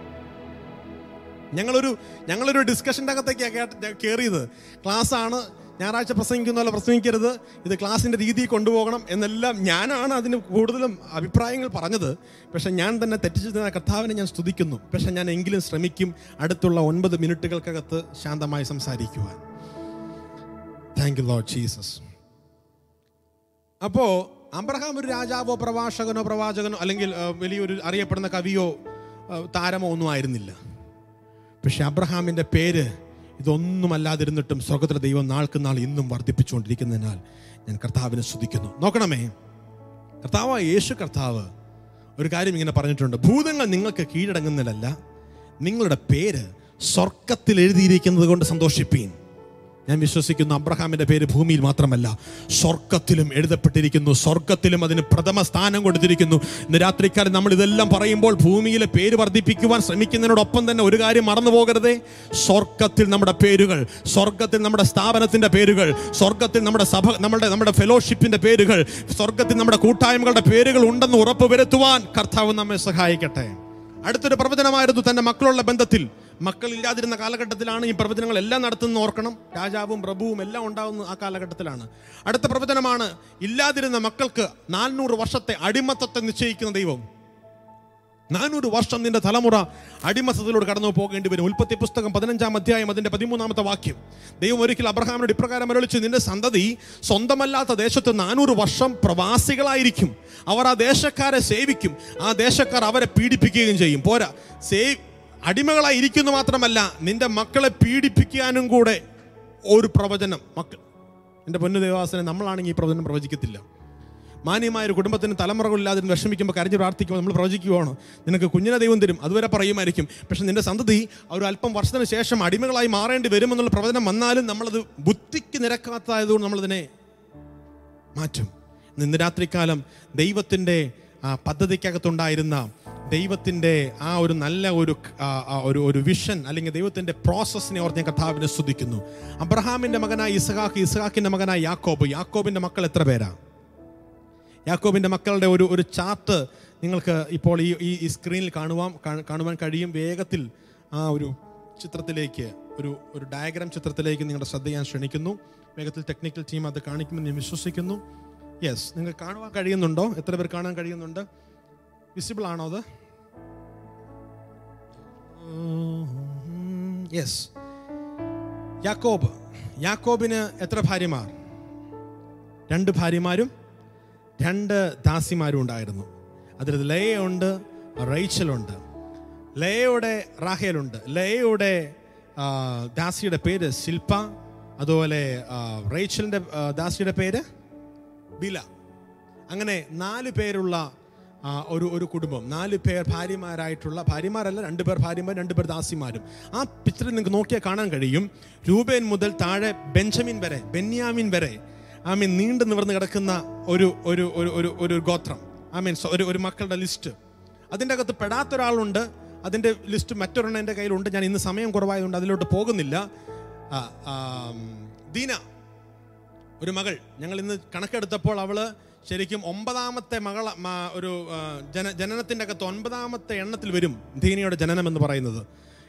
[SPEAKER 1] ഞങ്ങളൊരു ഞങ്ങളൊരു ഡിസ്കഷൻ്റെ അകത്തേക്കാണ് കയറിയത് ക്ലാസ് ആണ് ഞായറാഴ്ച പ്രസംഗിക്കുന്ന പോലെ പ്രസംഗിക്കരുത് ഇത് ക്ലാസ്സിൻ്റെ രീതിയിൽ കൊണ്ടുപോകണം എന്നെല്ലാം ഞാനാണ് അതിന് കൂടുതലും അഭിപ്രായങ്ങൾ പറഞ്ഞത് പക്ഷെ ഞാൻ തന്നെ തെറ്റിച്ചു തന്ന കർത്താവിനെ ഞാൻ സ്തുതിക്കുന്നു പക്ഷെ ഞാൻ എങ്കിലും ശ്രമിക്കും അടുത്തുള്ള ഒൻപത് മിനിറ്റുകൾക്കകത്ത് ശാന്തമായി സംസാരിക്കുവാൻ താങ്ക് യു ലോഡ് ജീസസ് അപ്പോൾ അബ്രഹാം ഒരു രാജാവോ പ്രഭാഷകനോ പ്രവാചകനോ അല്ലെങ്കിൽ ആ, വലിയൊരു അറിയപ്പെടുന്ന കവിയോ ആ, താരമോ ഒന്നും ആയിരുന്നില്ല പക്ഷെ അബ്രഹാമിൻ്റെ പേര് ഇതൊന്നുമല്ലാതിരുന്നിട്ടും സ്വർഗത്തിലെ ദൈവം നാൾക്ക് നാൾ ഇന്നും വർദ്ധിപ്പിച്ചുകൊണ്ടിരിക്കുന്നതിനാൽ ഞാൻ കർത്താവിനെ സ്തുതിക്കുന്നു നോക്കണമേ കർത്താവ് യേശു കർത്താവ് ഒരു കാര്യം ഇങ്ങനെ പറഞ്ഞിട്ടുണ്ട് ഭൂതങ്ങൾ നിങ്ങൾക്ക് കീഴടങ്ങുന്നതിലല്ല നിങ്ങളുടെ പേര് സ്വർഗത്തിൽ എഴുതിയിരിക്കുന്നത് കൊണ്ട് സന്തോഷിപ്പീൻ ഞാൻ വിശ്വസിക്കുന്നു അബ്രഹാമിന്റെ പേര് ഭൂമിയിൽ മാത്രമല്ല സ്വർഗത്തിലും എഴുതപ്പെട്ടിരിക്കുന്നു സ്വർഗത്തിലും അതിന് പ്രഥമ സ്ഥാനം കൊടുത്തിരിക്കുന്നു ഇന്ന് രാത്രിക്കാലം നമ്മൾ ഇതെല്ലാം പറയുമ്പോൾ ഭൂമിയിലെ പേര് വർദ്ധിപ്പിക്കുവാൻ ശ്രമിക്കുന്നതിനോടൊപ്പം തന്നെ ഒരു കാര്യം മറന്നു പോകരുതേ സ്വർഗത്തിൽ നമ്മുടെ പേരുകൾ സ്വർഗത്തിൽ നമ്മുടെ സ്ഥാപനത്തിന്റെ പേരുകൾ സ്വർഗത്തിൽ നമ്മുടെ സഭ നമ്മുടെ നമ്മുടെ ഫെലോഷിപ്പിന്റെ പേരുകൾ സ്വർഗത്തിൽ നമ്മുടെ കൂട്ടായ്മകളുടെ പേരുകൾ ഉണ്ടെന്ന് ഉറപ്പ് വരുത്തുവാൻ കർത്താവ് നമ്മെ സഹായിക്കട്ടെ അടുത്തൊരു പ്രവചനമായിരുന്നു തന്റെ മക്കളുള്ള ബന്ധത്തിൽ മക്കളില്ലാതിരുന്ന കാലഘട്ടത്തിലാണ് ഈ പ്രവചനങ്ങൾ എല്ലാം നടത്തുന്ന ഓർക്കണം രാജാവും പ്രഭുവും എല്ലാം ഉണ്ടാകുന്ന ആ കാലഘട്ടത്തിലാണ് അടുത്ത പ്രവചനമാണ് ഇല്ലാതിരുന്ന മക്കൾക്ക് നാനൂറ് വർഷത്തെ അടിമത്തത്തെ നിശ്ചയിക്കുന്ന ദൈവം നാനൂറ് വർഷം നിന്റെ തലമുറ അടിമത്തത്തിലൂടെ കടന്നു പോകേണ്ടി വരും ഉൽപ്പത്തി പുസ്തകം പതിനഞ്ചാം അധ്യായം അതിന്റെ പതിമൂന്നാമത്തെ വാക്യം ദൈവം ഒരിക്കൽ അബ്രഹാമിനോട് ഇപ്രകാരം അരളിച്ചു നിന്റെ സന്തതി സ്വന്തമല്ലാത്ത ദേശത്ത് നാനൂറ് വർഷം പ്രവാസികളായിരിക്കും അവർ ആ ദേശക്കാരെ സേവിക്കും ആ ദേശക്കാർ അവരെ പീഡിപ്പിക്കുകയും ചെയ്യും പോരാ സേ അടിമകളായി ഇരിക്കുന്നു മാത്രമല്ല നിന്റെ മക്കളെ പീഡിപ്പിക്കാനും കൂടെ ഒരു പ്രവചനം മക്കൾ എൻ്റെ പൊന്നു ദേവാസനെ നമ്മളാണെങ്കിൽ ഈ പ്രവചനം പ്രവചിക്കത്തില്ല മാന്യമായ ഒരു കുടുംബത്തിന് തലമുറകളില്ലാതെ വിഷമിക്കുമ്പോൾ കരഞ്ഞ് പ്രാർത്ഥിക്കുമ്പോൾ നമ്മൾ പ്രവചിക്കുവാണ് നിനക്ക് കുഞ്ഞിനെ ദൈവം തരും അതുവരെ പറയുമായിരിക്കും പക്ഷെ നിന്റെ സന്തതി ഒരു അല്പം വർഷത്തിന് ശേഷം അടിമകളായി മാറേണ്ടി വരുമെന്നുള്ള പ്രവചനം വന്നാലും നമ്മളത് ബുദ്ധിക്ക് നിരക്കാത്തതായതുകൊണ്ട് നമ്മളതിനെ മാറ്റും ഇന്ന് രാത്രികാലം ദൈവത്തിൻ്റെ ആ പദ്ധതിക്കകത്തുണ്ടായിരുന്ന ദൈവത്തിൻ്റെ ആ ഒരു നല്ല ഒരു ആ, ആ, ഒരു ഒരു വിഷൻ അല്ലെങ്കിൽ ദൈവത്തിൻ്റെ പ്രോസസ്സിനെ ഓർത്ത് ഞാൻ കർത്താവിനെ സ്തുതിക്കുന്നു അബ്രഹാമിൻ്റെ മകനായ ഇസഹാക്ക് ഇസഹാക്കിൻ്റെ മകനായ യാക്കോബ് യാക്കോബിൻ്റെ മക്കൾ എത്ര പേരാ യാക്കോബിൻ്റെ മക്കളുടെ ഒരു ഒരു ചാർട്ട് നിങ്ങൾക്ക് ഇപ്പോൾ ഈ ഈ ഈ സ്ക്രീനിൽ കാണുവാൻ കാ- കാണുവാൻ കഴിയും വേഗത്തിൽ ആ ഒരു ചിത്രത്തിലേക്ക് ഒരു ഒരു ഡയഗ്രാം ചിത്രത്തിലേക്ക് നിങ്ങളുടെ ശ്രദ്ധ ഞാൻ ക്ഷണിക്കുന്നു വേഗത്തിൽ ടെക്നിക്കൽ ടീം അത് കാണിക്കുമെന്ന് ഞാൻ വിശ്വസിക്കുന്നു യെസ് നിങ്ങൾക്ക് കാണുവാൻ കഴിയുന്നുണ്ടോ എത്ര പേർ കാണാൻ കഴിയുന്നുണ്ട് വിസിബിൾ ആണോ അത് യെസ് യാക്കോബ് യാക്കോബിന് എത്ര ഭാര്യമാർ രണ്ട് ഭാര്യമാരും രണ്ട് ദാസിമാരും ഉണ്ടായിരുന്നു അതിൽ ലയയുണ്ട് റൈച്ചലുണ്ട് ലയയുടെ റാഹേലുണ്ട് ലയയുടെ ആ, ദാസിയുടെ പേര് ശില്പ അതുപോലെ ആ, റേച്ചലിൻ്റെ ആ, ദാസിയുടെ പേര് ബില അങ്ങനെ നാല് പേരുള്ള ആ, ഒരു ഒരു കുടുംബം നാല് പേർ ഭാര്യമാരായിട്ടുള്ള ഭാര്യമാരല്ല രണ്ട് പേർ ഭാര്യമാർ രണ്ട് പേർ ദാസിമാരും ആ പിക്ചറിൽ നിങ്ങൾക്ക് നോക്കിയാൽ കാണാൻ കഴിയും രൂപേൻ മുതൽ താഴെ ബെഞ്ചമിൻ വരെ ബെന്യാമിൻ വരെ ഐ മീൻ നീണ്ടു നിവർന്ന് കിടക്കുന്ന ഒരു ഒരു ഒരു ഒരു ഒരു ഗോത്രം ഐ മീൻ ഒരു ഒരു മക്കളുടെ ലിസ്റ്റ് അതിൻ്റെ അകത്ത് പെടാത്ത ഒരാളുണ്ട് അതിൻ്റെ ലിസ്റ്റ് മറ്റൊരെണ്ണം എൻ്റെ കയ്യിലുണ്ട് ഞാൻ ഇന്ന് സമയം കുറവായതുകൊണ്ട് അതിലോട്ട് പോകുന്നില്ല ആ, ആം, ദീന ഒരു മകൾ ഞങ്ങൾ ഇന്ന് കണക്കെടുത്തപ്പോൾ അവള് ശരിക്കും ഒമ്പതാമത്തെ മകള മ- ഒരു ആ, ജന ജനനത്തിൻ്റെ അകത്ത് ഒൻപതാമത്തെ എണ്ണത്തിൽ വരും ദീനയുടെ ജനനം എന്ന് പറയുന്നത്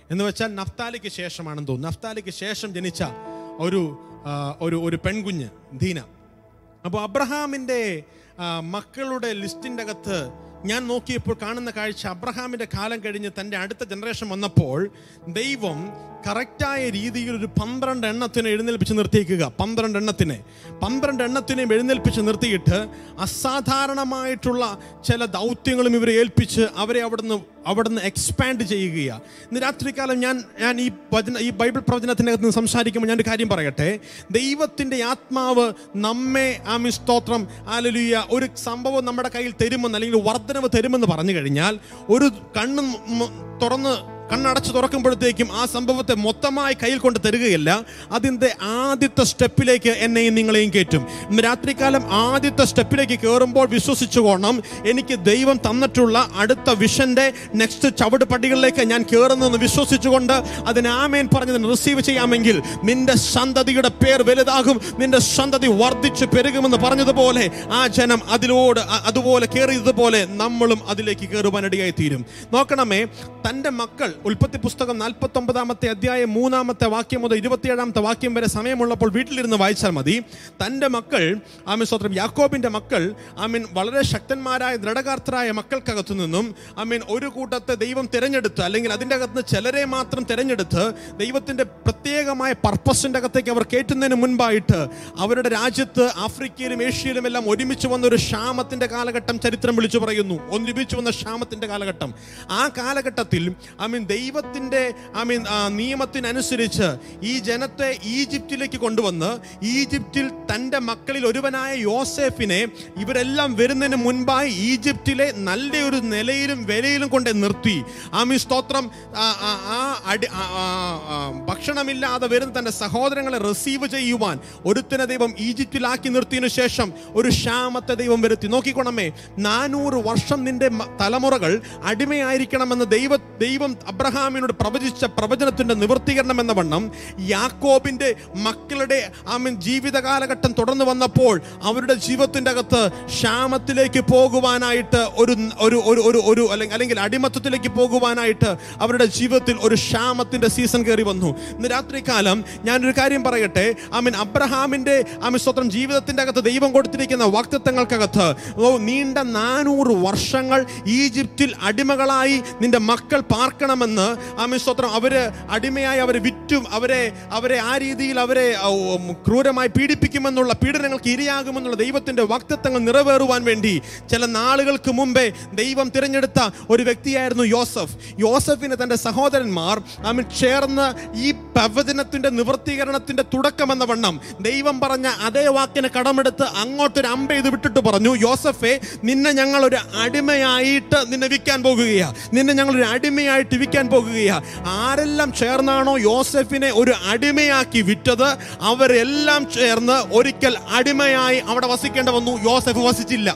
[SPEAKER 1] എന്ന് വെച്ചാൽ നഫ്താലിക്ക് ശേഷമാണെന്ന് തോന്നുന്നു നഫ്താലിക്ക് ശേഷം ജനിച്ച ഒരു ആ, ഒരു ഒരു പെൺകുഞ്ഞ് ദീന അപ്പോൾ അബ്രഹാമിൻ്റെ ആ, മക്കളുടെ ലിസ്റ്റിൻ്റെ അകത്ത് ഞാൻ നോക്കിയപ്പോൾ കാണുന്ന കാഴ്ച അബ്രഹാമിൻ്റെ കാലം കഴിഞ്ഞ് തൻ്റെ അടുത്ത ജനറേഷൻ വന്നപ്പോൾ ദൈവം കറക്റ്റായ രീതിയിൽ ഒരു പന്ത്രണ്ട് എണ്ണത്തിനെ എഴുന്നേൽപ്പിച്ച് നിർത്തിയേക്കുക പന്ത്രണ്ട് എണ്ണത്തിനെ പന്ത്രണ്ട് എണ്ണത്തിനെയും എഴുന്നേൽപ്പിച്ച് നിർത്തിയിട്ട് അസാധാരണമായിട്ടുള്ള ചില ദൗത്യങ്ങളും ഇവരെ ഏൽപ്പിച്ച് അവരെ അവിടുന്ന് അവിടുന്ന് എക്സ്പാൻഡ് ചെയ്യുകയാണ് ഇന്ന് രാത്രികാലം ഞാൻ ഞാൻ ഈ വചന ഈ ബൈബിൾ പ്രവചനത്തിൻ്റെ അകത്ത് നിന്ന് സംസാരിക്കുമ്പോൾ ഞാനൊരു കാര്യം പറയട്ടെ ദൈവത്തിൻ്റെ ആത്മാവ് നമ്മെ ആമി സ്തോത്രം ആലലുയ ഒരു സംഭവം നമ്മുടെ കയ്യിൽ തരുമെന്ന് അല്ലെങ്കിൽ വർധനവ് തരുമെന്ന് പറഞ്ഞു കഴിഞ്ഞാൽ ഒരു കണ്ണ് മ- തുറന്ന് കണ്ണടച്ച് തുറക്കുമ്പോഴത്തേക്കും ആ സംഭവത്തെ മൊത്തമായി കയ്യിൽ കൊണ്ട് തരികയല്ല അതിൻ്റെ ആദ്യത്തെ സ്റ്റെപ്പിലേക്ക് എന്നെയും നിങ്ങളെയും കയറ്റും ഇന്ന് രാത്രികാലം ആദ്യത്തെ സ്റ്റെപ്പിലേക്ക് കയറുമ്പോൾ വിശ്വസിച്ചു കൊള്ളണം എനിക്ക് ദൈവം തന്നിട്ടുള്ള അടുത്ത വിഷന്റെ നെക്സ്റ്റ് ചവിട് പടികളിലേക്ക് ഞാൻ കയറുന്നെന്ന് വിശ്വസിച്ചുകൊണ്ട് അതിന് ആമേൻ പറഞ്ഞതിന് റിസീവ് ചെയ്യാമെങ്കിൽ നിന്റെ സന്തതിയുടെ പേർ വലുതാകും നിന്റെ സന്തതി വർദ്ധിച്ച് പെരുകുമെന്ന് പറഞ്ഞതുപോലെ ആ ജനം അതിലോട് അ- അതുപോലെ കയറിയതുപോലെ നമ്മളും അതിലേക്ക് കയറുവാനിടയായി തീരും നോക്കണമേ തൻ്റെ മക്കൾ ഉൽപ്പത്തി പുസ്തകം നാൽപ്പത്തി ഒമ്പതാമത്തെ അധ്യായം മൂന്നാമത്തെ വാക്യം മുതൽ ഇരുപത്തിയേഴാമത്തെ വാക്യം വരെ സമയമുള്ളപ്പോൾ വീട്ടിലിരുന്ന് വായിച്ചാൽ മതി തൻ്റെ മക്കൾ ആമീൻ സ്വത്രം യാക്കോബിൻ്റെ മക്കൾ ആമീൻ വളരെ ശക്തന്മാരായ ദൃഢകാർത്തരായ മക്കൾക്കകത്തു നിന്നും ആമീൻ ഒരു കൂട്ടത്തെ ദൈവം തിരഞ്ഞെടുത്ത് അല്ലെങ്കിൽ അതിൻ്റെ അകത്ത് നിന്ന് ചിലരെ മാത്രം തിരഞ്ഞെടുത്ത് ദൈവത്തിൻ്റെ പ്രത്യേകമായ പർപ്പസിൻ്റെ അകത്തേക്ക് അവർ കയറ്റുന്നതിന് മുൻപായിട്ട് അവരുടെ രാജ്യത്ത് ആഫ്രിക്കയിലും ഏഷ്യയിലും എല്ലാം ഒരുമിച്ച് വന്ന ഒരു ക്ഷാമത്തിൻ്റെ കാലഘട്ടം ചരിത്രം വിളിച്ചു പറയുന്നു ഒരുമിച്ച് വന്ന ക്ഷാമത്തിൻ്റെ കാലഘട്ടം ആ കാലഘട്ടത്തിൽ ഐ മീൻ ദൈവത്തിൻ്റെ ഐ മീൻ നിയമത്തിനനുസരിച്ച് ഈ ജനത്തെ ഈജിപ്തിലേക്ക് കൊണ്ടുവന്ന് ഈജിപ്തിൽ തൻ്റെ മക്കളിൽ ഒരുവനായ യോസേഫിനെ ഇവരെല്ലാം വരുന്നതിന് മുൻപായി ഈജിപ്തിലെ നല്ലൊരു നിലയിലും വിലയിലും കൊണ്ട് നിർത്തി ആമി സ്തോത്രം ആ, ആ, ആ അടി ആ, ആ, ആ, ഭക്ഷണമില്ലാതെ വരുന്ന തൻ്റെ സഹോദരങ്ങളെ റിസീവ് ചെയ്യുവാൻ ഒരുത്തിനെ ദൈവം ഈജിപ്തിലാക്കി നിർത്തിയതിനു ശേഷം ഒരു ക്ഷാമത്തെ ദൈവം വരുത്തി നോക്കിക്കോണമേ നാനൂറ് വർഷം നിന്റെ മ- തലമുറകൾ അടിമയായിരിക്കണമെന്ന് ദൈവ ദൈവം അബ്രഹാമിനോട് പ്രവചിച്ച പ്രവചനത്തിന്റെ നിവൃത്തീകരണം എന്ന വണ്ണം യാക്കോബിന്റെ മക്കളുടെ ആമീൻ ജീവിത കാലഘട്ടം തുടർന്ന് വന്നപ്പോൾ അവരുടെ ജീവിതത്തിന്റെ അകത്ത് ക്ഷാമത്തിലേക്ക് പോകുവാനായിട്ട് ഒരു ഒരു ഒരു ഒരു ഒരു അല്ലെങ്കിൽ അല്ലെങ്കിൽ അടിമത്തത്തിലേക്ക് പോകുവാനായിട്ട് അവരുടെ ജീവിതത്തിൽ ഒരു ക്ഷാമത്തിന്റെ സീസൺ കയറി വന്നു ഇന്ന് രാത്രികാലം ഞാനൊരു കാര്യം പറയട്ടെ ആമീൻ അബ്രഹാമിന്റെ ആമീൻ സ്വന്തം ജീവിതത്തിന്റെ അകത്ത് ദൈവം കൊടുത്തിരിക്കുന്ന വാക്തത്വങ്ങൾക്കകത്ത് ഓ നീണ്ട നാനൂറ് വർഷങ്ങൾ ഈജിപ്തിൽ അടിമകളായി നിന്റെ മക്കൾ പാർക്കണമെന്ന് ആമീൻ സ്വത്രം അവര് അടിമയായി അവരെ വിറ്റും അവരെ അവരെ ആ രീതിയിൽ അവരെ ആ, ഉം, ക്രൂരമായി പീഡിപ്പിക്കുമെന്നുള്ള പീഡനങ്ങൾക്ക് ഇരയാകുമെന്നുള്ള ദൈവത്തിന്റെ വാക്തത്വങ്ങൾ നിറവേറുവാൻ വേണ്ടി ചില നാളുകൾക്ക് മുമ്പേ ദൈവം തിരഞ്ഞെടുത്ത ഒരു വ്യക്തിയായിരുന്നു യോസഫ് യോസഫിന് തന്റെ സഹോദരന്മാർ ആമീൻ ചേർന്ന് ഈ പ്രവചനത്തിന്റെ നിവൃത്തീകരണത്തിന്റെ തുടക്കമെന്ന വണ്ണം ദൈവം പറഞ്ഞ അതേ വാക്കിന് കടമെടുത്ത് അങ്ങോട്ടൊരു അമ്പ ചെയ്ത് വിട്ടിട്ട് പറഞ്ഞു യോസഫെ നിന്നെ ഞങ്ങൾ ഒരു അടിമയായിട്ട് നിന്നെ വിൽക്കാൻ പോകുകയാ നിന്നെ ഞങ്ങൾ ഒരു അടിമയായിട്ട് വിൽക്കാൻ പോകുകയാ ആരെല്ലാം ചേർന്നാണോ യോസഫിനെ ഒരു അടിമയാക്കി വിറ്റത് അവരെല്ലാം ചേർന്ന് ഒരിക്കൽ അടിമയായി അവിടെ വസിക്കേണ്ട വന്നു യോസഫ് വസിച്ചില്ല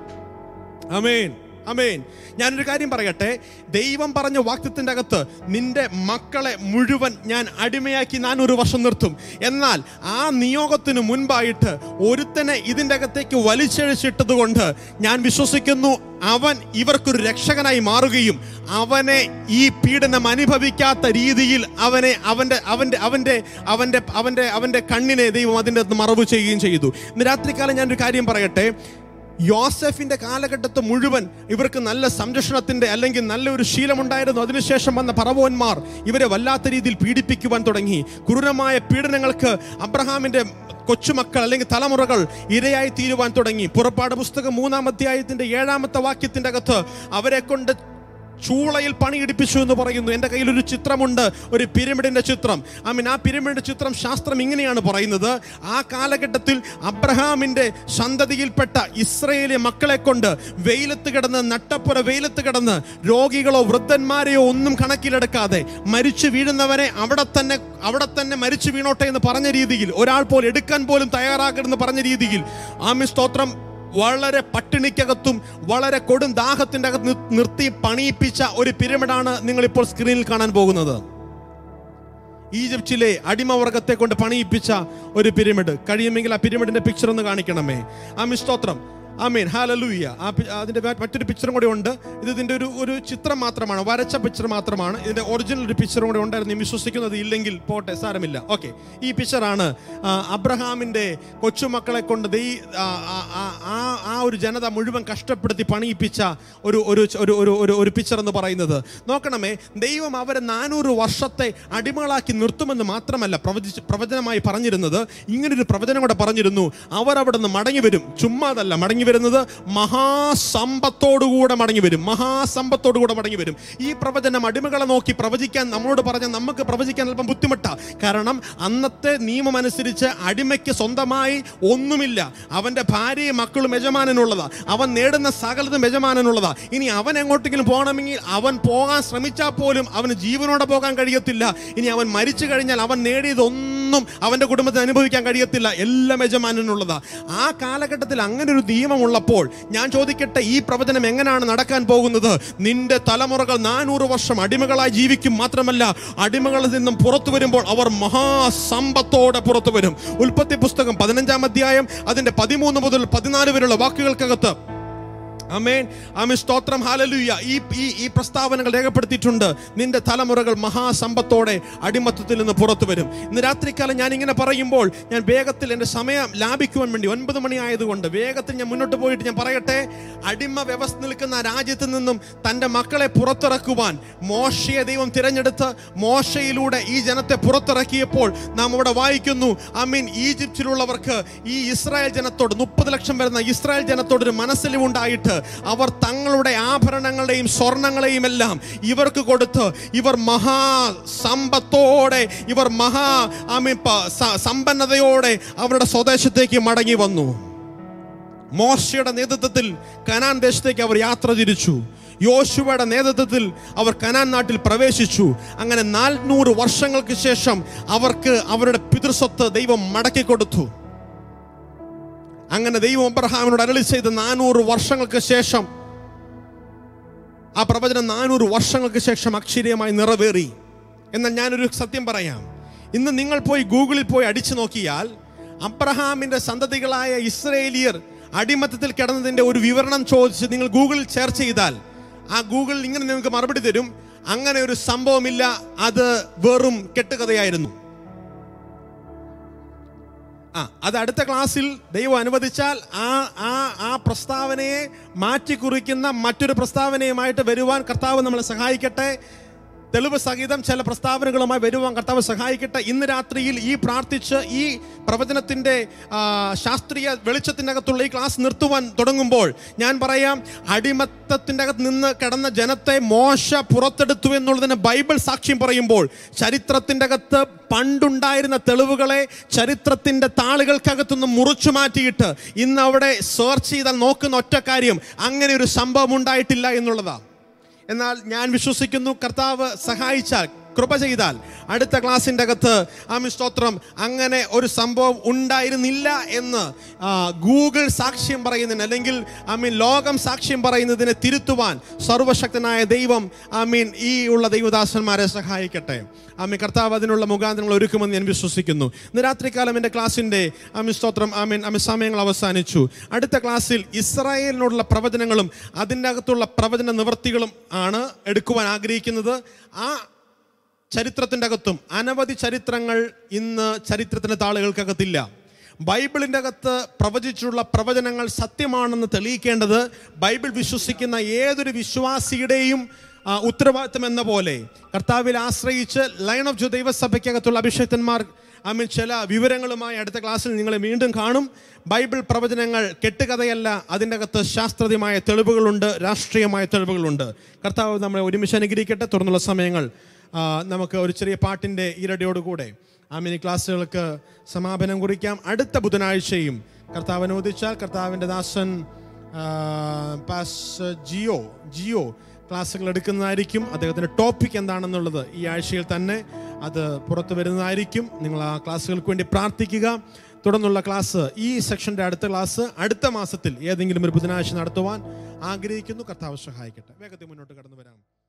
[SPEAKER 1] അമേൻ അമേൻ ഞാനൊരു കാര്യം പറയട്ടെ ദൈവം പറഞ്ഞ വാക്യത്തിൻ്റെ അകത്ത് നിന്റെ മക്കളെ മുഴുവൻ ഞാൻ അടിമയാക്കി ഞാൻ ഒരു വർഷം നിർത്തും എന്നാൽ ആ നിയോഗത്തിന് മുൻപായിട്ട് ഒരുത്തനെ ഇതിൻ്റെ അകത്തേക്ക് വലിച്ചഴിച്ചിട്ടത് കൊണ്ട് ഞാൻ വിശ്വസിക്കുന്നു അവൻ ഇവർക്കൊരു രക്ഷകനായി മാറുകയും അവനെ ഈ പീഡനം അനുഭവിക്കാത്ത രീതിയിൽ അവനെ അവൻ്റെ അവൻ്റെ അവൻ്റെ അവൻ്റെ അവൻ്റെ അവൻ്റെ കണ്ണിനെ ദൈവം അതിൻ്റെ അകത്ത് മറവ് ചെയ്യുകയും ചെയ്തു ഇന്ന് രാത്രികാലം ഞാനൊരു കാര്യം പറയട്ടെ യോസഫിന്റെ കാലഘട്ടത്ത് മുഴുവൻ ഇവർക്ക് നല്ല സംരക്ഷണത്തിന്റെ അല്ലെങ്കിൽ നല്ലൊരു ശീലമുണ്ടായിരുന്നു അതിനുശേഷം വന്ന പറവോന്മാർ ഇവരെ വല്ലാത്ത രീതിയിൽ പീഡിപ്പിക്കുവാൻ തുടങ്ങി ക്രൂരമായ പീഡനങ്ങൾക്ക് അബ്രഹാമിന്റെ കൊച്ചുമക്കൾ അല്ലെങ്കിൽ തലമുറകൾ ഇരയായി തീരുവാൻ തുടങ്ങി പുറപ്പാട് പുസ്തകം മൂന്നാം അധ്യായത്തിന്റെ ഏഴാമത്തെ വാക്യത്തിന്റെ അകത്ത് അവരെ കൊണ്ട് ചൂളയിൽ പണിയെടുപ്പിച്ചു എന്ന് പറയുന്നു എൻ്റെ കയ്യിൽ ഒരു ചിത്രമുണ്ട് ഒരു പിരമിഡിന്റെ ചിത്രം ഐ മീൻ ആ പിരമിഡിന്റെ ചിത്രം ശാസ്ത്രം ഇങ്ങനെയാണ് പറയുന്നത് ആ കാലഘട്ടത്തിൽ അബ്രഹാമിന്റെ സന്തതിയിൽപ്പെട്ട ഇസ്രയേലിയ മക്കളെ കൊണ്ട് വെയിലത്ത് കിടന്ന് നട്ടപ്പുര വെയിലത്ത് കിടന്ന് രോഗികളോ വൃദ്ധന്മാരെയോ ഒന്നും കണക്കിലെടുക്കാതെ മരിച്ചു വീഴുന്നവരെ അവിടെ തന്നെ അവിടെ തന്നെ മരിച്ചു വീണോട്ടെ എന്ന് പറഞ്ഞ രീതിയിൽ ഒരാൾ പോലും എടുക്കാൻ പോലും തയ്യാറാക്കരുതെന്ന് പറഞ്ഞ രീതിയിൽ ആമി സ്തോത്രം വളരെ പട്ടിണിക്കകത്തും വളരെ കൊടും ദാഹത്തിൻ്റെ അകത്ത് നി- നിർത്തി പണിയിപ്പിച്ച ഒരു പിരമിഡാണ് നിങ്ങൾ ഇപ്പോൾ സ്ക്രീനിൽ കാണാൻ പോകുന്നത് ഈജിപ്തിലെ അടിമവർഗത്തെ കൊണ്ട് പണിയിപ്പിച്ച ഒരു പിരമിഡ് കഴിയുമെങ്കിൽ ആ പിരമിഡിന്റെ പിക്ചർ ഒന്ന് കാണിക്കണമേ ആ മിസ്തോത്രം ആമീൻ ഹാലലൂയ ആ പി- അതിന്റെ മ- മറ്റൊരു പിക്ചറും കൂടെ ഉണ്ട് ഇത് ഇതിന്റെ ഒരു ഒരു ചിത്രം മാത്രമാണ് വരച്ച പിക്ചർ മാത്രമാണ് ഇതിന്റെ ഒറിജിനൽ ഒരു പിക്ചറും കൂടെ ഉണ്ടായിരുന്നു ഞാൻ വിശ്വസിക്കുന്നത് ഇല്ലെങ്കിൽ പോട്ടെ സാരമില്ല ഓക്കെ ഈ പിക്ചറാണ് ആ, അബ്രഹാമിന്റെ കൊച്ചുമക്കളെ കൊണ്ട് ദൈ ആ, ആ, ആ, ആ ആ ഒരു ജനത മുഴുവൻ കഷ്ടപ്പെടുത്തി പണിയിപ്പിച്ച ഒരു ഒരു ഒരു ഒരു ഒരു ഒരു പിക്ചർ എന്ന് പറയുന്നത് നോക്കണമേ ദൈവം അവരെ നാനൂറ് വർഷത്തെ അടിമകളാക്കി നിർത്തുമെന്ന് മാത്രമല്ല പ്രവചിച്ച് പ്രവചനമായി പറഞ്ഞിരുന്നത് ഇങ്ങനൊരു പ്രവചനം കൂടെ പറഞ്ഞിരുന്നു അവർ അവിടെ നിന്ന് മടങ്ങി വരും ചുമ്മാതല്ല മടങ്ങി വരുന്നത് മഹാസമ്പത്തോടുകൂടെ മടങ്ങി വരും മഹാസമ്പത്തോടുകൂടെ മടങ്ങി വരും ഈ പ്രവചനം അടിമകളെ നോക്കി പ്രവചിക്കാൻ നമ്മളോട് പറഞ്ഞ നമുക്ക് പ്രവചിക്കാൻ അല്പം ബുദ്ധിമുട്ടാ കാരണം അന്നത്തെ നിയമം അനുസരിച്ച് അടിമയ്ക്ക് സ്വന്തമായി ഒന്നുമില്ല അവന്റെ ഭാര്യയും മക്കളും യജമാനനുള്ളതാ അവൻ നേടുന്ന സകലതും യജമാനനുള്ളതാ ഇനി അവൻ എങ്ങോട്ടെങ്കിലും പോകണമെങ്കിൽ അവൻ പോകാൻ ശ്രമിച്ചാൽ പോലും അവന് ജീവനോടെ പോകാൻ കഴിയത്തില്ല ഇനി അവൻ മരിച്ചു കഴിഞ്ഞാൽ അവൻ നേടിയതൊന്നും അവന്റെ കുടുംബത്തിന് അനുഭവിക്കാൻ കഴിയത്തില്ല എല്ലാം യജമാനനുള്ളതാ ആ കാലഘട്ടത്തിൽ അങ്ങനെ ഒരു നിയമമുള്ളപ്പോൾ ഞാൻ ചോദിക്കട്ടെ ഈ പ്രവചനം എങ്ങനെയാണ് നടക്കാൻ പോകുന്നത് നിന്റെ തലമുറകൾ നാനൂറ് വർഷം അടിമകളായി ജീവിക്കും മാത്രമല്ല അടിമകളിൽ നിന്നും പുറത്തു വരുമ്പോൾ അവർ മഹാസമ്പത്തോടെ പുറത്തു വരും ഉൽപ്പത്തി പുസ്തകം പതിനഞ്ചാം അധ്യായം അതിന്റെ പതിമൂന്ന് മുതൽ പതിനാല് വരെയുള്ള വാക്കുകൾക്കകത്ത് അമേൻ ആമേൻ സ്തോത്രം ഹാലലുയ ഈ ഈ ഈ പ്രസ്താവനകൾ രേഖപ്പെടുത്തിയിട്ടുണ്ട് നിന്റെ തലമുറകൾ മഹാസമ്പത്തോടെ അടിമത്തത്തിൽ നിന്ന് പുറത്തു വരും ഇന്ന് രാത്രിക്കാലം ഞാൻ ഇങ്ങനെ പറയുമ്പോൾ ഞാൻ വേഗത്തിൽ എൻ്റെ സമയം ലാഭിക്കുവാൻ വേണ്ടി ഒൻപത് മണി ആയതുകൊണ്ട് വേഗത്തിൽ ഞാൻ മുന്നോട്ട് പോയിട്ട് ഞാൻ പറയട്ടെ അടിമ വ്യവസ്ഥ നിൽക്കുന്ന ആ രാജ്യത്ത് നിന്നും തൻ്റെ മക്കളെ പുറത്തിറക്കുവാൻ മോശയെ ദൈവം തിരഞ്ഞെടുത്ത് മോശയിലൂടെ ഈ ജനത്തെ പുറത്തിറക്കിയപ്പോൾ നാം ഇവിടെ വായിക്കുന്നു ഐ മീൻ ഈജിപ്തിലുള്ളവർക്ക് ഈ ഇസ്രായേൽ ജനത്തോട് മുപ്പത് ലക്ഷം വരുന്ന ഇസ്രായേൽ ജനത്തോട് ഒരു മനസ്സിലുണ്ടായിട്ട് അവർ തങ്ങളുടെ ആഭരണങ്ങളുടെയും സ്വർണങ്ങളെയും എല്ലാം ഇവർക്ക് കൊടുത്ത് ഇവർ മഹാ സമ്പത്തോടെ ഇവർ മഹാ ഐ മീൻ സമ്പന്നതയോടെ അവരുടെ സ്വദേശത്തേക്ക് മടങ്ങി വന്നു മോശയുടെ നേതൃത്വത്തിൽ കനാൻ ദേശത്തേക്ക് അവർ യാത്ര തിരിച്ചു യോശുവയുടെ നേതൃത്വത്തിൽ അവർ കനാൻ നാട്ടിൽ പ്രവേശിച്ചു അങ്ങനെ നാൽനൂറ് വർഷങ്ങൾക്ക് ശേഷം അവർക്ക് അവരുടെ പിതൃസ്വത്ത് ദൈവം മടക്കി കൊടുത്തു അങ്ങനെ ദൈവം അബ്രഹാമിനോട് അരളി ചെയ്ത് നാനൂറ് വർഷങ്ങൾക്ക് ശേഷം ആ പ്രവചനം നാനൂറ് വർഷങ്ങൾക്ക് ശേഷം അക്ഷരീയമായി നിറവേറി എന്നാൽ ഞാനൊരു സത്യം പറയാം ഇന്ന് നിങ്ങൾ പോയി ഗൂഗിളിൽ പോയി അടിച്ചു നോക്കിയാൽ അബ്രഹാമിന്റെ സന്തതികളായ ഇസ്രയേലിയർ അടിമത്തത്തിൽ കിടന്നതിന്റെ ഒരു വിവരണം ചോദിച്ച് നിങ്ങൾ ഗൂഗിളിൽ സെർച്ച് ചെയ്താൽ ആ ഗൂഗിളിൽ ഇങ്ങനെ നിങ്ങൾക്ക് മറുപടി തരും അങ്ങനെ ഒരു സംഭവമില്ല അത് വെറും കെട്ടുകഥയായിരുന്നു ആ അത് അടുത്ത ക്ലാസ്സിൽ ദൈവം അനുവദിച്ചാൽ ആ ആ ആ പ്രസ്താവനയെ മാറ്റിക്കുറിക്കുന്ന മറ്റൊരു പ്രസ്താവനയുമായിട്ട് വരുവാൻ കർത്താവ് നമ്മളെ സഹായിക്കട്ടെ തെളിവ് സഹിതം ചില പ്രസ്താവനകളുമായി വരുവാൻ കർത്താവ് സഹായിക്കട്ടെ ഇന്ന് രാത്രിയിൽ ഈ പ്രാർത്ഥിച്ച് ഈ പ്രവചനത്തിൻ്റെ ആ, ശാസ്ത്രീയ വെളിച്ചത്തിൻ്റെ അകത്തുള്ള ഈ ക്ലാസ് നിർത്തുവാൻ തുടങ്ങുമ്പോൾ ഞാൻ പറയാം അടിമത്തത്തിൻ്റെ അകത്ത് നിന്ന് കിടന്ന ജനത്തെ മോശ പുറത്തെടുത്തു എന്നുള്ളതിന് ബൈബിൾ സാക്ഷ്യം പറയുമ്പോൾ ചരിത്രത്തിൻ്റെ അകത്ത് പണ്ടുണ്ടായിരുന്ന തെളിവുകളെ ചരിത്രത്തിന്റെ താളുകൾക്കകത്തുനിന്ന് മുറിച്ചു മാറ്റിയിട്ട് ഇന്ന് അവിടെ സെർച്ച് ചെയ്താൽ നോക്കുന്ന ഒറ്റ കാര്യം അങ്ങനെ ഒരു സംഭവം ഉണ്ടായിട്ടില്ല എന്നുള്ളതാണ് എന്നാൽ ഞാൻ വിശ്വസിക്കുന്നു കർത്താവ് സഹായിച്ചാൽ കൃപ ചെയ്താൽ അടുത്ത ക്ലാസ്സിൻ്റെ അകത്ത് ആമി സ്തോത്രം അങ്ങനെ ഒരു സംഭവം ഉണ്ടായിരുന്നില്ല എന്ന് ആ, ഗൂഗിൾ സാക്ഷ്യം പറയുന്നതിന് അല്ലെങ്കിൽ ഐ മീൻ ലോകം സാക്ഷ്യം പറയുന്നതിനെ തിരുത്തുവാൻ സർവശക്തനായ ദൈവം ഐ മീൻ ഈ ഉള്ള ദൈവദാസന്മാരെ സഹായിക്കട്ടെ ആമീൻ കർത്താവ് അതിനുള്ള മുഖാന്തരങ്ങൾ ഒരുക്കുമെന്ന് ഞാൻ വിശ്വസിക്കുന്നു ഇന്ന് രാത്രികാലം എൻ്റെ ക്ലാസ്സിൻ്റെ ആമി സ്തോത്രം ആമീൻ ആമി സമയങ്ങൾ അവസാനിച്ചു അടുത്ത ക്ലാസ്സിൽ ഇസ്രായേലിനോടുള്ള പ്രവചനങ്ങളും അതിൻ്റെ അകത്തുള്ള പ്രവചന നിവൃത്തികളും ആണ് എടുക്കുവാൻ ആഗ്രഹിക്കുന്നത് ആ ചരിത്രത്തിൻ്റെ അകത്തും അനവധി ചരിത്രങ്ങൾ ഇന്ന് ചരിത്രത്തിൻ്റെ താളുകൾക്കകത്തില്ല ബൈബിളിൻ്റെ അകത്ത് പ്രവചിച്ചിട്ടുള്ള പ്രവചനങ്ങൾ സത്യമാണെന്ന് തെളിയിക്കേണ്ടത് ബൈബിൾ വിശ്വസിക്കുന്ന ഏതൊരു വിശ്വാസിയുടെയും ആ, ഉത്തരവാദിത്തം എന്ന പോലെ കർത്താവിൽ ആശ്രയിച്ച് ലൈൻ ഓഫ് ജു ദൈവസഭയ്ക്കകത്തുള്ള അഭിഷേക്തന്മാർ ഐ മീൻ ചില വിവരങ്ങളുമായി അടുത്ത ക്ലാസ്സിൽ നിങ്ങളെ വീണ്ടും കാണും ബൈബിൾ പ്രവചനങ്ങൾ കെട്ടുകഥയല്ല അതിൻ്റെ അകത്ത് ശാസ്ത്രീയമായ തെളിവുകളുണ്ട് രാഷ്ട്രീയമായ തെളിവുകളുണ്ട് കർത്താവ് നമ്മളെ ഒരുമിച്ച് അനുഗ്രഹിക്കട്ടെ തുടർന്നുള്ള സമയങ്ങൾ ആ, നമുക്ക് ഒരു ചെറിയ പാട്ടിൻ്റെ ഈരടിയോടുകൂടെ ആമിനി ക്ലാസ്സുകൾക്ക് സമാപനം കുറിക്കാം അടുത്ത ബുധനാഴ്ചയും കർത്താവ് അനുവദിച്ചാൽ കർത്താവിൻ്റെ ദാസൻ ആ, പാസ് ജിയോ ജിയോ ക്ലാസ്സുകൾ എടുക്കുന്നതായിരിക്കും അദ്ദേഹത്തിൻ്റെ ടോപ്പിക് എന്താണെന്നുള്ളത് ഈ ആഴ്ചയിൽ തന്നെ അത് പുറത്തു വരുന്നതായിരിക്കും നിങ്ങൾ ആ ക്ലാസ്സുകൾക്ക് വേണ്ടി പ്രാർത്ഥിക്കുക തുടർന്നുള്ള ക്ലാസ് ഈ സെക്ഷൻ്റെ അടുത്ത ക്ലാസ് അടുത്ത മാസത്തിൽ ഏതെങ്കിലും ഒരു ബുധനാഴ്ച നടത്തുവാൻ ആഗ്രഹിക്കുന്നു കർത്താവ് സഹായിക്കട്ടെ വേഗത്തിൽ മുന്നോട്ട് കടന്നു വരാം